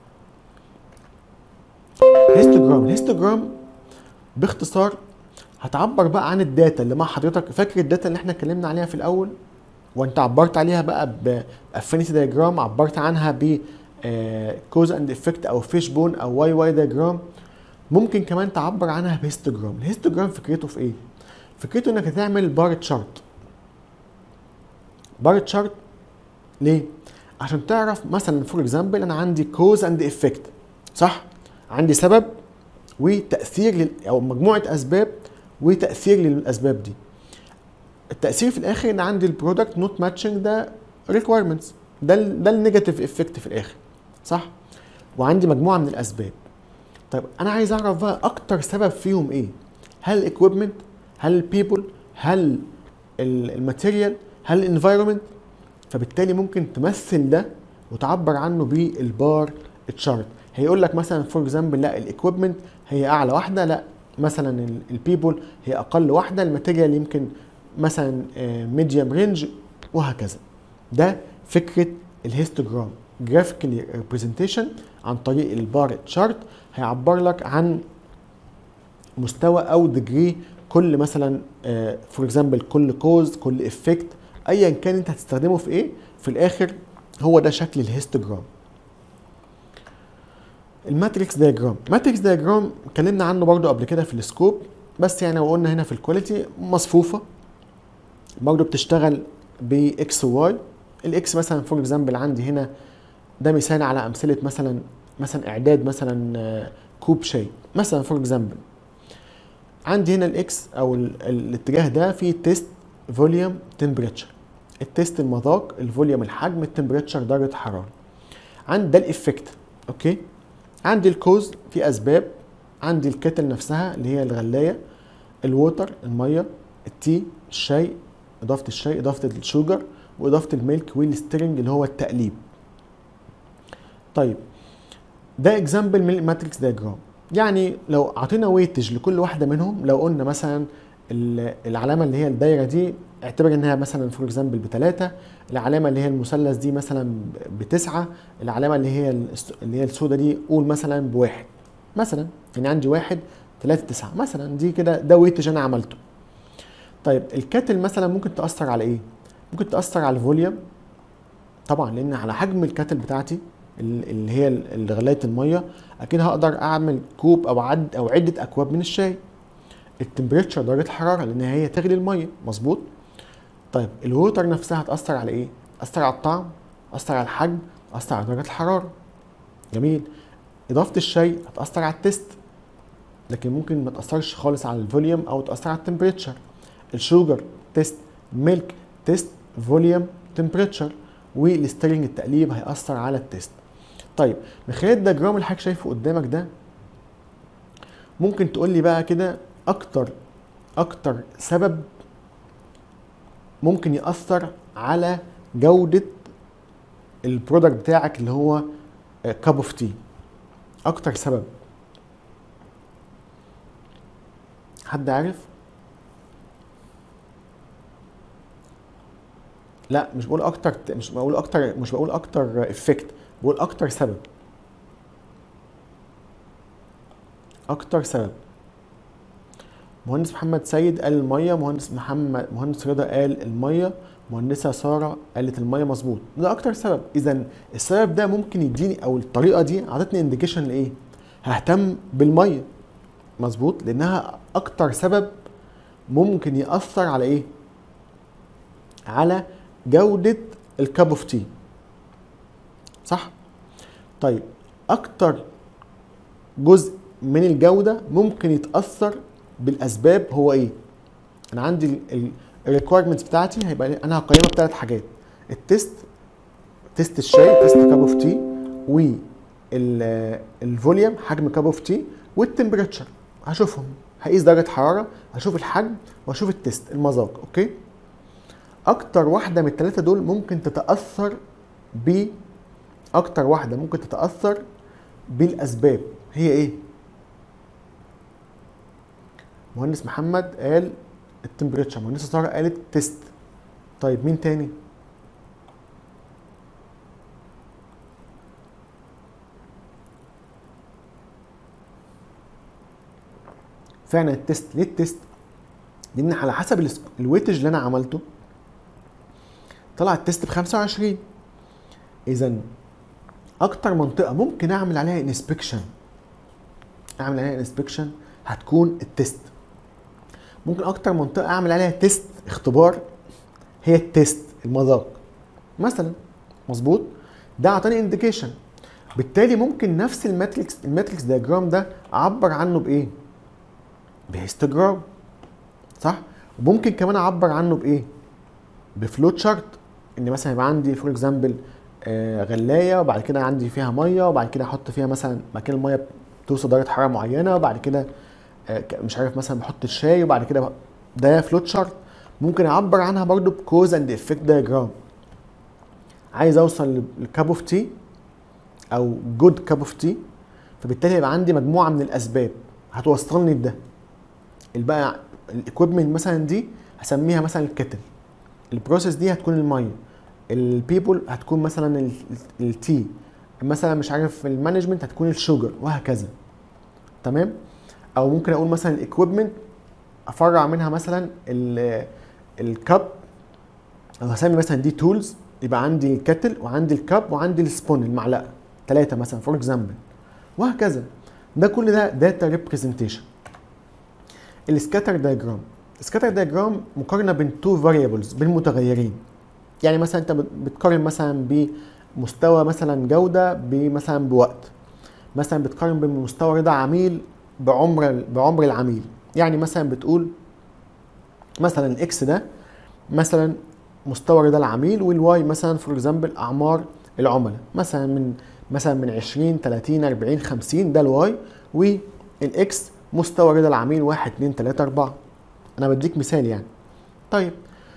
هيستوجرام الهيستوجرام باختصار هتعبر بقى عن الداتا اللي مع حضرتك فاكر الداتا اللي احنا اتكلمنا عليها في الاول وانت عبرت عليها بقى بافينيتي دايجرام عبرت عنها ب كوز اند افكت او فيش بون او واي واي دايجرام ممكن كمان تعبر عنها بهيستوجرام الهيستوجرام فكرته في ايه فكرته انك هتعمل بار تشارت بار تشارت ليه عشان تعرف مثلا فور اكزامبل انا عندي كوز اند افكت صح عندي سبب وتاثير لل... او مجموعه اسباب وتاثير للاسباب دي التاثير في الاخر ان عندي البرودكت نوت ماتشنج ده ريكويرمنتس ده ال ده النيجاتيف افكت في الاخر صح وعندي مجموعه من الاسباب طيب انا عايز اعرف بقى اكتر سبب فيهم ايه هل الاكويبمنت هل البيبل هل الماتيريال هل الانفايرمنت فبالتالي ممكن تمثل ده وتعبر عنه بالبار تشارت هيقول لك مثلا فور اكزامبل لا الاكويبمنت هي اعلى واحده لا مثلا البيبل هي اقل واحده الماتيريال يمكن مثلا ميديوم رينج وهكذا ده فكره الهيستوجرام جرافيكالي ريبريزنتيشن عن طريق البار تشارت هيعبر لك عن مستوى او ديجري كل مثلا فور اكزامبل كل كوز كل افكت ايا كان انت هتستخدمه في ايه في الاخر هو ده شكل الهيستوجرام الماتريكس دايجرام ماتريكس دايجرام اتكلمنا عنه برضو قبل كده في السكوب بس يعني وقلنا هنا في الكواليتي مصفوفه برضو بتشتغل باكس وواي الاكس مثلا فور اكزامبل عندي هنا ده مثال على امثله مثلا مثلا اعداد مثلا كوب شاي مثلا فور اكزامبل عندي هنا الاكس او ال الاتجاه ده فيه تيست فوليوم تمبريتشر التيست المذاق الفوليوم الحجم التمبريتشر درجه حراره عندي ده الافكت اوكي عندي الكوز في اسباب عندي الكتل نفسها اللي هي الغلايه الووتر الميه التي الشاي اضافه الشاي اضافه الشوجر واضافه الميلك والستيرنج اللي هو التقليب طيب ده اكزامبل من الماتريكس دايجرام يعني لو اعطينا ويتج لكل واحده منهم لو قلنا مثلا العلامه اللي هي الدايره دي اعتبر انها مثلا فور اكزامبل بثلاثه العلامه اللي هي المثلث دي مثلا بتسعه العلامه اللي هي اللي هي السوداء دي قول مثلا بواحد مثلا يعني عندي واحد ثلاثة تسعة مثلا دي كده ده ويتج انا عملته طيب الكاتل مثلا ممكن تاثر على ايه ممكن تاثر على الفوليوم طبعا لان على حجم الكاتل بتاعتي اللي هي اللي غلايه الميه اكيد هقدر اعمل كوب او عد او عده اكواب من الشاي التمبريتشر درجه الحراره لان هي تغلي الميه مظبوط طيب الووتر نفسها هتاثر على ايه تاثر على الطعم تاثر على الحجم تاثر على درجه الحراره جميل اضافه الشاي هتاثر على التست لكن ممكن ما تاثرش خالص على الفوليوم او تاثر على التمبريتشر الشوجر تيست ميلك تيست فوليوم تمبريتشر والستيرنج التقليب هيأثر على التيست طيب من خلال الدياجرام اللي حضرتك شايفه قدامك ده ممكن تقول لي بقى كده اكتر اكتر سبب ممكن يأثر على جودة البرودكت بتاعك اللي هو كاب اوف تي اكتر سبب حد عارف لا مش بقول اكتر مش بقول اكتر مش بقول اكتر افكت بقول اكتر سبب اكتر سبب مهندس محمد سيد قال الميه مهندس محمد مهندس رضا قال الميه مهندسه ساره قالت الميه مظبوط ده اكتر سبب اذا السبب ده ممكن يديني او الطريقه دي عطتني انديكيشن لايه ههتم بالميه مظبوط لانها اكتر سبب ممكن ياثر على ايه على جوده الكاب اوف تي صح طيب اكتر جزء من الجوده ممكن يتاثر بالاسباب هو ايه انا عندي الريكويرمنتس بتاعتي هيبقى انا هقيمها بثلاث حاجات التيست تيست الشاي تيست كاب اوف تي والفوليوم حجم كاب اوف تي والتمبريتشر هشوفهم هقيس درجه حراره هشوف الحجم واشوف التيست المذاق اوكي اكتر واحده من الثلاثه دول ممكن تتاثر ب اكتر واحده ممكن تتاثر بالاسباب هي ايه مهندس محمد قال التمبريتشر مهندسه ساره قالت تيست طيب مين تاني فعلا التيست ليه التيست لان على حسب الس- الويتج اللي انا عملته طلع التيست ب 25 اذا اكتر منطقه ممكن اعمل عليها انسبكشن اعمل عليها انسبكشن هتكون التيست ممكن اكتر منطقه اعمل عليها تيست اختبار هي التيست المذاق مثلا مظبوط ده اعطاني انديكيشن بالتالي ممكن نفس الماتريكس الماتريكس دياجرام ده اعبر عنه بايه بهيستوجرام صح وممكن كمان اعبر عنه بايه بفلو تشارت ان مثلا يبقى عندي فور اكزامبل غلايه وبعد كده عندي فيها ميه وبعد كده احط فيها مثلا مكان الميه توصل درجه حراره معينه وبعد كده آه، ك- مش عارف مثلا بحط الشاي وبعد كده بق- ده فلو تشارت ممكن اعبر عنها برضو بكوز اند افكت دايجرام عايز اوصل لكاب اوف تي او جود كاب اوف تي فبالتالي يبقى عندي مجموعه من الاسباب هتوصلني لده البقى الاكويبمنت مثلا دي هسميها مثلا الكتل البروسيس دي هتكون الميه البيبول هتكون مثلا التي مثلا مش عارف المانجمنت هتكون الشوجر وهكذا تمام او ممكن اقول مثلا الاكويبمنت افرع منها مثلا ال- الكاب او هسمي مثلا دي تولز يبقى عندي الكتل وعندي الكاب وعندي السبون المعلقه ثلاثه مثلا فور اكزامبل وهكذا ده كل ده داتا ريبريزنتيشن السكاتر دايجرام السكاتر دايجرام مقارنه بين تو فاريبلز بين متغيرين يعني مثلا انت بت- بتقارن مثلا بمستوى مثلا جوده بمثلا بوقت مثلا بتقارن بين مستوى رضا عميل بعمر بعمر العميل يعني مثلا بتقول مثلا الاكس ده مثلا مستوى رضا العميل والواي مثلا فور اكزامبل اعمار العملاء مثلا من مثلا من 20 30 40 50 ده الواي والاكس مستوى رضا العميل 1 2 3 4 انا بديك مثال يعني طيب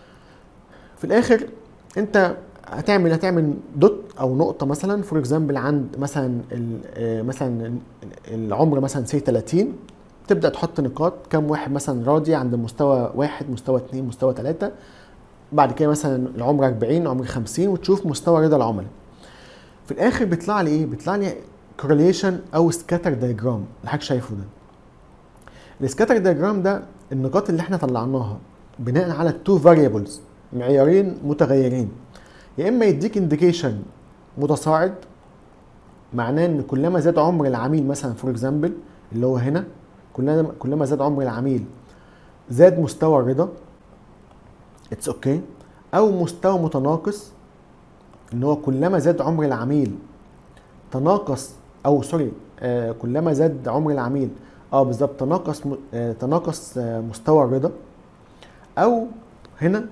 في الاخر انت هتعمل هتعمل دوت او نقطه مثلا فور اكزامبل عند مثلا ال- آه، مثلا ال- العمر مثلا سي 30 تبدا تحط نقاط كم واحد مثلا راضي عند مستوى واحد مستوى اتنين مستوى تلاته بعد كده مثلا العمر 40 عمر 50 وتشوف مستوى رضا العملاء في الاخر بيطلع لي ايه بيطلع لي كورليشن او سكاتر دايجرام اللي حضرتك شايفه ده السكاتر دايجرام ده النقاط اللي احنا طلعناها بناء على التو فاريبلز معيارين متغيرين يا اما يديك انديكيشن متصاعد معناه ان كلما زاد عمر العميل مثلا فور اكزامبل اللي هو هنا كلما كلما زاد عمر العميل زاد مستوى الرضا اتس اوكي okay. او مستوى متناقص ان هو كلما زاد عمر العميل تناقص او سوري آه كلما زاد عمر العميل اه بالظبط تناقص م- آه تناقص آه مستوى الرضا او هنا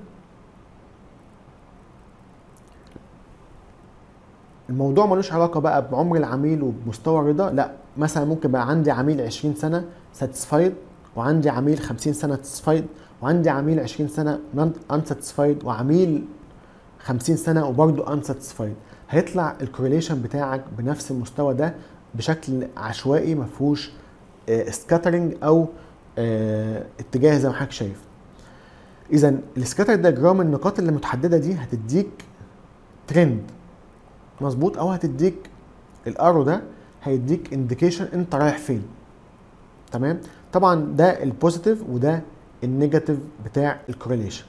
الموضوع ملوش علاقه بقى بعمر العميل وبمستوى الرضا لا مثلا ممكن بقى عندي عميل 20 سنه ساتسفايد وعندي عميل 50 سنه ساتسفايد وعندي عميل 20 سنه انساتسفايد وعميل 50 سنه وبرضه انساتسفايد هيطلع الكورليشن بتاعك بنفس المستوى ده بشكل عشوائي ما فيهوش سكاترنج او آه، اتجاه زي ما حضرتك شايف اذا السكاتر دياجرام النقاط اللي متحدده دي هتديك ترند مظبوط او هتديك الارو ده هيديك انديكيشن انت رايح فين تمام طبعا ده البوزيتيف وده النيجاتيف بتاع الكورليشن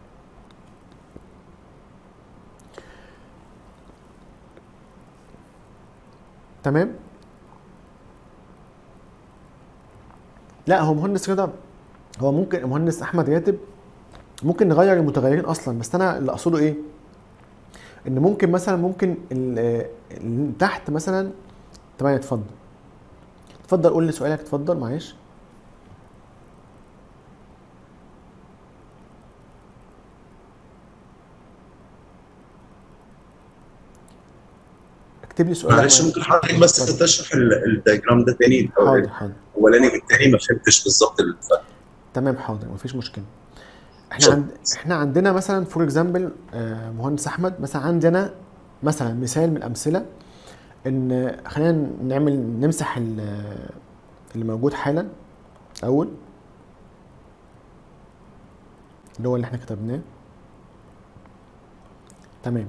تمام لا هو مهندس رضا هو ممكن المهندس احمد راتب ممكن نغير المتغيرين اصلا بس انا اللي اقصده ايه ان ممكن مثلا ممكن ال- اللي تحت مثلا تمام اتفضل اتفضل قول لي سؤالك اتفضل معلش اكتب لي سؤال معلش ممكن حضرتك بس تشرح ال- الدياجرام ده تاني حاضر حاضر الاولاني والتاني ما فهمتش بالظبط الفرق تمام حاضر مفيش مشكله احنا شكراً. عند... احنا عندنا مثلا فور اكزامبل مهندس احمد مثلا عندي انا مثلا مثال من الامثله ان خلينا نعمل نمسح ال- اللي موجود حالا اول اللي هو اللي احنا كتبناه تمام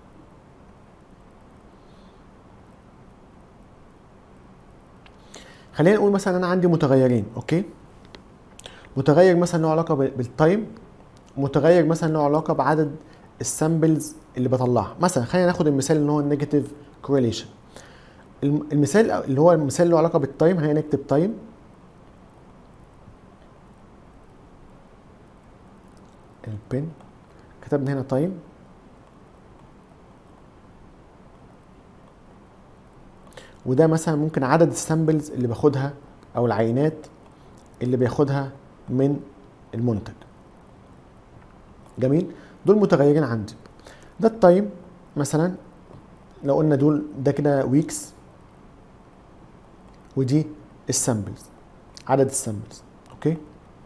خلينا نقول مثلا انا عندي متغيرين اوكي متغير مثلا له علاقه بال- بالتايم متغير مثلا له علاقه بعدد السامبلز اللي بطلعها مثلا خلينا ناخد المثال اللي هو النيجاتيف كورليشن المثال اللي هو المثال اللي له علاقه بالتايم خلينا نكتب تايم البن كتبنا هنا تايم وده مثلا ممكن عدد السامبلز اللي باخدها او العينات اللي بياخدها من المنتج جميل دول متغيرين عندي ده التايم مثلا لو قلنا دول ده كده ويكس ودي السامبلز عدد السامبلز اوكي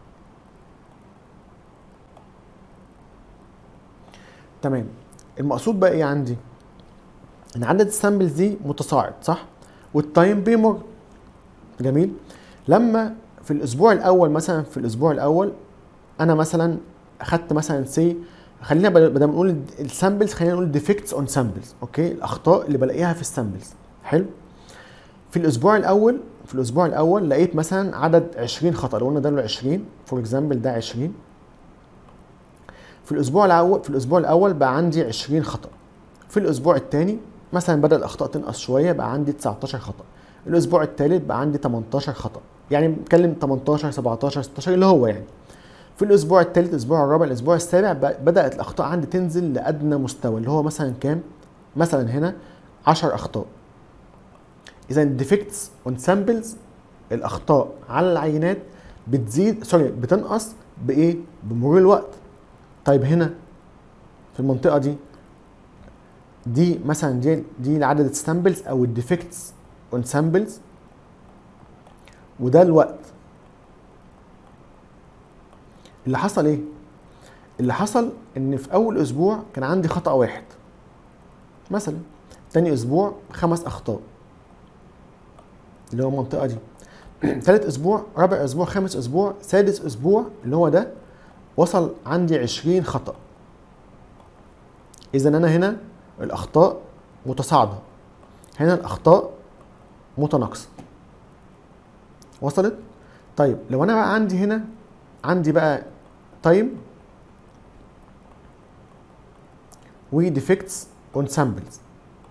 تمام المقصود بقى ايه عندي ان عدد السامبلز دي متصاعد صح والتايم بيمر جميل لما في الاسبوع الاول مثلا في الاسبوع الاول انا مثلا اخدت مثلا سي خلينا بدل بدل ما نقول السامبلز خلينا نقول ديفكتس اون سامبلز اوكي الاخطاء اللي بلاقيها في السامبلز حلو في الاسبوع الاول في الاسبوع الاول لقيت مثلا عدد 20 خطا لو قلنا ده له 20 فور اكزامبل ده 20 في الاسبوع الاول في الاسبوع الاول بقى عندي 20 خطا في الاسبوع الثاني مثلا بدا الاخطاء تنقص شويه بقى عندي 19 خطا الاسبوع الثالث بقى عندي 18 خطا يعني بنتكلم 18 17 16 اللي هو يعني في الاسبوع الثالث الاسبوع الرابع الاسبوع السابع ب- بدات الاخطاء عندي تنزل لادنى مستوى اللي هو مثلا كام مثلا هنا 10 اخطاء اذا الديفكتس اون سامبلز الاخطاء على العينات بتزيد سوري بتنقص بايه بمرور الوقت طيب هنا في المنطقه دي دي مثلا دي دي عدد السامبلز او الديفكتس اون سامبلز وده الوقت اللي حصل ايه اللي حصل ان في اول اسبوع كان عندي خطا واحد مثلا تاني اسبوع خمس اخطاء اللي هو المنطقه دي ثالث اسبوع رابع اسبوع خامس اسبوع سادس اسبوع اللي هو ده وصل عندي 20 خطا اذا انا هنا الاخطاء متصاعده هنا الاخطاء متناقصه وصلت طيب لو انا بقى عندي هنا عندي بقى تايم وديفكتس اون سامبلز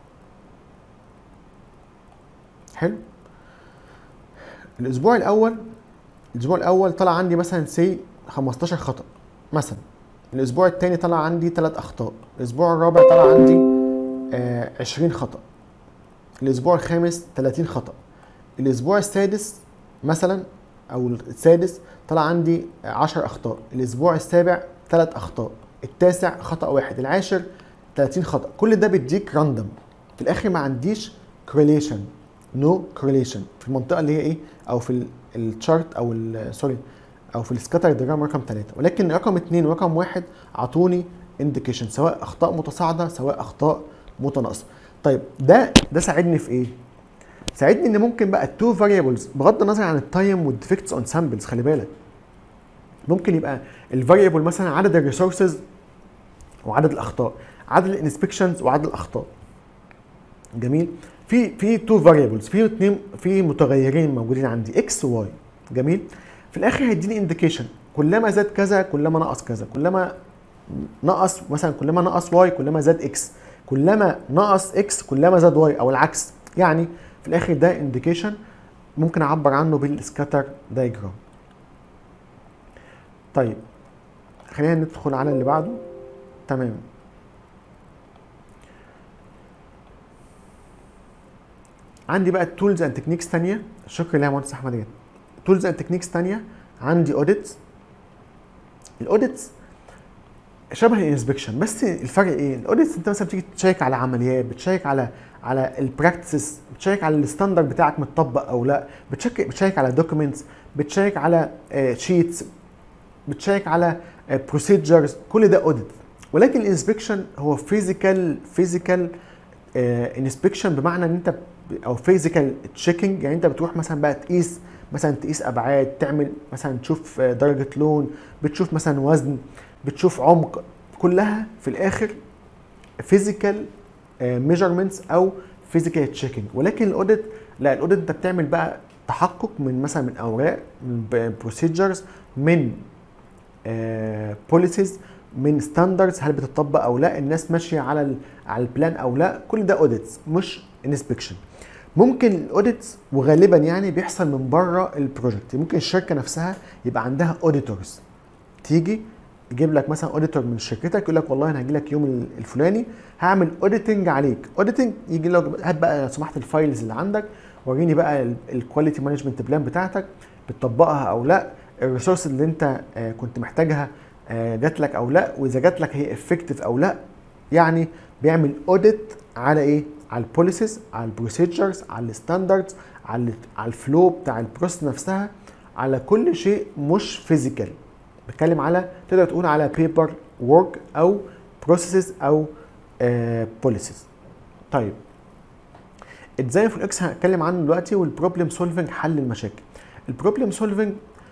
حلو الاسبوع الاول الاسبوع الاول طلع عندي مثلا سي 15 خطا مثلا الاسبوع الثاني طلع عندي 3 اخطاء الاسبوع الرابع طلع عندي آه 20 خطا الاسبوع الخامس 30 خطا الاسبوع السادس مثلا او السادس طلع عندي 10 اخطاء الاسبوع السابع 3 اخطاء التاسع خطا واحد العاشر 30 خطا كل ده بيديك راندوم في الاخر ما عنديش كورليشن نو كورليشن في المنطقه اللي هي ايه او في الشارت او ال- سوري او في السكاتر ديجرام رقم 3 ولكن رقم 2 ورقم 1 اعطوني انديكيشن سواء اخطاء متصاعده سواء اخطاء متناقصه طيب ده ده ساعدني في ايه ساعدني ان ممكن بقى التو فاريبلز بغض النظر عن التايم والديفكتس اون سامبلز خلي بالك ممكن يبقى الفاريبل مثلا عدد الريسورسز وعدد الاخطاء عدد الانسبكشنز وعدد الاخطاء جميل في في تو فاريبلز في اتنين في متغيرين موجودين عندي اكس وواي جميل في الاخر هيديني انديكيشن كلما زاد كذا كلما نقص كذا كلما نقص مثلا كلما نقص واي كلما زاد اكس كلما نقص اكس كلما زاد واي او العكس يعني في الاخر ده انديكيشن ممكن اعبر عنه بالسكاتر دايجرام طيب خلينا ندخل على اللي بعده تمام عندي بقى التولز اند تكنيكس ثانيه شكرا لله يا مهندس احمد جاد تولز اند تكنيكس ثانيه عندي اوديتس الاوديتس شبه الانسبكشن بس الفرق ايه الاوديت انت مثلا بتيجي تشيك على عمليات بتشيك على على البراكتسز بتشيك على الستاندرد بتاعك متطبق او لا بتشيك بتشيك على دوكيومنتس بتشيك على شيتس بتشيك على بروسيجرز كل ده اوديت ولكن الانسبكشن هو فيزيكال فيزيكال انسبكشن بمعنى ان انت ب- او فيزيكال تشيكنج يعني انت بتروح مثلا بقى تقيس مثلا تقيس ابعاد تعمل مثلا تشوف آه، درجه لون بتشوف مثلا وزن بتشوف عمق كلها في الاخر فيزيكال ميجرمنتس او فيزيكال تشيكنج ولكن الاوديت لا الاوديت انت بتعمل بقى تحقق من مثلا من اوراق من بروسيجرز من بوليسيز من ستاندردز هل بتطبق او لا الناس ماشيه على ال على البلان او لا كل ده اوديتس مش انسبكشن ممكن الاوديتس وغالبا يعني بيحصل من بره البروجكت ممكن الشركه نفسها يبقى عندها اوديتورز تيجي يجيب لك مثلا اوديتور من شركتك يقول لك والله انا هجي لك يوم الفلاني هعمل اوديتنج عليك اوديتنج يجي لك هات بقى لو سمحت الفايلز اللي عندك وريني بقى الكواليتي مانجمنت بلان بتاعتك بتطبقها او لا الريسورس اللي انت آه، كنت محتاجها آه، جات لك او لا واذا جات لك هي افكتيف او لا يعني بيعمل اوديت على ايه على البوليسيز على البروسيجرز على الستاندردز على على الفلو بتاع البروسيس نفسها على كل شيء مش فيزيكال بتكلم على تقدر تقول على بيبر وورك او بروسيسز او بوليسيز طيب الديزاين فور اكس هنتكلم عنه دلوقتي والبروبلم سولفنج حل المشاكل البروبلم سولفنج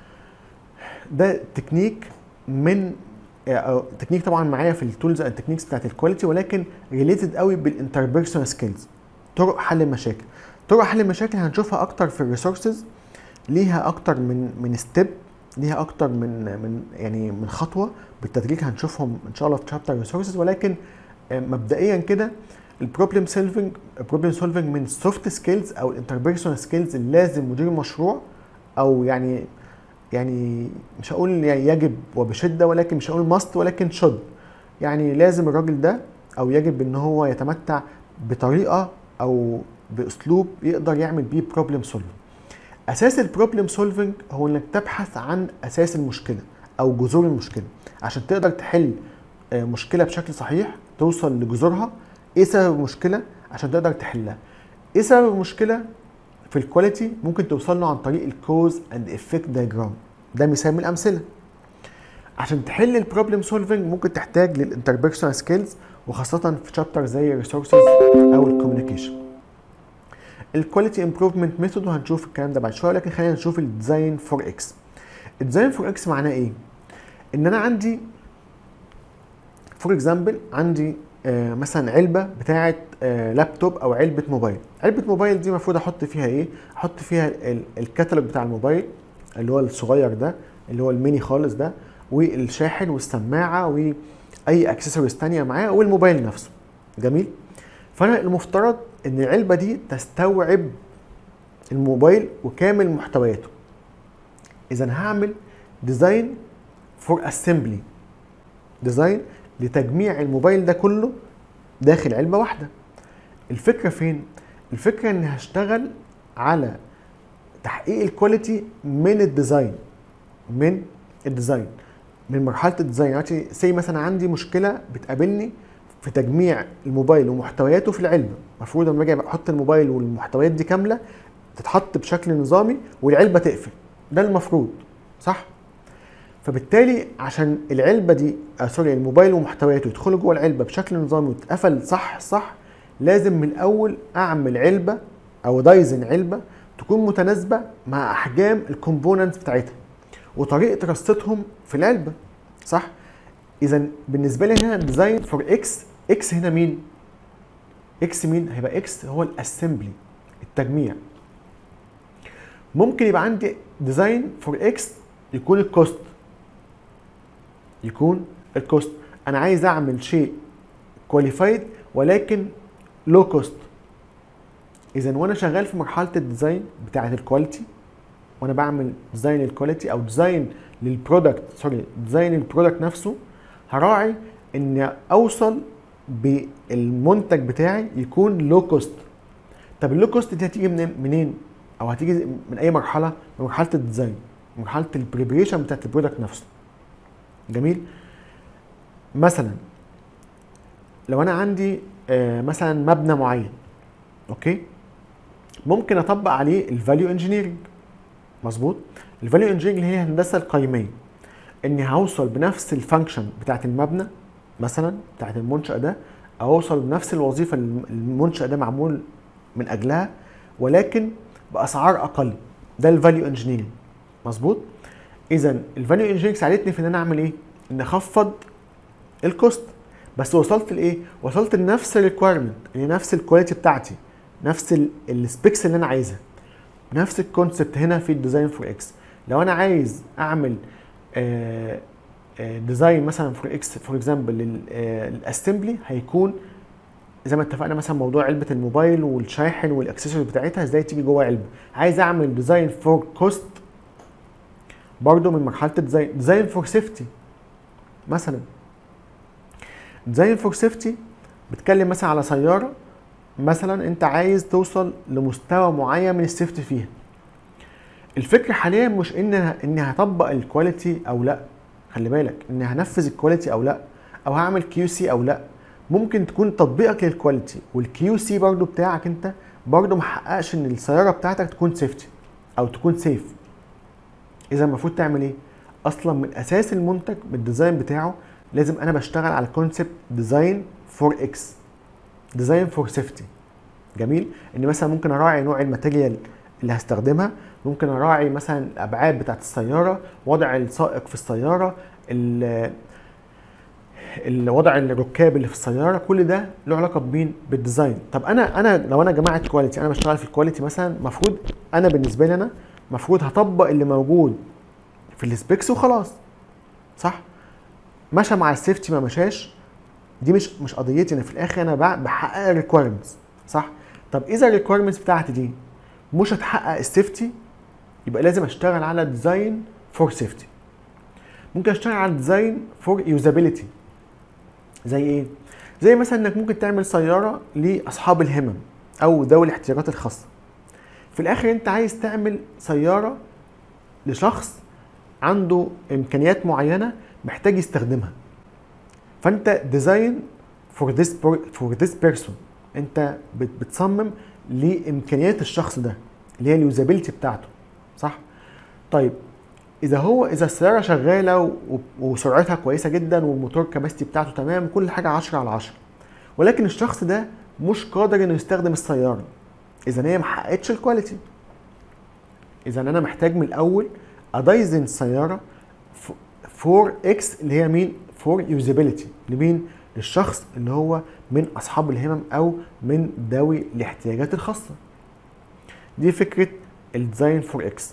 ده تكنيك من أو تكنيك طبعا معايا في التولز اند تكنيكس بتاعت الكواليتي ولكن ريليتد قوي بالانتربيرسونال سكيلز طرق حل المشاكل طرق حل المشاكل هنشوفها اكتر في الريسورسز ليها اكتر من من ستيب ليها اكتر من من يعني من خطوه بالتدريج هنشوفهم ان شاء الله في شابتر ريسورسز ولكن آه، مبدئيا كده البروبلم سولفنج البروبلم سولفنج من السوفت سكيلز او الانتربيرسونال سكيلز اللي لازم مدير المشروع او يعني يعني مش هقول يعني يجب وبشده ولكن مش هقول ماست ولكن شد يعني لازم الراجل ده او يجب ان هو يتمتع بطريقه او باسلوب يقدر يعمل بيه بروبلم سولفنج اساس البروبلم سولفنج هو انك تبحث عن اساس المشكله او جذور المشكله عشان تقدر تحل آه، مشكله بشكل صحيح توصل لجذورها ايه سبب المشكله عشان تقدر تحلها ايه سبب المشكله في الكواليتي ممكن توصل له عن طريق الكوز اند افكت دايجرام ده مثال من الامثله عشان تحل البروبلم سولفنج ممكن تحتاج للانتربيرسونال سكيلز وخاصه في شابتر زي الريسورسز او الكوميونيكيشن الكواليتي امبروفمنت ميثود وهنشوف الكلام ده بعد شويه لكن خلينا نشوف الديزاين فور اكس الديزاين فور اكس معناه ايه ان انا عندي فور اكزامبل عندي آه مثلا علبه بتاعه آه لابتوب او علبه موبايل علبه موبايل دي المفروض احط فيها ايه احط فيها ال- الكتالوج بتاع الموبايل اللي هو الصغير ده اللي هو الميني خالص ده والشاحن والسماعه واي اكسسوارز تانية معاه والموبايل نفسه جميل فانا المفترض ان العلبه دي تستوعب الموبايل وكامل محتوياته اذا هعمل ديزاين فور اسمبلي ديزاين لتجميع الموبايل ده كله داخل علبه واحده الفكره فين الفكره اني هشتغل على تحقيق الكواليتي من الديزاين من الديزاين من مرحله الديزاين يعني سي مثلا عندي مشكله بتقابلني في تجميع الموبايل ومحتوياته في العلبه المفروض لما اجي احط الموبايل والمحتويات دي كامله تتحط بشكل نظامي والعلبه تقفل ده المفروض صح فبالتالي عشان العلبه دي آه سوري الموبايل ومحتوياته يدخلوا جوه العلبه بشكل نظامي وتتقفل صح صح لازم من الاول اعمل علبه او دايزن علبه تكون متناسبه مع احجام الكومبوننتس بتاعتها وطريقه رصتهم في العلبه صح اذا بالنسبه لي هنا ديزاين فور اكس اكس هنا مين اكس مين هيبقى اكس هو الاسمبلي التجميع ممكن يبقى عندي ديزاين فور اكس يكون الكوست يكون الكوست انا عايز اعمل شيء كواليفايد ولكن لو كوست اذا وانا شغال في مرحله الديزاين بتاعه الكواليتي وانا بعمل ديزاين الكواليتي او ديزاين للبرودكت سوري ديزاين البرودكت نفسه هراعي ان اوصل بالمنتج بتاعي يكون لو كوست طب اللو كوست دي هتيجي منين منين او هتيجي من اي مرحله من مرحله الديزاين مرحله البريبريشن بتاعت البرودكت نفسه جميل مثلا لو انا عندي آه، مثلا مبنى معين اوكي ممكن اطبق عليه الفاليو انجينيرنج مظبوط الفاليو انجينيرنج اللي هي الهندسه القيميه اني هوصل بنفس الفانكشن بتاعت المبنى مثلا بتاعت المنشأ ده او اوصل بنفس الوظيفه اللي المنشأ ده معمول من اجلها ولكن باسعار اقل ده الفاليو انجينيرنج مظبوط اذا الفاليو انجينيرنج ساعدتني في ان انا اعمل ايه ان اخفض الكوست بس وصلت لايه وصلت لنفس الريكويرمنت اللي نفس الكواليتي بتاعتي نفس السبيكس اللي انا عايزها نفس الكونسبت هنا في الديزاين فور اكس لو انا عايز اعمل آه، آه، ديزاين مثلا فور اكس فور اكزامبل للاسمبلي هيكون زي ما اتفقنا مثلا موضوع علبه الموبايل والشاحن والاكسسوارز بتاعتها ازاي تيجي جوه علبه عايز اعمل ديزاين فور كوست برضو من مرحله الديزاين ديزاين فور سيفتي مثلا ديزاين فور سيفتي بتكلم مثلا على سياره مثلا انت عايز توصل لمستوى معين من السيفتي فيها الفكره حاليا مش ان اني هطبق الكواليتي او لا خلي بالك اني هنفذ الكواليتي او لا او هعمل كيو سي او لا ممكن تكون تطبيقك للكواليتي والكيو سي برضو بتاعك انت برضو محققش ان السياره بتاعتك تكون سيفتي او تكون سيف اذا المفروض تعمل ايه اصلا من اساس المنتج بالديزاين بتاعه لازم انا بشتغل على كونسبت ديزاين فور اكس ديزاين فور سيفتي جميل ان مثلا ممكن اراعي نوع الماتيريال اللي هستخدمها ممكن اراعي مثلا الابعاد بتاعت السياره وضع السائق في السياره ال- الوضع الركاب اللي في السياره كل ده له علاقه بمين بالديزاين طب انا انا لو انا جماعه كواليتي انا بشتغل في الكواليتي مثلا المفروض انا بالنسبه لي انا المفروض هطبق اللي موجود في السبيكس وخلاص صح مشى مع السيفتي ما مشاش دي مش مش قضيتي انا في الاخر انا بع- بحقق الريكويرمنتس صح طب اذا الريكويرمنتس بتاعتي دي مش هتحقق السيفتي يبقى لازم اشتغل على ديزاين فور سيفتي ممكن اشتغل على ديزاين فور يوزابيلتي زي ايه زي مثلا انك ممكن تعمل سياره لاصحاب الهمم او ذوي الاحتياجات الخاصه في الاخر انت عايز تعمل سياره لشخص عنده امكانيات معينه محتاج يستخدمها فانت ديزاين فور ذس فور ذس بيرسون انت بت- بتصمم لامكانيات الشخص ده اللي هي اليوزابيلتي بتاعته صح طيب اذا هو اذا السياره شغاله و- وسرعتها كويسه جدا والموتور كباستي بتاعته تمام كل حاجه 10 على 10 ولكن الشخص ده مش قادر انه يستخدم السياره اذا هي ما حققتش الكواليتي اذا انا محتاج من الاول ادايزن السياره فور اكس اللي هي مين فور يوزابيلتي لمين للشخص اللي هو من اصحاب الهمم او من ذوي الاحتياجات الخاصه دي فكره الديزاين فور اكس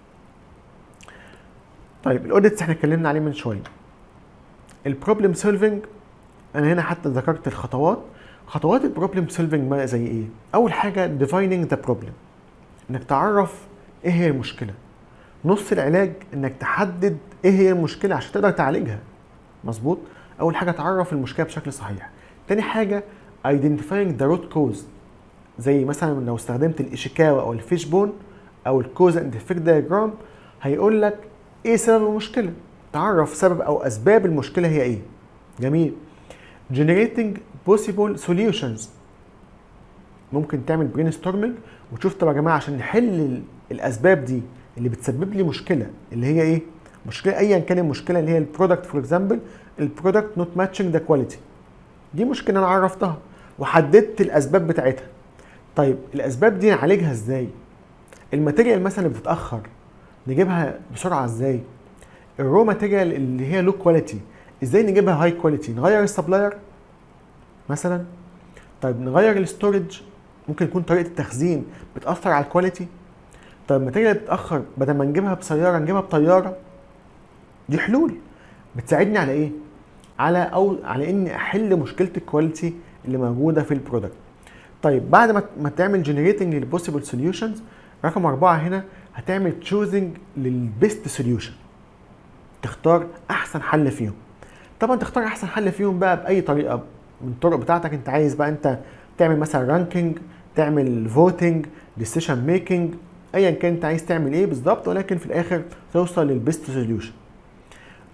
طيب الاوديتس احنا اتكلمنا عليه من شويه البروبلم سولفنج انا هنا حتى ذكرت الخطوات خطوات البروبلم سولفنج بقى زي ايه اول حاجه defining ذا بروبلم انك تعرف ايه هي المشكله نص العلاج انك تحدد ايه هي المشكله عشان تقدر تعالجها مظبوط اول حاجه تعرف المشكله بشكل صحيح تاني حاجه identifying the root cause زي مثلا لو استخدمت الاشيكاوا او الفيش بون او الكوز اند افكت دايجرام هيقول لك ايه سبب المشكله تعرف سبب او اسباب المشكله هي ايه جميل generating possible solutions ممكن تعمل برين ستورمنج وتشوف طب يا جماعه عشان نحل ال- الاسباب دي اللي بتسبب لي مشكله اللي هي ايه مشكله ايا كان المشكله اللي هي البرودكت فور اكزامبل البرودكت نوت ماتشنج ذا كواليتي دي مشكله انا عرفتها وحددت الاسباب بتاعتها طيب الاسباب دي نعالجها ازاي الماتيريال مثلا اللي بتتاخر نجيبها بسرعه ازاي الرو ماتيريال اللي هي لو كواليتي ازاي نجيبها هاي كواليتي نغير السبلاير مثلا طيب نغير الستورج ممكن يكون طريقه التخزين بتاثر على الكواليتي طيب الماتيريال اللي بتتاخر بدل ما نجيبها بسياره نجيبها بطياره دي حلول بتساعدني على ايه على او على اني احل مشكله الكواليتي اللي موجوده في البرودكت طيب بعد ما ما تعمل جنريتنج للبوسيبل سوليوشنز رقم أربعة هنا هتعمل تشوزنج للبيست سوليوشن تختار احسن حل فيهم طبعا تختار احسن حل فيهم بقى باي طريقه من الطرق بتاعتك انت عايز بقى انت تعمل مثلا رانكينج تعمل فوتنج ديسيشن ميكنج ايا كان انت عايز تعمل ايه بالظبط ولكن في الاخر توصل للبيست سوليوشن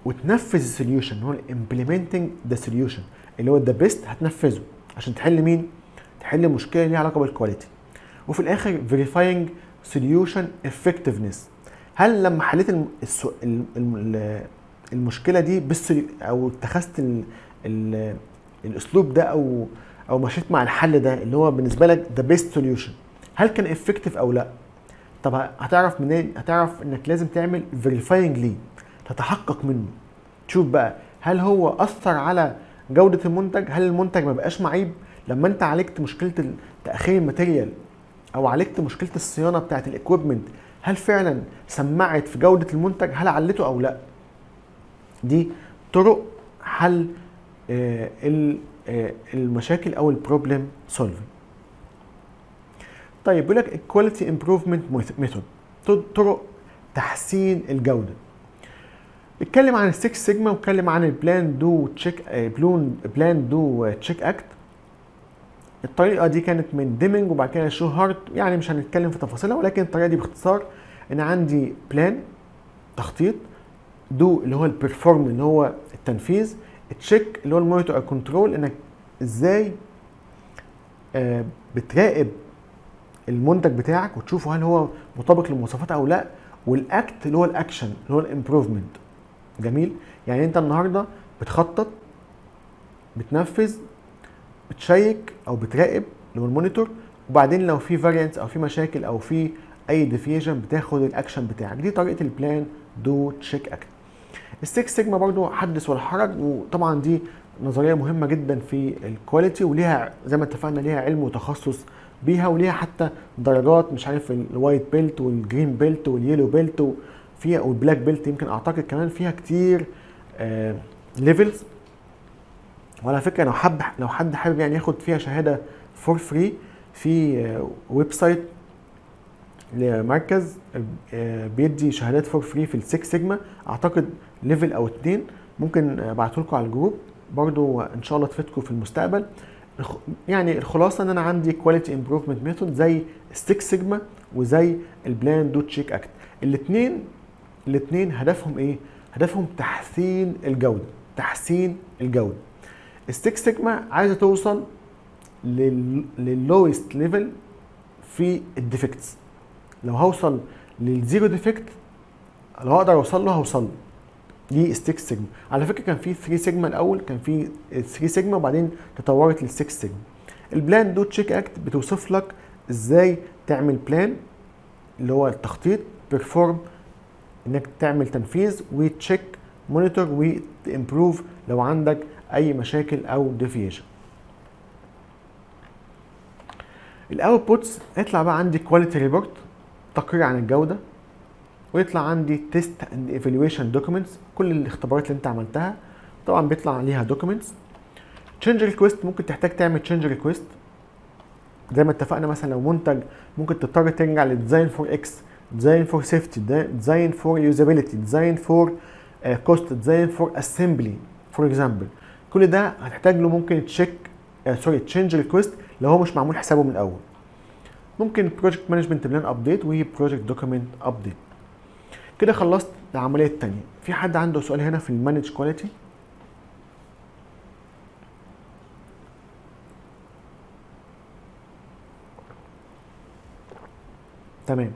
وتنفذ السوليوشن هو implementing ذا سوليوشن اللي هو ذا بيست هتنفذه عشان تحل مين؟ تحل مشكله ليها علاقه بالكواليتي وفي الاخر verifying solution effectiveness هل لما حليت الم... السو... ال... ال... المشكله دي بالسولي... او اتخذت ال... ال... الاسلوب ده او او مشيت مع الحل ده اللي هو بالنسبه لك ذا بيست سوليوشن هل كان افكتيف او لا طب هتعرف منين هتعرف انك لازم تعمل فيريفاينج ليه تتحقق منه تشوف بقى هل هو اثر على جوده المنتج هل المنتج ما بقاش معيب لما انت عالجت مشكله تاخير الماتيريال او عالجت مشكله الصيانه بتاعه الاكويبمنت هل فعلا سمعت في جوده المنتج هل علته او لا دي طرق حل آه المشاكل او البروبلم سولفنج طيب بيقول لك الكواليتي امبروفمنت ميثود طرق تحسين الجوده اتكلم عن السكس سيجما واتكلم عن البلان دو تشيك بلون بلان دو تشيك اكت الطريقه دي كانت من ديمنج وبعد كده شو هارت يعني مش هنتكلم في تفاصيلها ولكن الطريقه دي باختصار ان عندي بلان تخطيط دو اللي هو البرفورم اللي هو التنفيذ تشيك اللي هو المونيتور او كنترول انك ازاي آه بتراقب المنتج بتاعك وتشوفه هل هو مطابق للمواصفات او لا والاكت اللي هو الاكشن اللي هو الامبروفمنت جميل يعني انت النهارده بتخطط بتنفذ بتشيك او بتراقب اللي هو المونيتور وبعدين لو في فاريانس او في مشاكل او في اي ديفيجن بتاخد الاكشن بتاعك دي طريقه البلان دو تشيك اكت السكس سيجما برضو حدث ولا حرج وطبعا دي نظريه مهمه جدا في الكواليتي وليها زي ما اتفقنا ليها علم وتخصص بيها وليها حتى درجات مش عارف الوايت بيلت والجرين بيلت واليلو بيلت وفيها والبلاك بيلت يمكن اعتقد كمان فيها كتير آه ليفلز وعلى فكره لو حب لو حد حابب يعني ياخد فيها شهاده فور فري في آه ويب سايت لمركز آه بيدي شهادات فور فري في السكس سيجما اعتقد ليفل او اتنين ممكن ابعته لكم على الجروب برضو ان شاء الله تفيدكم في المستقبل يعني الخلاصه ان انا عندي كواليتي امبروفمنت ميثود زي السكس سيجما وزي البلان دو تشيك اكت الاثنين الاثنين هدفهم ايه هدفهم تحسين الجوده تحسين الجوده السكس سيجما عايزه توصل لللويست ليفل في الديفكتس لو هوصل للزيرو ديفكت لو اقدر اوصل له هوصل له دي 6 سيجما على فكره كان في 3 سيجما الاول كان في 3 سيجما وبعدين تطورت لل 6 سيجما البلان دو تشيك اكت بتوصف لك ازاي تعمل بلان اللي هو التخطيط بيرفورم انك تعمل تنفيذ وتشيك مونيتور وتمبروف لو عندك اي مشاكل او ديفيشن الاوتبوتس يطلع بقى عندي كواليتي ريبورت تقرير عن الجوده ويطلع عندي تيست اند ايفالويشن دوكيومنتس كل الاختبارات اللي انت عملتها طبعا بيطلع عليها دوكيومنتس تشينج ريكويست ممكن تحتاج تعمل تشينج ريكويست زي ما اتفقنا مثلا لو منتج ممكن تضطر ترجع لديزاين فور اكس ديزاين فور سيفتي ديزاين فور يوزابيلتي ديزاين فور كوست ديزاين فور اسمبلي فور اكزامبل كل ده هتحتاج له ممكن تشيك سوري تشينج ريكويست لو هو مش معمول حسابه من الاول ممكن بروجكت مانجمنت بلان ابديت وبروجكت دوكيمنت ابديت كده خلصت العمليه الثانيه في حد عنده سؤال هنا في المانج كواليتي تمام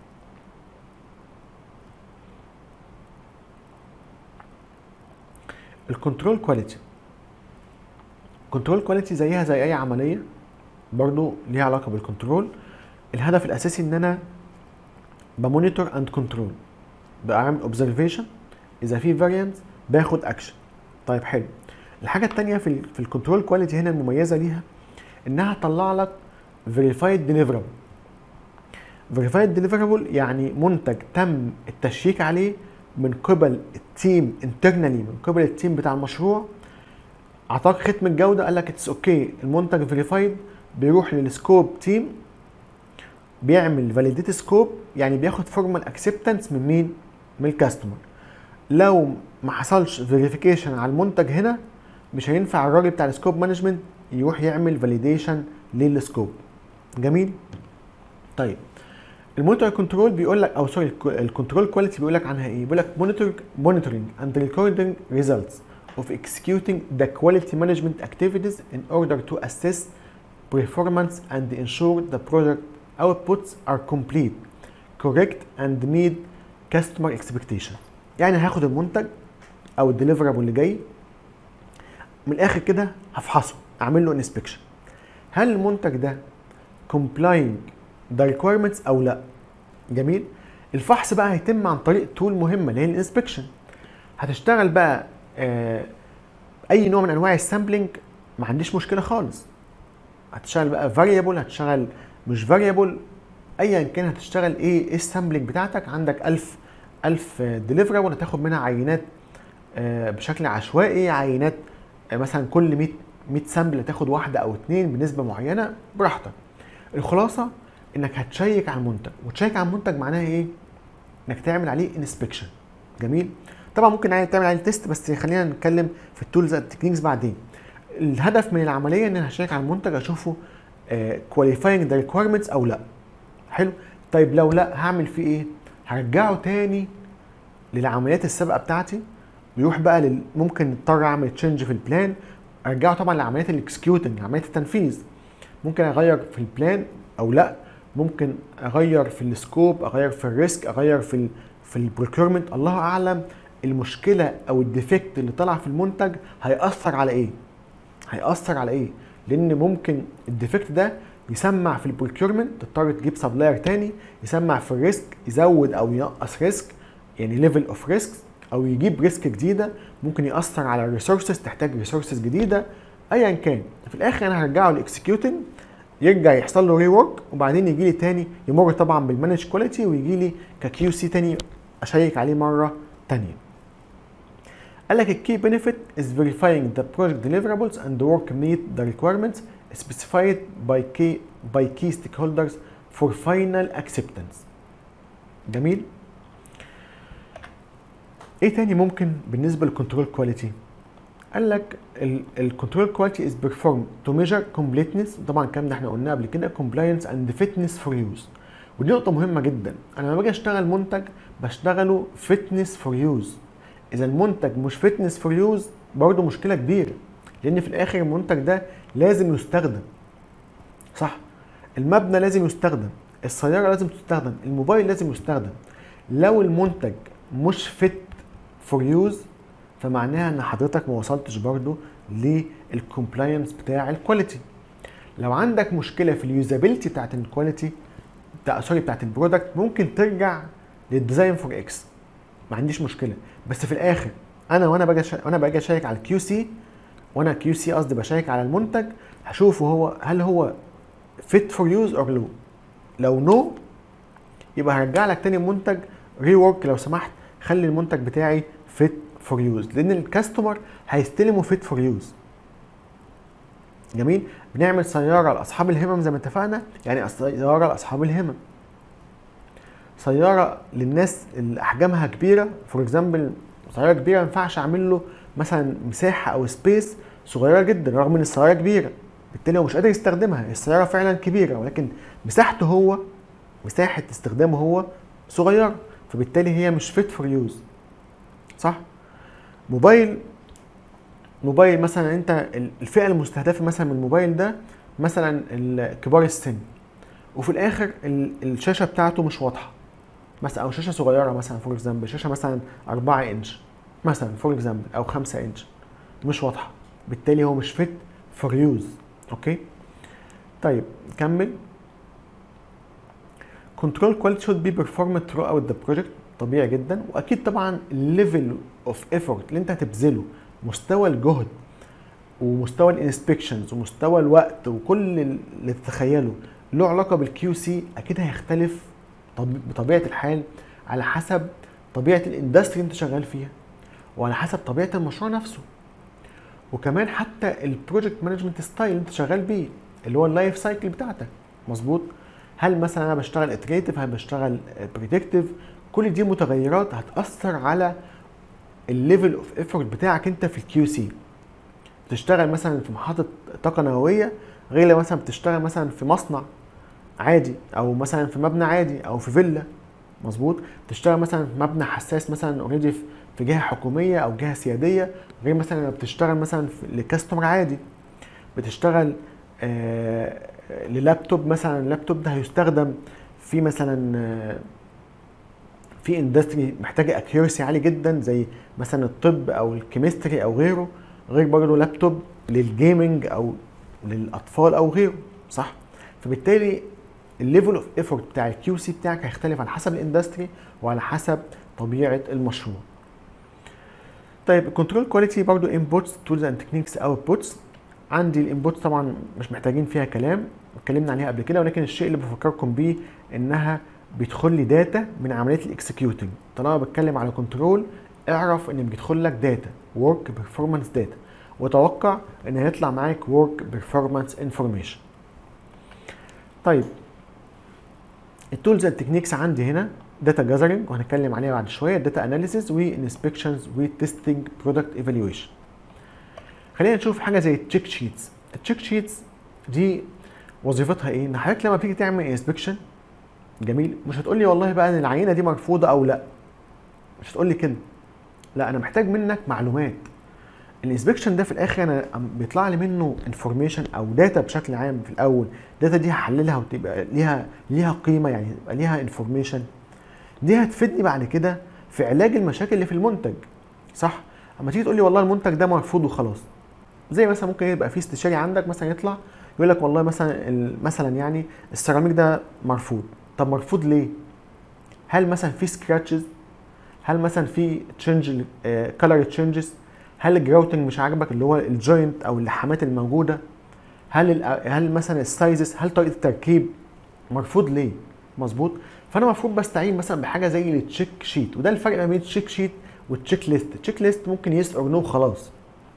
الكنترول كواليتي كنترول كواليتي زيها زي اي عمليه برضو ليها علاقه بالكنترول الهدف الاساسي ان انا بمونيتور اند كنترول بعمل اوبزرفيشن اذا في فاريانت باخد اكشن طيب حلو الحاجه الثانيه في ال في الكنترول كواليتي هنا المميزه ليها انها تطلع لك فيريفايد ديليفربل فيريفايد ديليفربل يعني منتج تم التشيك عليه من قبل التيم انترنالي من قبل التيم بتاع المشروع اعطاك ختم الجوده قال لك اتس اوكي المنتج فيريفايد بيروح للسكوب تيم بيعمل فاليديت سكوب يعني بياخد فورمال اكسبتنس من مين؟ من الكاستمر لو ما حصلش فيريفيكيشن على المنتج هنا مش هينفع الراجل بتاع السكوب مانجمنت يروح يعمل فاليديشن للسكوب جميل طيب المونيتور كنترول بيقول لك او سوري الكنترول كواليتي بيقول لك عنها ايه بيقول لك مونيتور مونيتورنج اند ريكوردنج results of executing the quality management activities in order to assess performance and ensure the project outputs are complete correct and meet customer expectation يعني هاخد المنتج او الديليفرابل اللي جاي من الاخر كده هفحصه اعمل له انسبكشن هل المنتج ده complying the requirements او لا جميل الفحص بقى هيتم عن طريق تول مهمه اللي هي الانسبكشن هتشتغل بقى آه اي نوع من انواع السامبلنج ما عنديش مشكله خالص هتشتغل بقى فاريبل هتشتغل مش فاريبل ايا كان هتشتغل ايه ايه السامبلنج بتاعتك عندك 1000 1000 ديليفرابل هتاخد منها عينات آه بشكل عشوائي عينات آه مثلا كل 100 100 سامبل هتاخد واحده او اتنين بنسبه معينه براحتك الخلاصه انك هتشيك على المنتج وتشيك على المنتج معناها ايه انك تعمل عليه انسبكشن جميل طبعا ممكن يعني تعمل عليه تيست بس خلينا نتكلم في التولز التكنيكس بعدين الهدف من العمليه ان انا هشيك على المنتج اشوفه كواليفاينج ذا ريكويرمنتس او لا حلو طيب لو لا هعمل فيه ايه هرجعه تاني للعمليات السابقه بتاعتي ويروح بقى لل... ممكن اضطر اعمل تشينج في البلان ارجعه طبعا لعمليات الاكسكيوتنج عمليات التنفيذ ممكن اغير في البلان او لا ممكن اغير في السكوب اغير في الريسك اغير في ال في البروكيرمنت الله اعلم المشكله او الديفكت اللي طلع في المنتج هياثر على ايه هياثر على ايه لان ممكن الديفكت ده يسمع في البروكيرمنت تضطر تجيب سبلاير تاني يسمع في الريسك يزود او ينقص ريسك يعني ليفل اوف ريسك او يجيب ريسك جديده ممكن ياثر على الريسورسز تحتاج ريسورسز جديده ايا كان في الاخر انا هرجعه لاكسكيوتنج يرجع يحصل له ري ورك وبعدين يجي لي تاني يمر طبعا بالمانج كواليتي ويجي لي ككيو سي تاني اشيك عليه مره تانيه قال لك الكي بنفيت is verifying the project deliverables and work meet the requirements specified by key by key stakeholders for final acceptance جميل ايه تاني ممكن بالنسبه للكنترول كواليتي قال لك الكنترول كواليتي از بيرفورم تو ميجر كومبليتنس طبعا الكلام ده احنا قلناه قبل كده كومبلاينس اند فيتنس فور يوز ودي نقطه مهمه جدا انا لما باجي اشتغل منتج بشتغله فيتنس فور يوز اذا المنتج مش فيتنس فور يوز برضه مشكله كبيره لان في الاخر المنتج ده لازم يستخدم صح المبنى لازم يستخدم السياره لازم تستخدم الموبايل لازم يستخدم لو المنتج مش فيت فور يوز فمعناها ان حضرتك ما وصلتش برضو للكومبلاينس بتاع الكواليتي لو عندك مشكله في اليوزابيلتي بتاعت الكواليتي بتاع سوري بتاعت البرودكت ممكن ترجع للديزاين فور اكس ما عنديش مشكله بس في الاخر انا وانا باجي شا... وانا باجي اشيك على الكيو سي وانا كيو سي قصدي بشيك على المنتج هشوفه هو هل هو فيت فور يوز اور لو لو نو no, يبقى هرجع لك تاني المنتج ري ورك لو سمحت خلي المنتج بتاعي فيت فور يوز لان الكاستمر هيستلمه فيت فور يوز جميل بنعمل سياره لاصحاب الهمم زي ما اتفقنا يعني سياره لاصحاب الهمم سياره للناس اللي احجامها كبيره فور اكزامبل سياره كبيره ما ينفعش اعمل له مثلا مساحه او سبيس صغيره جدا رغم ان السياره كبيره بالتالي هو مش قادر يستخدمها السياره فعلا كبيره ولكن مساحته هو مساحه استخدامه هو صغيره فبالتالي هي مش فيت فور يوز صح موبايل موبايل مثلا انت الفئه المستهدفه مثلا من الموبايل ده مثلا كبار السن وفي الاخر الشاشه بتاعته مش واضحه مثلا او شاشه صغيره مثلا فور اكزامبل شاشه مثلا 4 انش مثلا فور اكزامبل او 5 انش مش واضحه بالتالي هو مش فيت فور يوز اوكي طيب نكمل كنترول كواليتي شود بي performed throughout the project طبيعي جدا واكيد طبعا الليفل اوف ايفورت اللي انت هتبذله مستوى الجهد ومستوى الانسبكشنز ومستوى الوقت وكل اللي تتخيله له علاقه بالكيو سي اكيد هيختلف بطبيعه الحال على حسب طبيعه الاندستري اللي انت شغال فيها وعلى حسب طبيعه المشروع نفسه وكمان حتى البروجكت مانجمنت ستايل اللي انت شغال بيه اللي هو اللايف سايكل بتاعتك مظبوط هل مثلا انا بشتغل اتريتيف هل بشتغل بريدكتيف كل دي متغيرات هتاثر على الليفل اوف ايفورت بتاعك انت في الكيو سي بتشتغل مثلا في محطه طاقه نوويه غير لو مثلا بتشتغل مثلا في مصنع عادي او مثلا في مبنى عادي او في فيلا مظبوط بتشتغل مثلا في مبنى حساس مثلا اوريدي في جهه حكوميه او جهه سياديه غير مثلا لما بتشتغل مثلا في- لكاستمر عادي بتشتغل آه للابتوب مثلا اللابتوب ده هيستخدم في مثلا آه في اندستري محتاجه اكيورسي عالي جدا زي مثلا الطب او الكيمستري او غيره غير برضه لابتوب للجيمنج او للاطفال او غيره صح فبالتالي الليفل اوف ايفورت بتاع الكيو سي بتاعك هيختلف على حسب الاندستري وعلى حسب طبيعه المشروع طيب الكنترول كواليتي برضو انبوتس تولز اند تكنيكس اوتبوتس عندي الانبوتس طبعا مش محتاجين فيها كلام اتكلمنا عليها قبل كده ولكن الشيء اللي بفكركم بيه انها بيدخل لي داتا من عمليه الاكسكيوتنج طالما بتكلم على كنترول اعرف ان بيدخل لك داتا ورك بيرفورمانس داتا وتوقع ان هيطلع معاك ورك بيرفورمانس انفورميشن طيب التولز اند تكنيكس عندي هنا داتا جاذرنج وهنتكلم عليها بعد شويه داتا اناليسيز وانسبكشنز وتستنج برودكت ايفالويشن خلينا نشوف حاجه زي التشيك شيتس التشيك شيتس دي وظيفتها ايه ان حضرتك لما بتيجي تعمل انسبكشن جميل مش هتقول لي والله بقى ان العينه دي مرفوضه او لا مش هتقول لي كده لا انا محتاج منك معلومات الانسبكشن ده في الاخر انا أم- بيطلع لي منه انفورميشن او داتا بشكل عام في الاول داتا دي هحللها وتبقى ليها ليها قيمه يعني يبقى ليها انفورميشن دي هتفيدني بعد كده في علاج المشاكل اللي في المنتج صح اما تيجي تقول لي والله المنتج ده مرفوض وخلاص زي مثلا ممكن يبقى في استشاري عندك مثلا يطلع يقول لك والله مثلا ال- مثلا يعني السيراميك ده مرفوض طب مرفوض ليه هل مثلا في سكراتشز هل مثلا في تشينج كلر تشينجز هل الجراوتنج مش عاجبك اللي هو الجوينت او اللحامات الموجوده هل ال- هل مثلا السايزز هل طريقه التركيب مرفوض ليه مظبوط فانا المفروض بستعين مثلا بحاجه زي التشيك شيت وده الفرق ما بين التشيك شيت والتشيك ليست التشيك ليست ممكن يس اور نو خلاص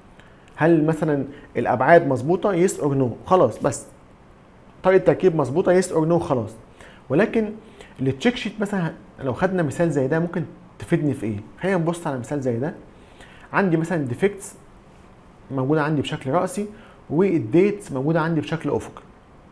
هل مثلا الابعاد مظبوطه يس اور نو خلاص بس طريقه التركيب مظبوطه يس اور نو خلاص ولكن التشيك شيت مثلا لو خدنا مثال زي ده ممكن تفيدني في ايه خلينا نبص على مثال زي ده عندي مثلا ديفكتس موجوده عندي بشكل راسي والديتس موجوده عندي بشكل افقي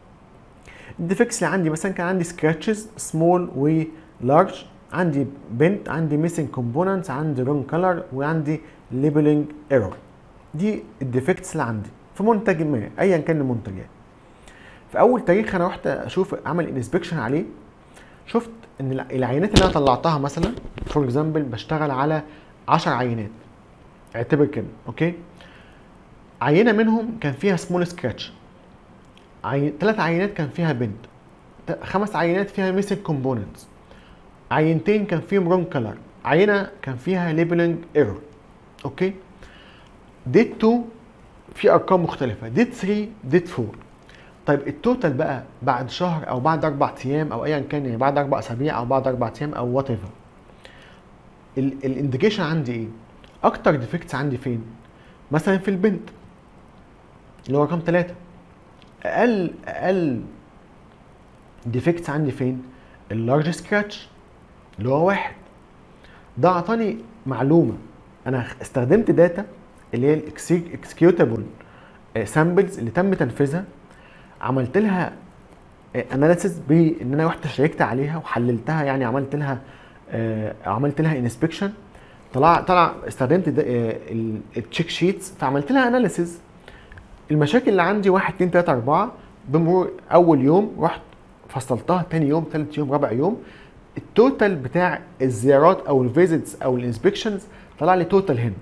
الديفكتس اللي عندي مثلا كان عندي سكراتشز سمول ولارج عندي بنت عندي ميسنج كومبوننتس عندي رون كلر وعندي ليبلنج ايرور دي الديفكتس اللي عندي في منتج ما ايا كان المنتج يعني في اول تاريخ انا رحت اشوف اعمل انسبكشن عليه شفت ان الع- العينات اللي انا طلعتها مثلا فور اكزامبل بشتغل على 10 عينات اعتبر كده اوكي عينه منهم كان فيها سمول سكراتش عين... ثلاث عينات كان فيها بنت ت- خمس عينات فيها ميسنج كومبوننتس عينتين كان فيهم رون كلر عينه كان فيها ليبلنج ايرور اوكي ديت 2 في ارقام مختلفه ديت 3 ديت 4 طيب التوتال بقى بعد شهر او بعد اربع ايام او ايا كان يعني بعد اربع اسابيع او بعد اربع ايام او وات ايفر الانديكيشن عندي ايه اكتر ديفكتس عندي فين مثلا في البنت اللي هو رقم ثلاثة اقل اقل ديفكتس عندي فين اللارج سكراتش اللي هو واحد ده اعطاني معلومه انا استخدمت داتا اللي هي الاكسكيوتابل سامبلز اللي تم تنفيذها عملت لها اناليسيس بان انا رحت شيكت عليها وحللتها يعني عملت لها آه، عملت لها انسبكشن طلع طلع استخدمت التشيك شيتس فعملت لها اناليسيس المشاكل اللي عندي 1 2 3 4 بمرور اول يوم رحت فصلتها تاني يوم ثالث يوم رابع يوم التوتال بتاع الزيارات او الفيزيتس او الانسبكشنز طلع لي توتال هنا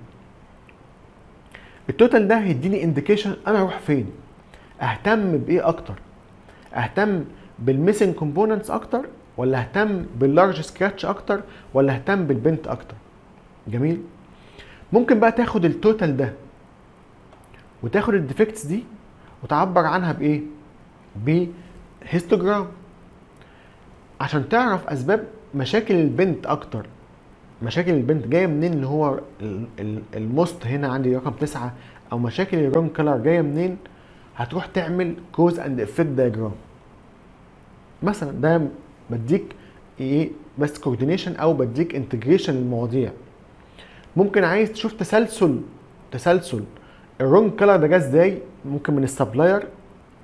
التوتال ده هيديني انديكيشن انا اروح فين اهتم بايه اكتر اهتم بالميسنج كومبوننتس اكتر ولا اهتم باللارج سكراتش اكتر ولا اهتم بالبنت اكتر جميل ممكن بقى تاخد التوتال ده وتاخد الديفكتس دي وتعبر عنها بايه بهيستوجرام عشان تعرف اسباب مشاكل البنت اكتر مشاكل البنت جايه منين اللي هو ال- ال- الموست هنا عندي رقم تسعة او مشاكل الرون كلر جايه منين هتروح تعمل كوز اند افكت دايجرام مثلا ده بديك ايه بس كوردينيشن او بديك انتجريشن للمواضيع ممكن عايز تشوف تسلسل تسلسل الرون كلر ده جه ازاي ممكن من السبلاير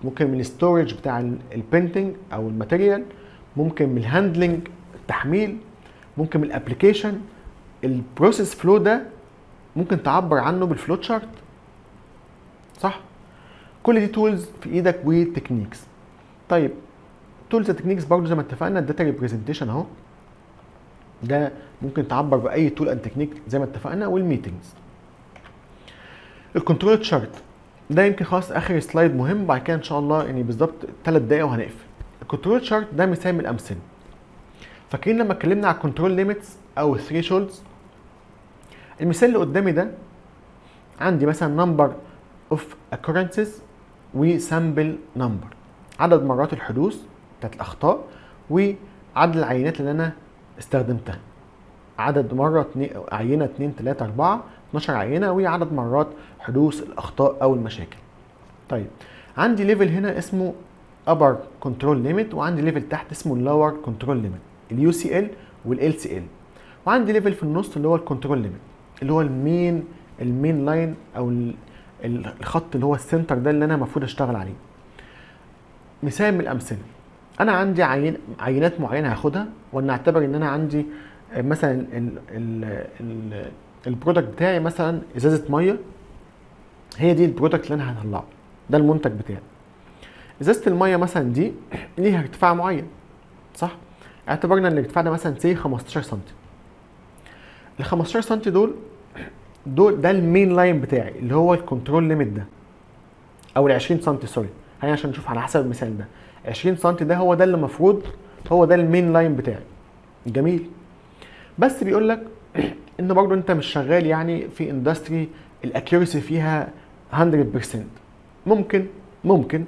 ممكن من الستورج بتاع البرنتنج او الماتيريال ممكن من الهاندلنج التحميل ممكن من الابلكيشن البروسيس فلو ده ممكن تعبر عنه بالفلو تشارت صح كل دي تولز في ايدك وتكنيكس طيب تولز وتكنيكس برضه زي ما اتفقنا الداتا ريبريزنتيشن اهو ده ممكن تعبر باي تول اند تكنيك زي ما اتفقنا والميتنجز الكنترول تشارت ده يمكن خلاص اخر سلايد مهم بعد كده ان شاء الله يعني بالظبط ثلاث دقايق وهنقفل الكنترول تشارت ده مثال من الامثله فاكرين لما اتكلمنا على الكنترول ليميتس او الثريشولدز المثال اللي قدامي ده عندي مثلا نمبر اوف occurrences وسامبل نمبر عدد مرات الحدوث بتاعت الاخطاء وعدد العينات اللي انا استخدمتها عدد مرة اتنين عينة 2 3 4 12 عينة وعدد مرات حدوث الأخطاء أو المشاكل. طيب عندي ليفل هنا اسمه upper control limit وعندي ليفل تحت اسمه lower control limit اليو سي ال والال سي ال وعندي ليفل في النص اللي هو الكنترول ليميت اللي هو المين المين لاين او ال- ال- الخط اللي هو السنتر ده اللي انا المفروض اشتغل عليه مثال من الامثله انا عندي عين عينات معينه هاخدها ولنعتبر ان انا عندي آه، مثلا ال- ال- ال- البرودكت بتاعي مثلا ازازه ميه هي دي البرودكت اللي انا هطلعه ده المنتج بتاعي ازازه الميه مثلا دي ليها ارتفاع معين صح اعتبرنا ان الارتفاع ده مثلا سي 15 سم ال 15 سم دول دول ده المين لاين بتاعي اللي هو الكنترول ليميت ده او ال 20 سم سوري هي عشان نشوف على حسب المثال ده 20 سم ده هو ده اللي المفروض هو ده المين لاين بتاعي جميل بس بيقول لك ان برضو انت مش شغال يعني في اندستري الاكيورسي فيها 100% ممكن ممكن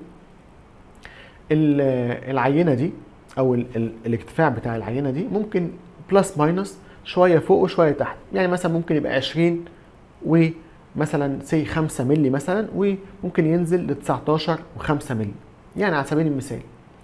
ال- العينه دي او ال- ال- الارتفاع بتاع العينه دي ممكن بلس ماينس شويه فوق وشويه تحت يعني مثلا ممكن يبقى 20 ومثلا سي 5 مللي مثلا وممكن ينزل ل 19 و5 مللي يعني على سبيل المثال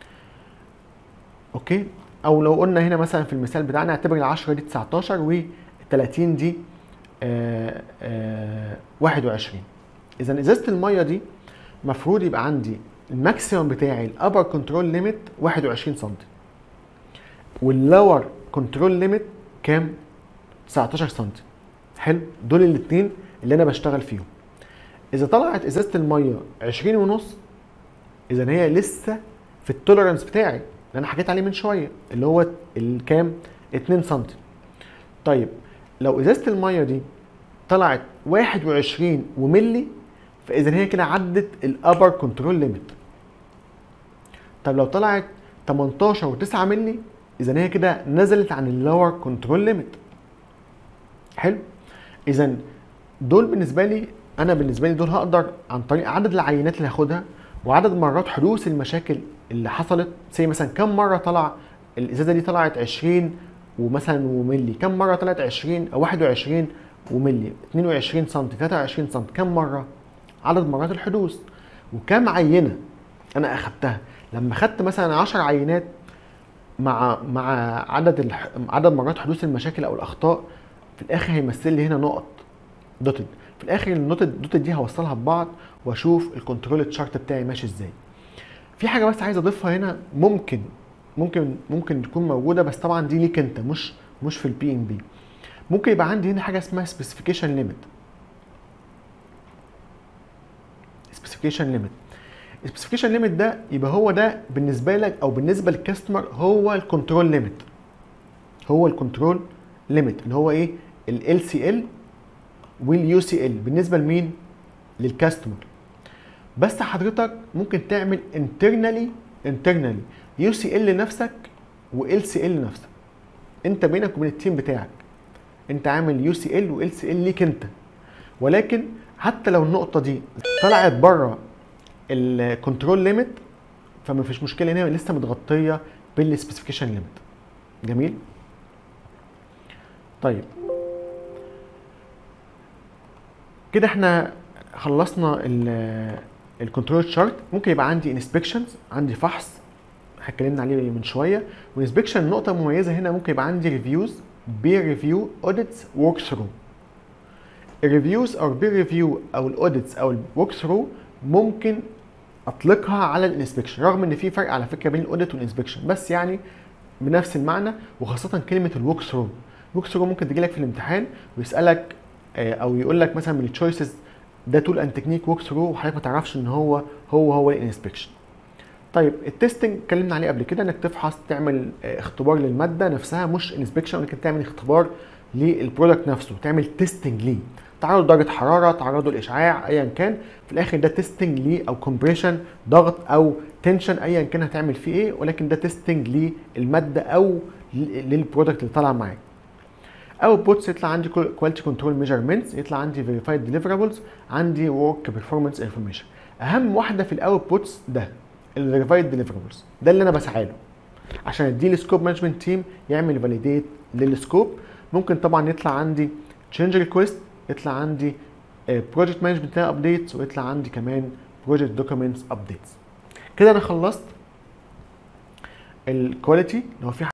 اوكي او لو قلنا هنا مثلا في المثال بتاعنا اعتبر ال 10 دي 19 وال 30 دي آه آه 21 اذا ازازه الميه دي المفروض يبقى عندي الماكسيمم بتاعي الابر كنترول ليميت 21 سم واللور كنترول ليميت كام 19 سم حلو دول الاثنين اللي انا بشتغل فيهم اذا طلعت ازازه الميه 20 ونص اذا هي لسه في التوليرانس بتاعي اللي انا حكيت عليه من شويه اللي هو الكام 2 سم طيب لو ازازه الميه دي طلعت 21 وملي فاذا هي كده عدت الابر كنترول ليميت طب لو طلعت 18 و9 ملي اذا هي كده نزلت عن اللور كنترول ليميت حلو اذا دول بالنسبه لي انا بالنسبه لي دول هقدر عن طريق عدد العينات اللي هاخدها وعدد مرات حدوث المشاكل اللي حصلت زي مثلا كم مره طلع الازازه دي طلعت 20 ومثلا وملي كم مره طلعت 20 او 21 وملي 22 سم 23 سم كم مره عدد مرات الحدوث وكم عينه انا اخدتها لما خدت مثلا 10 عينات مع مع عدد الح... عدد مرات حدوث المشاكل او الاخطاء في الاخر هيمثل لي هنا نقط دوتد في الاخر النقط الدوتد دي هوصلها ببعض واشوف الكنترول تشارت بتاعي ماشي ازاي في حاجه بس عايز اضيفها هنا ممكن ممكن ممكن تكون موجوده بس طبعا دي ليك انت مش مش في البي ام بي ممكن يبقى عندي هنا حاجه اسمها سبيسيفيكيشن ليميت سبيسيفيكيشن ليميت السبيسيفيكيشن ليميت ده يبقى هو ده بالنسبه لك او بالنسبه للكاستمر هو الكنترول ليميت هو الكنترول ليميت اللي هو ايه ال سي ال واليو سي ال بالنسبه لمين للكاستمر بس حضرتك ممكن تعمل انترنالي انترنالي يو سي ال لنفسك وال سي ال لنفسك انت بينك وبين التيم بتاعك انت عامل يو سي ال وال سي ال ليك انت ولكن حتى لو النقطه دي طلعت بره الكنترول ليميت فما فيش مشكله ان هي لسه متغطيه بالسبيسيفيكيشن ليميت جميل طيب كده احنا خلصنا الكنترول شارت ممكن يبقى عندي انسبكشنز عندي فحص اتكلمنا عليه من شويه والانسبكشن نقطه مميزه هنا ممكن يبقى عندي ريفيوز بير ريفيو اوديتس ورك ثرو الريفيوز او البير ريفيو او الاوديتس او الورك ثرو ممكن اطلقها على الانسبكشن رغم ان في فرق على فكره بين الاوديت والانسبكشن بس يعني بنفس المعنى وخاصه كلمه الوك ثرو الوك ثرو ممكن تجي لك في الامتحان ويسالك آه، او يقول لك مثلا من التشويسز ده تول اند تكنيك ووك ثرو وحضرتك ما تعرفش ان هو هو هو الانسبكشن طيب التستنج اتكلمنا عليه قبل كده انك تفحص تعمل آه، اختبار للماده نفسها مش انسبكشن ولكن تعمل اختبار للبرودكت نفسه تعمل تيستنج ليه تعرضه لدرجه حراره تعرضه لاشعاع ايا كان في الاخر ده تيستنج ليه او كومبريشن ضغط او تنشن ايا كان هتعمل فيه ايه ولكن ده تيستنج للماده او للبرودكت اللي طالع معاك اوتبوتس يطلع عندي كواليتي كنترول ميجرمنتس يطلع عندي فيريفايد ديليفرابلز عندي ورك بيرفورمانس انفورميشن اهم واحده في الاوتبوتس ده الفيريفايد ديليفرابلز ده اللي انا بسعى له عشان اديه السكوب مانجمنت تيم يعمل فاليديت للسكوب ممكن طبعا يطلع عندي تشينج ريكويست يطلع عندي بروجكت مانجمنت ابديتس ويطلع عندي كمان بروجكت دوكيومنتس ابديتس كده انا خلصت الكواليتي لو في